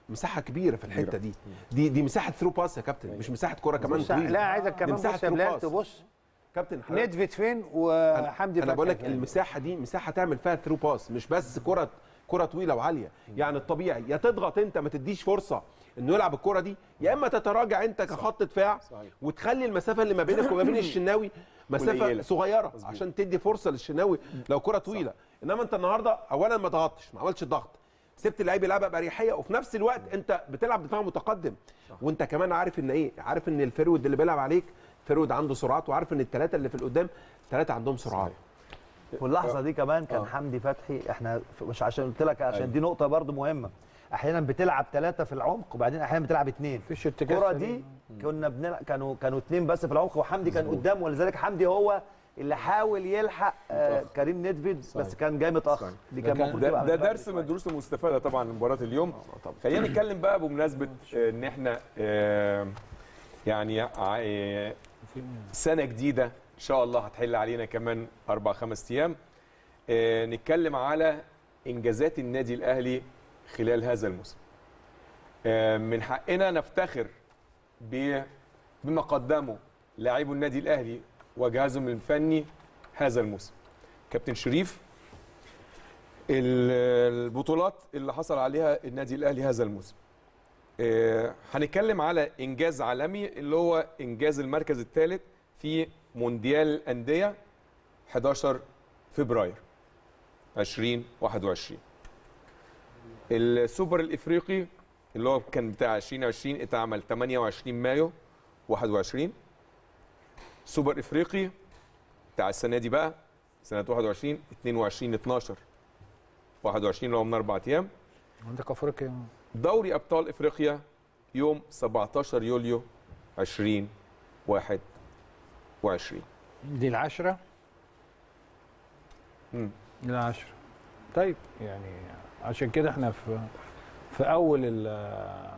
مساحه كبيره في الحته دي دي دي مساحه ثرو باس يا كابتن مش مساحه كوره كمان بص طويله لا عايزك دي كمان مساحة بص يا through بلال pass. تبص كابتن حضرتك- ندفت فين انا وحمدي انا بقول لك فتحي. المساحه دي مساحه تعمل فيها ثرو باس مش بس كره كره طويله وعاليه يعني الطبيعي يا تضغط انت ما تديش فرصه انه يلعب الكره دي يا اما تتراجع انت كخط دفاع صحيح. وتخلي المسافه اللي ما بينك وما بين الشناوي مسافه قليلة. صغيره عشان تدي فرصه للشناوي لو كره طويله انما انت النهارده اولا ما ضغطتش ما عملتش ضغط سبت اللعيب يلعبها باريحيه وفي نفس الوقت انت بتلعب دفاع متقدم وانت كمان عارف ان ايه عارف ان الفرود اللي بيلعب عليك فرود عنده سرعات وعارف ان الثلاثه اللي في القدام ثلاثه عندهم سرعات واللحظه دي كمان كان حمدي فتحي احنا ف- مش عشان قلت لك عشان دي نقطه برضو مهمه احيانا بتلعب ثلاثه في العمق وبعدين احيانا بتلعب اثنين مفيش ارتكاز الكره سليم. دي كنا بنلعب كانوا كانوا اثنين بس في العمق وحمدي كان قدام ولذلك حمدي هو اللي حاول يلحق آه كريم ندفيد بس كان جاي متاخر دي كان ده المفروض ده, تبقى ده من بدري درس من شوية. الدروس المستفاده طبعا من مباراه اليوم خلينا نتكلم بقى بمناسبه آه، ان احنا آه، يعني ع- آه، سنه جديده ان شاء الله هتحل علينا كمان اربع خمس ايام آه، نتكلم على انجازات النادي الاهلي خلال هذا الموسم آه، من حقنا نفتخر ب- بما قدمه لاعبو النادي الاهلي وجهازهم الفني هذا الموسم كابتن شريف ال- البطولات اللي حصل عليها النادي الاهلي هذا الموسم آه، هنتكلم على انجاز عالمي اللي هو انجاز المركز الثالث في مونديال الانديه 11 فبراير 2021 السوبر الافريقي اللي هو كان بتاع 2020 اتعمل 28 مايو 21 سوبر افريقي بتاع السنه دي بقى سنه 21 22 12 21 اللي هو من اربع ايام عندك افريقيا دوري ابطال افريقيا يوم 17 يوليو 2021 دي العشرة مم. دي العشرة طيب يعني عشان كده احنا في في اول ال-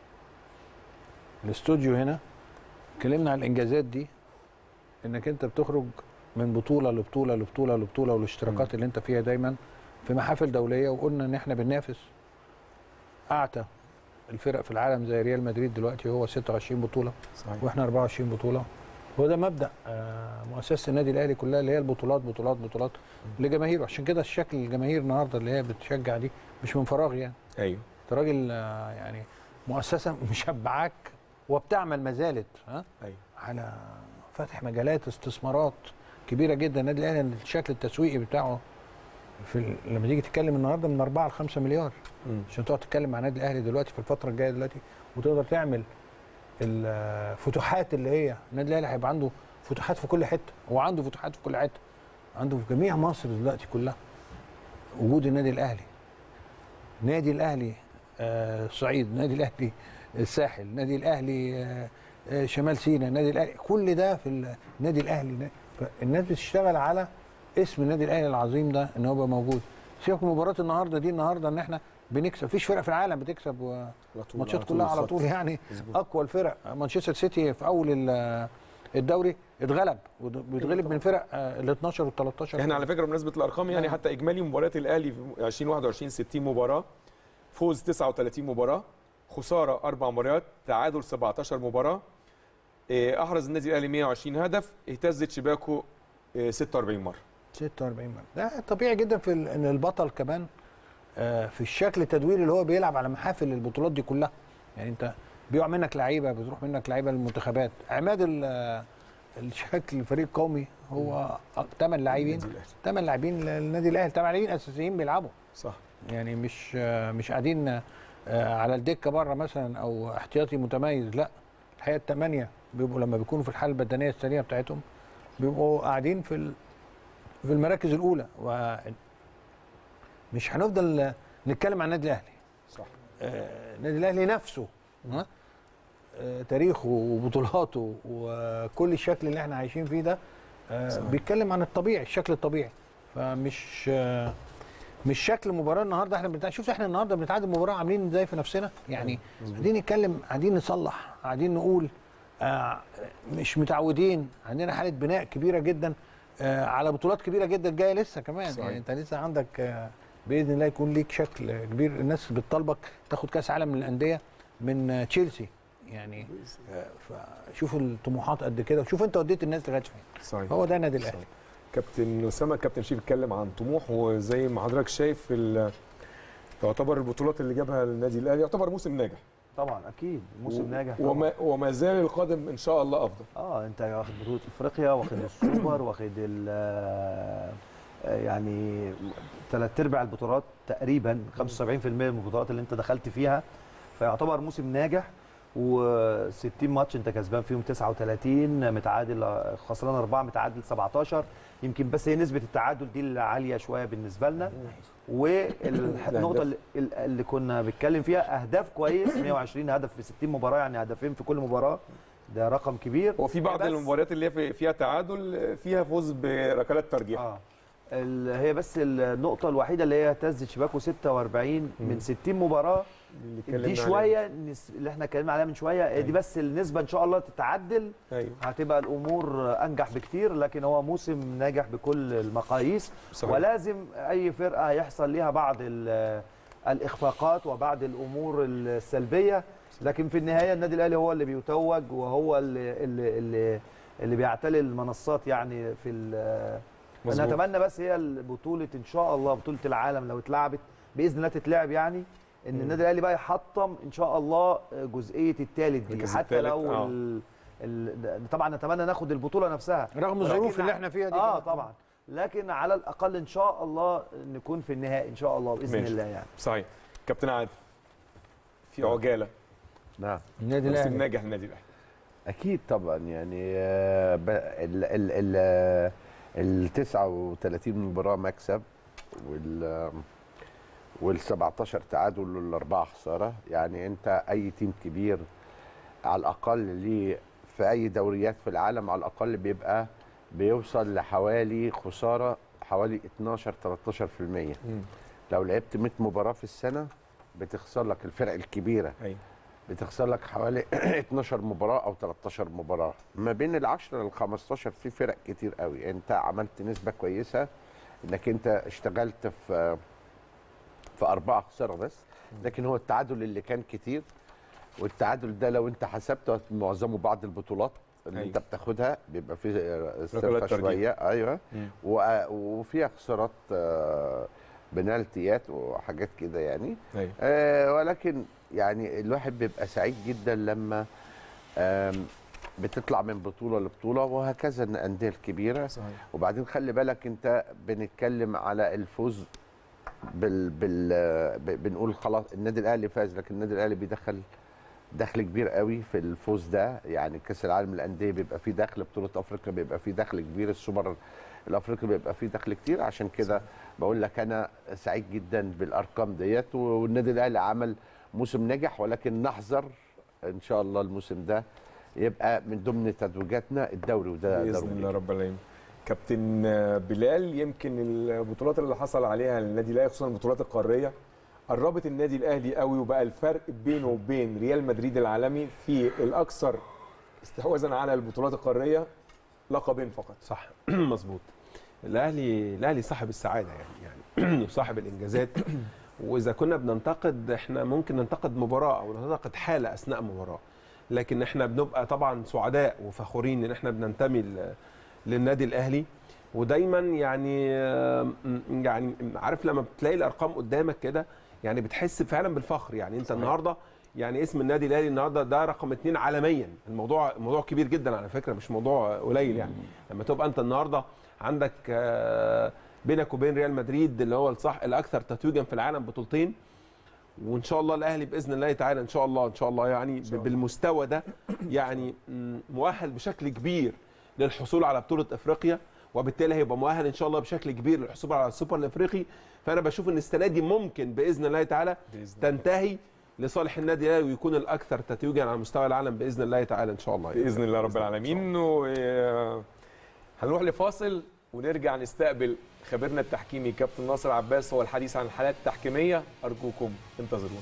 الاستوديو هنا اتكلمنا عن الانجازات دي انك انت بتخرج من بطوله لبطوله لبطوله لبطوله والاشتراكات اللي انت فيها دايما في محافل دوليه وقلنا ان احنا بننافس اعتى الفرق في العالم زي ريال مدريد دلوقتي هو 26 بطوله صحيح واحنا 24 بطوله هو ده مبدا آه، مؤسسه النادي الاهلي كلها اللي هي البطولات بطولات بطولات لجماهيره عشان كده الشكل الجماهير النهارده اللي هي بتشجع دي مش من فراغ يعني ايوه انت راجل آه، يعني مؤسسه مشبعاك وبتعمل ما زالت ها ايوه على فتح مجالات استثمارات كبيره جدا النادي الاهلي الشكل التسويقي بتاعه في ال... لما تيجي تتكلم النهارده من 4 ل 5 مليار مم. عشان تقعد تتكلم مع النادي الاهلي دلوقتي في الفتره الجايه دلوقتي وتقدر تعمل الفتوحات اللي هي النادي الاهلي هيبقى عنده فتوحات في كل حته هو عنده فتوحات في كل حته عنده في جميع مصر دلوقتي كلها وجود النادي الاهلي نادي الاهلي آه، الصعيد نادي الاهلي الساحل نادي الاهلي آه، آه، شمال سيناء نادي الاهلي كل ده في النادي الاهلي الناس بتشتغل على اسم النادي الاهلي العظيم ده ان هو يبقى موجود سيبك من مباراه النهارده دي النهارده ان احنا بنكسب مفيش فرق في العالم بتكسب و... ماتشات كلها على طول يعني اقوى الفرق مانشستر سيتي في اول ال- الدوري اتغلب وبيتغلب من فرق آه، ال 12 وال 13 احنا على فكره بمناسبه الارقام يعني آه. حتى اجمالي مباريات الاهلي في 2021 60 مباراه فوز 39 مباراه خساره اربع مباريات تعادل 17 مباراه إيه، احرز النادي الاهلي 120 هدف اهتزت شباكه إيه، 46 مره 46 مرة ده طبيعي جدا في ال- ان البطل كمان آه، في الشكل التدويري اللي هو بيلعب على محافل البطولات دي كلها يعني انت بيقع منك لعيبه بتروح منك لعيبه للمنتخبات عماد ال- آه، الشكل الفريق القومي هو ثمان لاعبين النادي الأهلي. ثمان لاعبين للنادي الاهلي ثمان لاعبين اساسيين بيلعبوا صح يعني مش آه، مش قاعدين آه، على الدكه بره مثلا او احتياطي متميز لا الحقيقه الثمانيه بيبقوا لما بيكونوا في الحاله البدنيه السليمه بتاعتهم بيبقوا قاعدين في ال- في المراكز الاولى و مش هنفضل نتكلم عن النادي الاهلي صح آه، النادي الاهلي نفسه ها آه، تاريخه وبطولاته وكل الشكل اللي احنا عايشين فيه ده آه، صحيح. بيتكلم عن الطبيعي الشكل الطبيعي فمش آه، مش شكل مباراه النهارده احنا بنتع... شوف احنا النهارده بنتعادل مباراه عاملين ازاي في نفسنا يعني قاعدين نتكلم قاعدين نصلح قاعدين نقول آه مش متعودين عندنا حاله بناء كبيره جدا آه على بطولات كبيره جدا جايه لسه كمان صحيح. يعني انت لسه عندك آه باذن الله يكون ليك شكل كبير الناس بتطالبك تاخد كاس عالم من الانديه من آه، تشيلسي يعني آه، فشوفوا الطموحات قد كده وشوف انت وديت الناس لغايه فين صحيح هو ده النادي الاهلي كابتن اسامه كابتن شريف اتكلم عن طموح وزي ما حضرتك شايف ال- تعتبر البطولات اللي جابها النادي الاهلي يعتبر موسم ناجح طبعا اكيد موسم ناجح طبعاً. وما, وما زال القادم ان شاء الله افضل اه انت واخد بطوله افريقيا واخد السوبر واخد ال آه، يعني ثلاث ارباع البطولات تقريبا 75% من البطولات اللي انت دخلت فيها فيعتبر موسم ناجح و60 ماتش انت كسبان فيهم 39 متعادل خسران اربعه متعادل 17 يمكن بس هي نسبه التعادل دي اللي عاليه شويه بالنسبه لنا والنقطه اللي, اللي كنا بنتكلم فيها اهداف كويس 120 هدف في 60 مباراه يعني هدفين في كل مباراه ده رقم كبير هو في بعض بس- المباريات اللي هي في- فيها تعادل فيها فوز بركلات ترجيح اه ال- هي بس النقطة الوحيدة اللي هي اهتز شباكه 46 من 60 مباراة اللي اتكلمنا دي عليها. شوية نس- اللي احنا اتكلمنا عليها من شوية دي بس النسبة ان شاء الله تتعدل ايوه هتبقى الامور انجح بكتير لكن هو موسم ناجح بكل المقاييس صحيح. ولازم اي فرقة هيحصل ليها بعض ال- الاخفاقات وبعض الامور السلبية لكن في النهاية النادي الاهلي هو اللي بيتوج وهو اللي اللي اللي, اللي بيعتلي المنصات يعني في ال- انا مظبوط. اتمنى بس هي البطوله ان شاء الله بطوله العالم لو اتلعبت باذن الله تتلعب يعني ان النادي الاهلي بقى يحطم ان شاء الله جزئيه الثالث دي المركز حتى التالت، لو آه. ال... ال... طبعا نتمنى ناخد البطوله نفسها رغم ولكن الظروف اللي ع- احنا فيها دي اه كمان. طبعا لكن على الاقل ان شاء الله نكون في النهائي ان شاء الله باذن ماشي. الله يعني صحيح كابتن عادل في عجاله نعم النادي موسم الاهلي ناجح للنادي الاهلي اكيد طبعا يعني آه، ب- ال ال ال ال 39 مباراه مكسب وال وال 17 تعادل والاربعه خساره يعني انت اي تيم كبير على الاقل ليه في اي دوريات في العالم على الاقل بيبقى بيوصل لحوالي خساره حوالي 12 13% مم. لو لعبت 100 مباراه في السنه بتخسر لك الفرق الكبيره ايوه بتخسر لك حوالي 12 مباراه او 13 مباراه ما بين ال 10 لل 15 في فرق كتير قوي انت عملت نسبه كويسه انك انت اشتغلت في في اربعه خساره بس لكن هو التعادل اللي كان كتير والتعادل ده لو انت حسبته معظمه بعض البطولات اللي أيوة. انت بتاخدها بيبقى فيه ركلات استرخاء ترجيح. شويه ايوه مم. و- وفيها خسارات آه، بنالتيات وحاجات كده يعني ايوه آه، ولكن يعني الواحد بيبقى سعيد جدا لما آم، بتطلع من بطوله لبطوله وهكذا الانديه الكبيره صحيح وبعدين خلي بالك انت بنتكلم على الفوز بال بال ب- بنقول خلاص النادي الاهلي فاز لكن النادي الاهلي بيدخل دخل كبير قوي في الفوز ده يعني كاس العالم للانديه بيبقى فيه دخل بطوله افريقيا بيبقى فيه دخل كبير السوبر الافريقي بيبقى فيه دخل كتير عشان كده بقول لك انا سعيد جدا بالارقام ديت والنادي الاهلي عمل موسم ناجح ولكن نحذر ان شاء الله الموسم ده يبقى من ضمن تتويجاتنا الدوري وده باذن ضروري الله رب العالمين كابتن بلال يمكن البطولات اللي حصل عليها النادي الاهلي خصوصا البطولات القاريه قربت النادي الاهلي قوي وبقى الفرق بينه وبين ريال مدريد العالمي في الاكثر استحواذا على البطولات القاريه لقبين فقط صح مظبوط الاهلي الاهلي صاحب السعاده يعني يعني وصاحب الانجازات واذا كنا بننتقد احنا ممكن ننتقد مباراه او ننتقد حاله اثناء مباراه لكن احنا بنبقى طبعا سعداء وفخورين ان احنا بننتمي ل- للنادي الاهلي ودايما يعني آم، يعني عارف لما بتلاقي الارقام قدامك كده يعني بتحس فعلا بالفخر يعني انت النهارده يعني اسم النادي الاهلي النهارده ده رقم اتنين عالميا الموضوع موضوع كبير جدا على فكره مش موضوع قليل يعني لما تبقى انت النهارده عندك آه، بينك وبين ريال مدريد اللي هو الصح الاكثر تتويجا في العالم بطولتين وان شاء الله الاهلي باذن الله تعالى ان شاء الله ان شاء الله يعني شاء الله. بالمستوى ده يعني م، مؤهل بشكل كبير للحصول على بطوله افريقيا وبالتالي هيبقى مؤهل ان شاء الله بشكل كبير للحصول على السوبر الافريقي فانا بشوف ان السنه دي ممكن باذن الله تعالى باذن الله تنتهي لصالح النادي الاهلي ويكون الاكثر تتويجا على مستوى العالم باذن الله تعالى ان شاء الله يعني. باذن الله رب العالمين و هنروح لفاصل ونرجع نستقبل خبيرنا التحكيمي كابتن ناصر عباس هو الحديث عن الحالات التحكيميه ارجوكم انتظرونا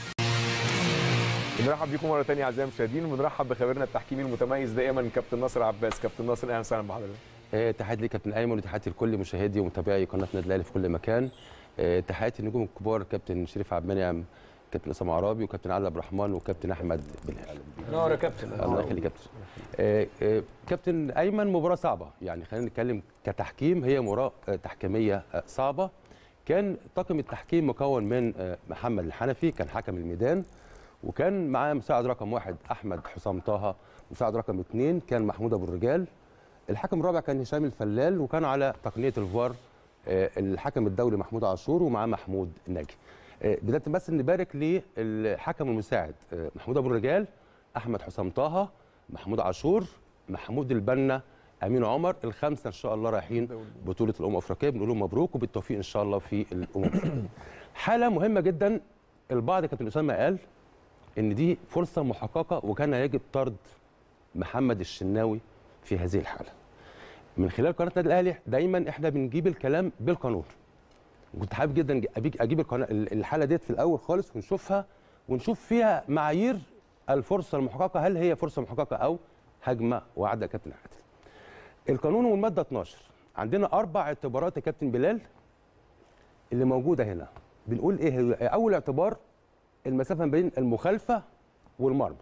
بنرحب بيكم مره ثانيه اعزائي المشاهدين وبنرحب بخبيرنا التحكيمي المتميز دائما كابتن ناصر عباس كابتن ناصر اهلا وسهلا بحضرتك آه، تحياتي لكابتن ايمن وتحياتي لكل مشاهدي ومتابعي قناه النادي الاهلي في كل مكان آه، تحياتي للنجوم الكبار كابتن شريف عبد المنعم كابتن اسامه عرابي وكابتن علي عبد الرحمن وكابتن احمد بلال نور يا كابتن الله يخليك كابتن آه، آه، كابتن ايمن مباراه صعبه يعني خلينا نتكلم كتحكيم هي مباراه آه، تحكيميه آه، صعبه كان طاقم التحكيم مكون من آه، محمد الحنفي كان حكم الميدان وكان معاه مساعد رقم واحد احمد حسام طه مساعد رقم اثنين كان محمود ابو الرجال الحكم الرابع كان هشام الفلال وكان على تقنيه الفار آه، الحكم الدولي محمود عاشور ومعاه محمود ناجي آه، بدايه بس نبارك للحكم المساعد آه، محمود ابو الرجال احمد حسام طه محمود عاشور محمود البنا امين عمر الخمسه ان شاء الله رايحين بطوله الامم الافريقيه بنقول لهم مبروك وبالتوفيق ان شاء الله في الامم الافريقيه حاله مهمه جدا البعض كابتن اسامه قال ان دي فرصه محققه وكان يجب طرد محمد الشناوي في هذه الحاله من خلال قناه النادي الاهلي دايما احنا بنجيب الكلام بالقانون كنت حابب جدا أبيك- اجيب القناة الحاله ديت في الاول خالص ونشوفها ونشوف فيها معايير الفرصه المحققه هل هي فرصه محققه او هجمه وعد يا كابتن عادل القانون والماده 12 عندنا اربع اعتبارات يا كابتن بلال اللي موجوده هنا بنقول ايه هي؟ اول اعتبار المسافه ما بين المخالفه والمرمى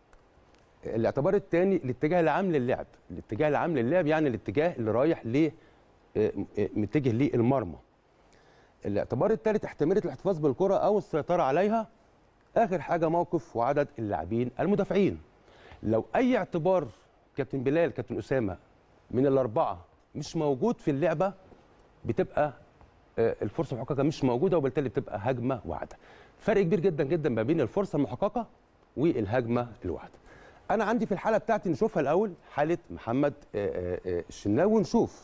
الاعتبار الثاني الاتجاه العام للعب الاتجاه العام للعب يعني الاتجاه اللي رايح ل آه، آه، متجه للمرمى الاعتبار الثالث احتماليه الاحتفاظ بالكره او السيطره عليها اخر حاجه موقف وعدد اللاعبين المدافعين لو اي اعتبار كابتن بلال كابتن اسامه من الاربعه مش موجود في اللعبه بتبقى آه، الفرصه المحققه مش موجوده وبالتالي بتبقى هجمه واحده فرق كبير جدا جدا ما بين الفرصه المحققه والهجمه الواحده انا عندي في الحاله بتاعتي نشوفها الاول حاله محمد آه، آه، آه، الشناوي ونشوف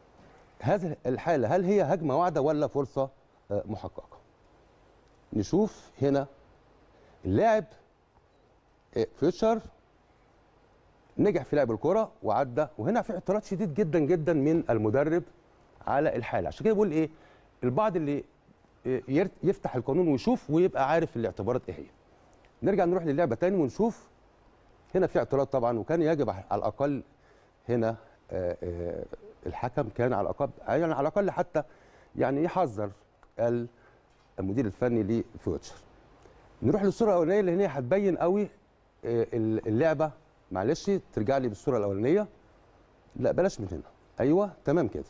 هذه الحاله هل هي هجمه واحده ولا فرصه آه، محققه نشوف هنا اللاعب آه، فيوتشر نجح في لعب الكره وعدى وهنا في اعتراض شديد جدا جدا من المدرب على الحاله عشان كده بقول ايه البعض اللي آه، ير- يفتح القانون ويشوف ويبقى عارف الاعتبارات ايه هي نرجع نروح للعبه تاني ونشوف هنا في اعتراض طبعا وكان يجب على الاقل هنا آه، آه، الحكم كان على الاقل يعني على الاقل حتى يعني يحذر ال- المدير الفني لفيوتشر نروح للصوره الاولانيه اللي هنا هتبين قوي آه، اللعبه معلش ترجع لي بالصوره الاولانيه لا بلاش من هنا ايوه تمام كده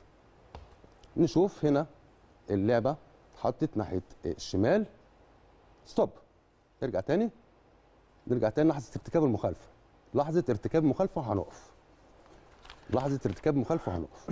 نشوف هنا اللعبه اتحطت ناحيه الشمال ستوب ارجع تاني نرجع تاني لحظه ارتكاب المخالفه لحظه ارتكاب مخالفه وهنقف لحظه ارتكاب مخالفه وهنقف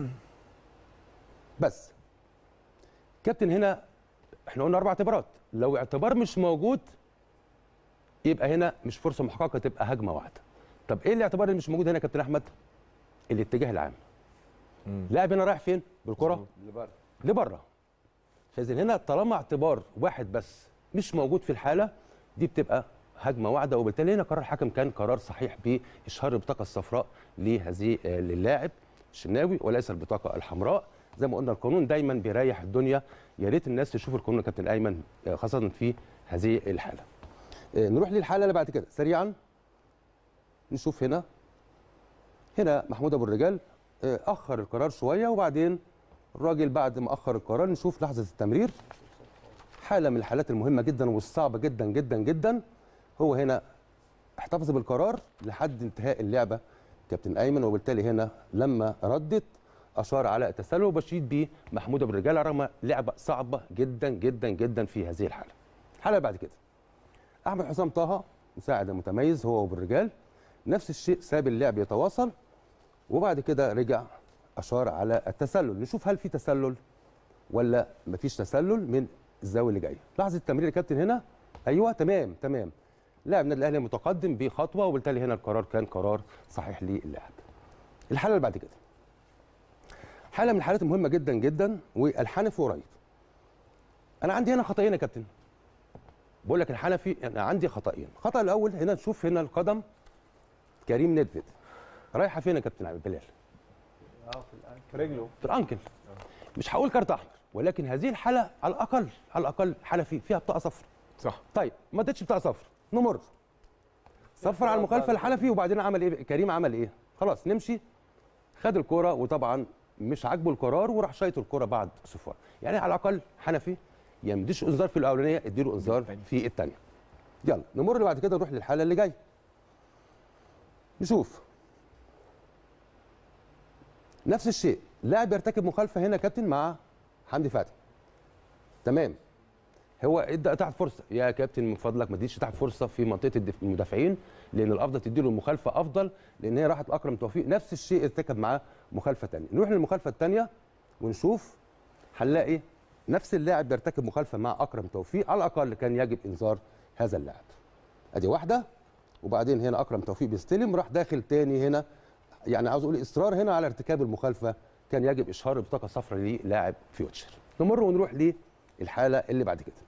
بس كابتن هنا احنا قلنا اربع اعتبارات لو اعتبار مش موجود يبقى هنا مش فرصه محققه تبقى هجمه واحده طب ايه الاعتبار اللي مش موجود هنا يا كابتن احمد الاتجاه العام لاعب هنا رايح فين بالكره لبره فاذا هنا طالما اعتبار واحد بس مش موجود في الحاله دي بتبقى هجمه واحده وبالتالي هنا قرار الحكم كان قرار صحيح باشهار البطاقه الصفراء لهذه آه، للاعب الشناوي وليس البطاقه الحمراء زي ما قلنا القانون دايما بيريح الدنيا يا ريت الناس تشوف القانون يا كابتن ايمن آه، خاصه في هذه الحاله آه، نروح للحاله اللي بعد كده سريعا نشوف هنا هنا محمود ابو الرجال آه، اخر القرار شويه وبعدين الراجل بعد ما اخر القرار نشوف لحظه التمرير حاله من الحالات المهمه جدا والصعبه جدا جدا جدا هو هنا احتفظ بالقرار لحد انتهاء اللعبه كابتن ايمن وبالتالي هنا لما ردت اشار على التسلل وبشيد بيه محمود ابو الرجال رغم لعبه صعبه جدا جدا جدا في هذه الحاله. الحاله اللي بعد كده احمد حسام طه مساعد متميز هو وابو الرجال نفس الشيء ساب اللعب يتواصل وبعد كده رجع اشار على التسلل نشوف هل في تسلل ولا مفيش تسلل من الزاويه اللي جايه لحظه التمرير يا كابتن هنا ايوه تمام تمام لاعب النادي الاهلي متقدم بخطوه وبالتالي هنا القرار كان قرار صحيح للاعب الحاله اللي بعد كده حاله من الحالات المهمه جدا جدا والحنفي قريب انا عندي هنا خطأين يا كابتن بقول لك الحنفي انا عندي خطأين الخطأ الاول هنا نشوف هنا القدم كريم ندفد رايحه فين يا كابتن عبد بلال رجله في الانكل مش هقول كارت احمر ولكن هذه الحاله على الاقل على الاقل حاله في فيها بطاقه صفر صح طيب ما ادتش بطاقه صفر نمر صفر على المخالفه الحنفي وبعدين عمل ايه كريم عمل ايه خلاص نمشي خد الكرة وطبعا مش عاجبه القرار وراح شايط الكرة بعد صفار يعني على الاقل حنفي يا مديش انذار في الاولانيه اديله انذار في الثانيه يلا نمر اللي بعد كده نروح للحاله اللي جايه نشوف نفس الشيء لاعب يرتكب مخالفه هنا كابتن مع حمدي فتحي تمام هو ادى تحت فرصه يا كابتن من فضلك ما تديش تحت فرصه في منطقه الدف- المدافعين لان الافضل تديله المخالفه افضل لان هي راحت لاكرم توفيق نفس الشيء ارتكب معاه مخالفه ثانيه نروح للمخالفه الثانيه ونشوف هنلاقي نفس اللاعب بيرتكب مخالفه مع اكرم توفيق على الاقل كان يجب انذار هذا اللاعب ادي واحده وبعدين هنا اكرم توفيق بيستلم راح داخل تاني هنا يعني عاوز اقول اصرار هنا على ارتكاب المخالفه كان يجب اشهار بطاقه صفراء للاعب فيوتشر نمر ونروح للحاله اللي بعد كده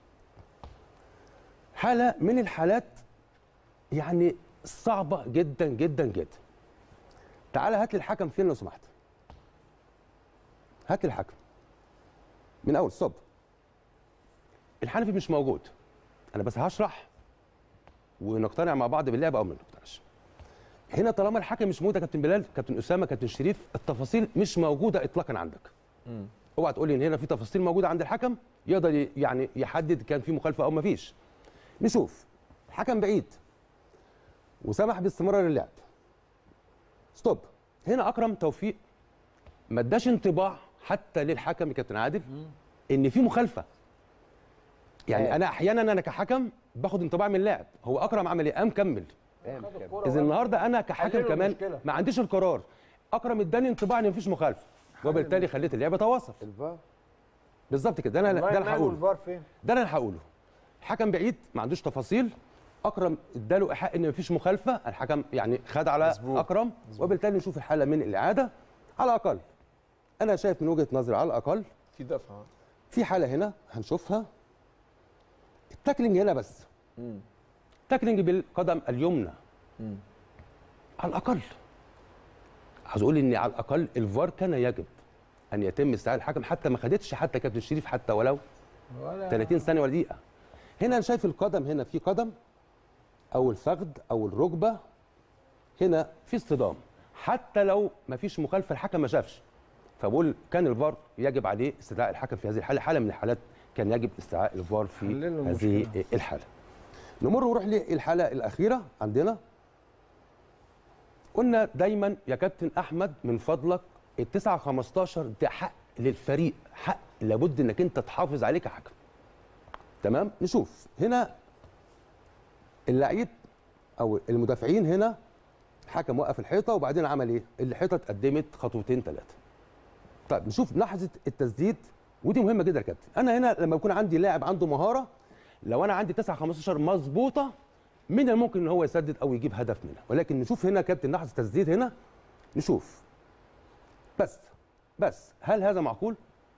حاله من الحالات يعني صعبه جدا جدا جدا تعالى هات لي الحكم فين لو سمحت هات لي الحكم من اول صب الحنفي مش موجود انا بس هشرح ونقتنع مع بعض باللعبه او ما نقتنعش هنا طالما الحكم مش موجود يا كابتن بلال كابتن اسامه كابتن شريف التفاصيل مش موجوده اطلاقا عندك اوعى تقول لي ان هنا في تفاصيل موجوده عند الحكم يقدر ي- يعني يحدد كان في مخالفه او ما فيش نشوف الحكم بعيد وسمح باستمرار اللعب ستوب هنا اكرم توفيق ما اداش انطباع حتى للحكم يا كابتن عادل ان في مخالفه يعني انا احيانا انا كحكم باخد انطباع من اللاعب هو اكرم عمل ايه قام كمل اذا النهارده انا كحكم حللوا كمان المشكلة. ما عنديش القرار اكرم اداني انطباع ان مفيش مخالفه وبالتالي خليت اللعبه تواصل الفار بالظبط كده ده انا ده انا هقوله الفار فين؟ ده انا هقوله الحكم بعيد ما عندوش تفاصيل اكرم اداله ايحاء ان مفيش مخالفه الحكم يعني خد على مظبوط. اكرم وبالتالي نشوف الحاله من الاعاده على الاقل انا شايف من وجهه نظري على الاقل في دفعه في حاله هنا هنشوفها التاكلينج هنا بس تاكلينج بالقدم اليمنى على الاقل عاوز اقول ان على الاقل الفار كان يجب ان يتم استدعاء الحكم حتى ما خدتش حتى كابتن شريف حتى ولو 30 ثانيه ولا دقيقه هنا انا شايف القدم هنا في قدم او الفخذ او الركبه هنا في اصطدام حتى لو ما فيش مخالفه الحكم ما شافش فبقول كان الفار يجب عليه استدعاء الحكم في هذه الحاله حاله من الحالات كان يجب استدعاء الفار في حللوا هذه المشكلة. الحاله نمر ونروح للحاله الاخيره عندنا قلنا دايما يا كابتن احمد من فضلك ال 9 15 ده حق للفريق حق لابد انك انت تحافظ عليه كحكم تمام نشوف هنا اللعيب او المدافعين هنا الحكم وقف الحيطه وبعدين عمل ايه الحيطه اتقدمت خطوتين ثلاثه طيب نشوف لحظه التسديد ودي مهمه جدا يا كابتن انا هنا لما يكون عندي لاعب عنده مهاره لو انا عندي 9 15 مظبوطه من الممكن ان هو يسدد او يجيب هدف منها ولكن نشوف هنا يا كابتن لحظه التسديد هنا نشوف بس بس هل هذا معقول؟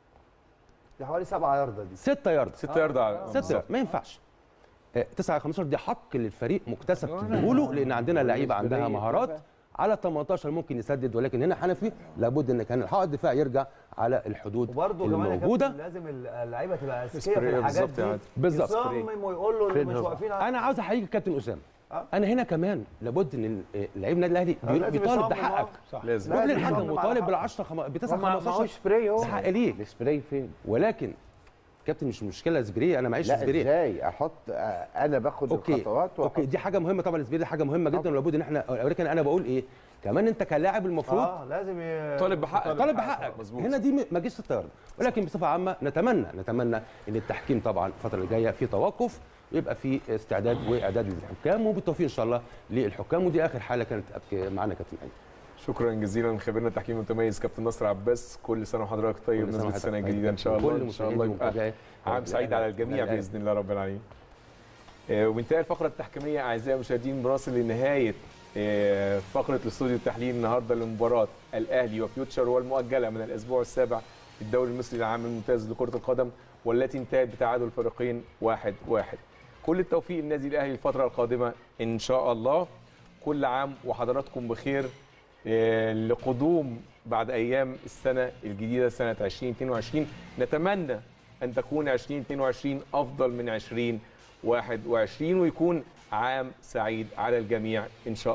دي حوالي 7 ياردة دي 6 يارد 6 يارد على 6 يارد ما ينفعش 9 15 دي حق للفريق مكتسب تقوله لان عندنا لعيبه عندها مهارات على 18 ممكن يسدد ولكن هنا حنفي لابد ان كان الحائط الدفاع يرجع على الحدود وبرده كمان يا الموجوده كابتن لازم اللعيبه تبقى اذكياء في سبراي الحاجات بالظبط يا دي عادل. بالظبط. يصمم ويقول له اللي مش واقفين على انا عاوز احييك كابتن اسامه آه. انا هنا كمان لابد ان لعيب النادي الاهلي آه، لازم بيطالب ده يصمم، آه. حقك لازم روح لازم للحكم يصمم وطالب على بال 10 خم... ب 9 ما 15 معهوش سبراي اهو ده حق ليك السبراي فين؟ ولكن كابتن مش مشكله سبري انا معيش لا سبري ازاي احط آه، انا باخد اوكي الخطوات اوكي وأحط- دي حاجه مهمه طبعا السبري دي حاجه مهمه جدا ولابد ان احنا ولكن انا بقول ايه كمان انت كلاعب المفروض اه لازم ي... طالب بحقك طالب بحقك مظبوط. هنا دي م- ما جيش الطياره ولكن بصفه عامه نتمنى نتمنى ان التحكيم طبعا الفتره اللي جايه في توقف ويبقى في استعداد واعداد للحكام وبالتوفيق ان شاء الله للحكام ودي اخر حاله كانت أبك- معانا كابتن ايمن شكرا جزيلا خبيرنا التحكيم المتميز كابتن نصر عباس كل سنه وحضرتك طيب كل سنة بمناسبه وحضرتك السنه طيب. الجديده ان شاء الله كل ان شاء الله مشاهدي يبقى ومتابعي عام سعيد على الجميع الأهلي. باذن الله رب العالمين آه، وبانتهى الفقره التحكيميه اعزائي المشاهدين بنصل لنهايه آه، فقره الاستوديو التحليل النهارده لمباراه الاهلي وفيوتشر والمؤجله من الاسبوع السابع في الدوري المصري العام الممتاز لكره القدم والتي انتهت بتعادل الفريقين واحد واحد كل التوفيق للنادي الاهلي الفتره القادمه ان شاء الله كل عام وحضراتكم بخير آه، لقدوم بعد ايام السنه الجديده سنه 2022 نتمنى ان تكون 2022 افضل من 2021 ويكون عام سعيد على الجميع ان شاء الله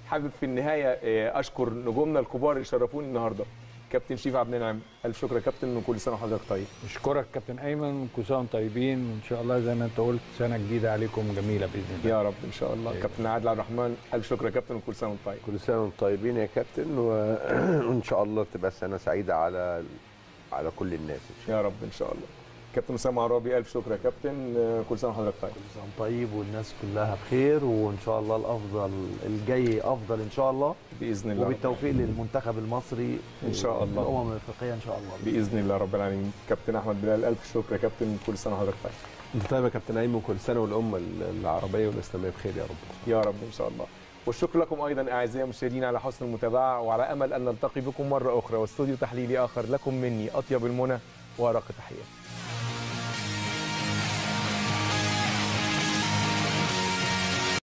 حابب في النهايه آه، اشكر نجومنا الكبار اللي شرفوني النهارده كابتن شريف عبد النعم الف شكر يا كابتن وكل سنه وحضرتك طيب اشكرك كابتن ايمن كل سنه وانتم طيبين وان شاء الله زي ما انت قلت سنه جديده عليكم جميله باذن الله يا رب ان شاء الله كابتن عادل عبد الرحمن الف شكر يا كابتن وكل سنه وانت طيب كل سنه وانتم طيبين يا كابتن و... وان شاء الله تبقى سنه سعيده على على كل الناس ان شاء يا رب ان شاء الله كابتن اسامه عرابي الف شكر يا كابتن آه، كل سنه وحضرتك طيب كل سنة طيب والناس كلها بخير وان شاء الله الافضل الجاي افضل ان شاء الله باذن الله رب. وبالتوفيق للمنتخب المصري في إن شاء الله. الامم الافريقيه ان شاء الله باذن الله رب العالمين كابتن احمد بلال الف شكر يا كابتن كل سنه وحضرتك طيب انت طيب يا كابتن ايمن كل سنه والامه العربيه والاسلاميه بخير يا رب يا رب ان شاء الله والشكر لكم ايضا اعزائي المشاهدين على حسن المتابعه وعلى امل ان نلتقي بكم مره اخرى واستوديو تحليلي اخر لكم مني اطيب المنى وارق تحياتي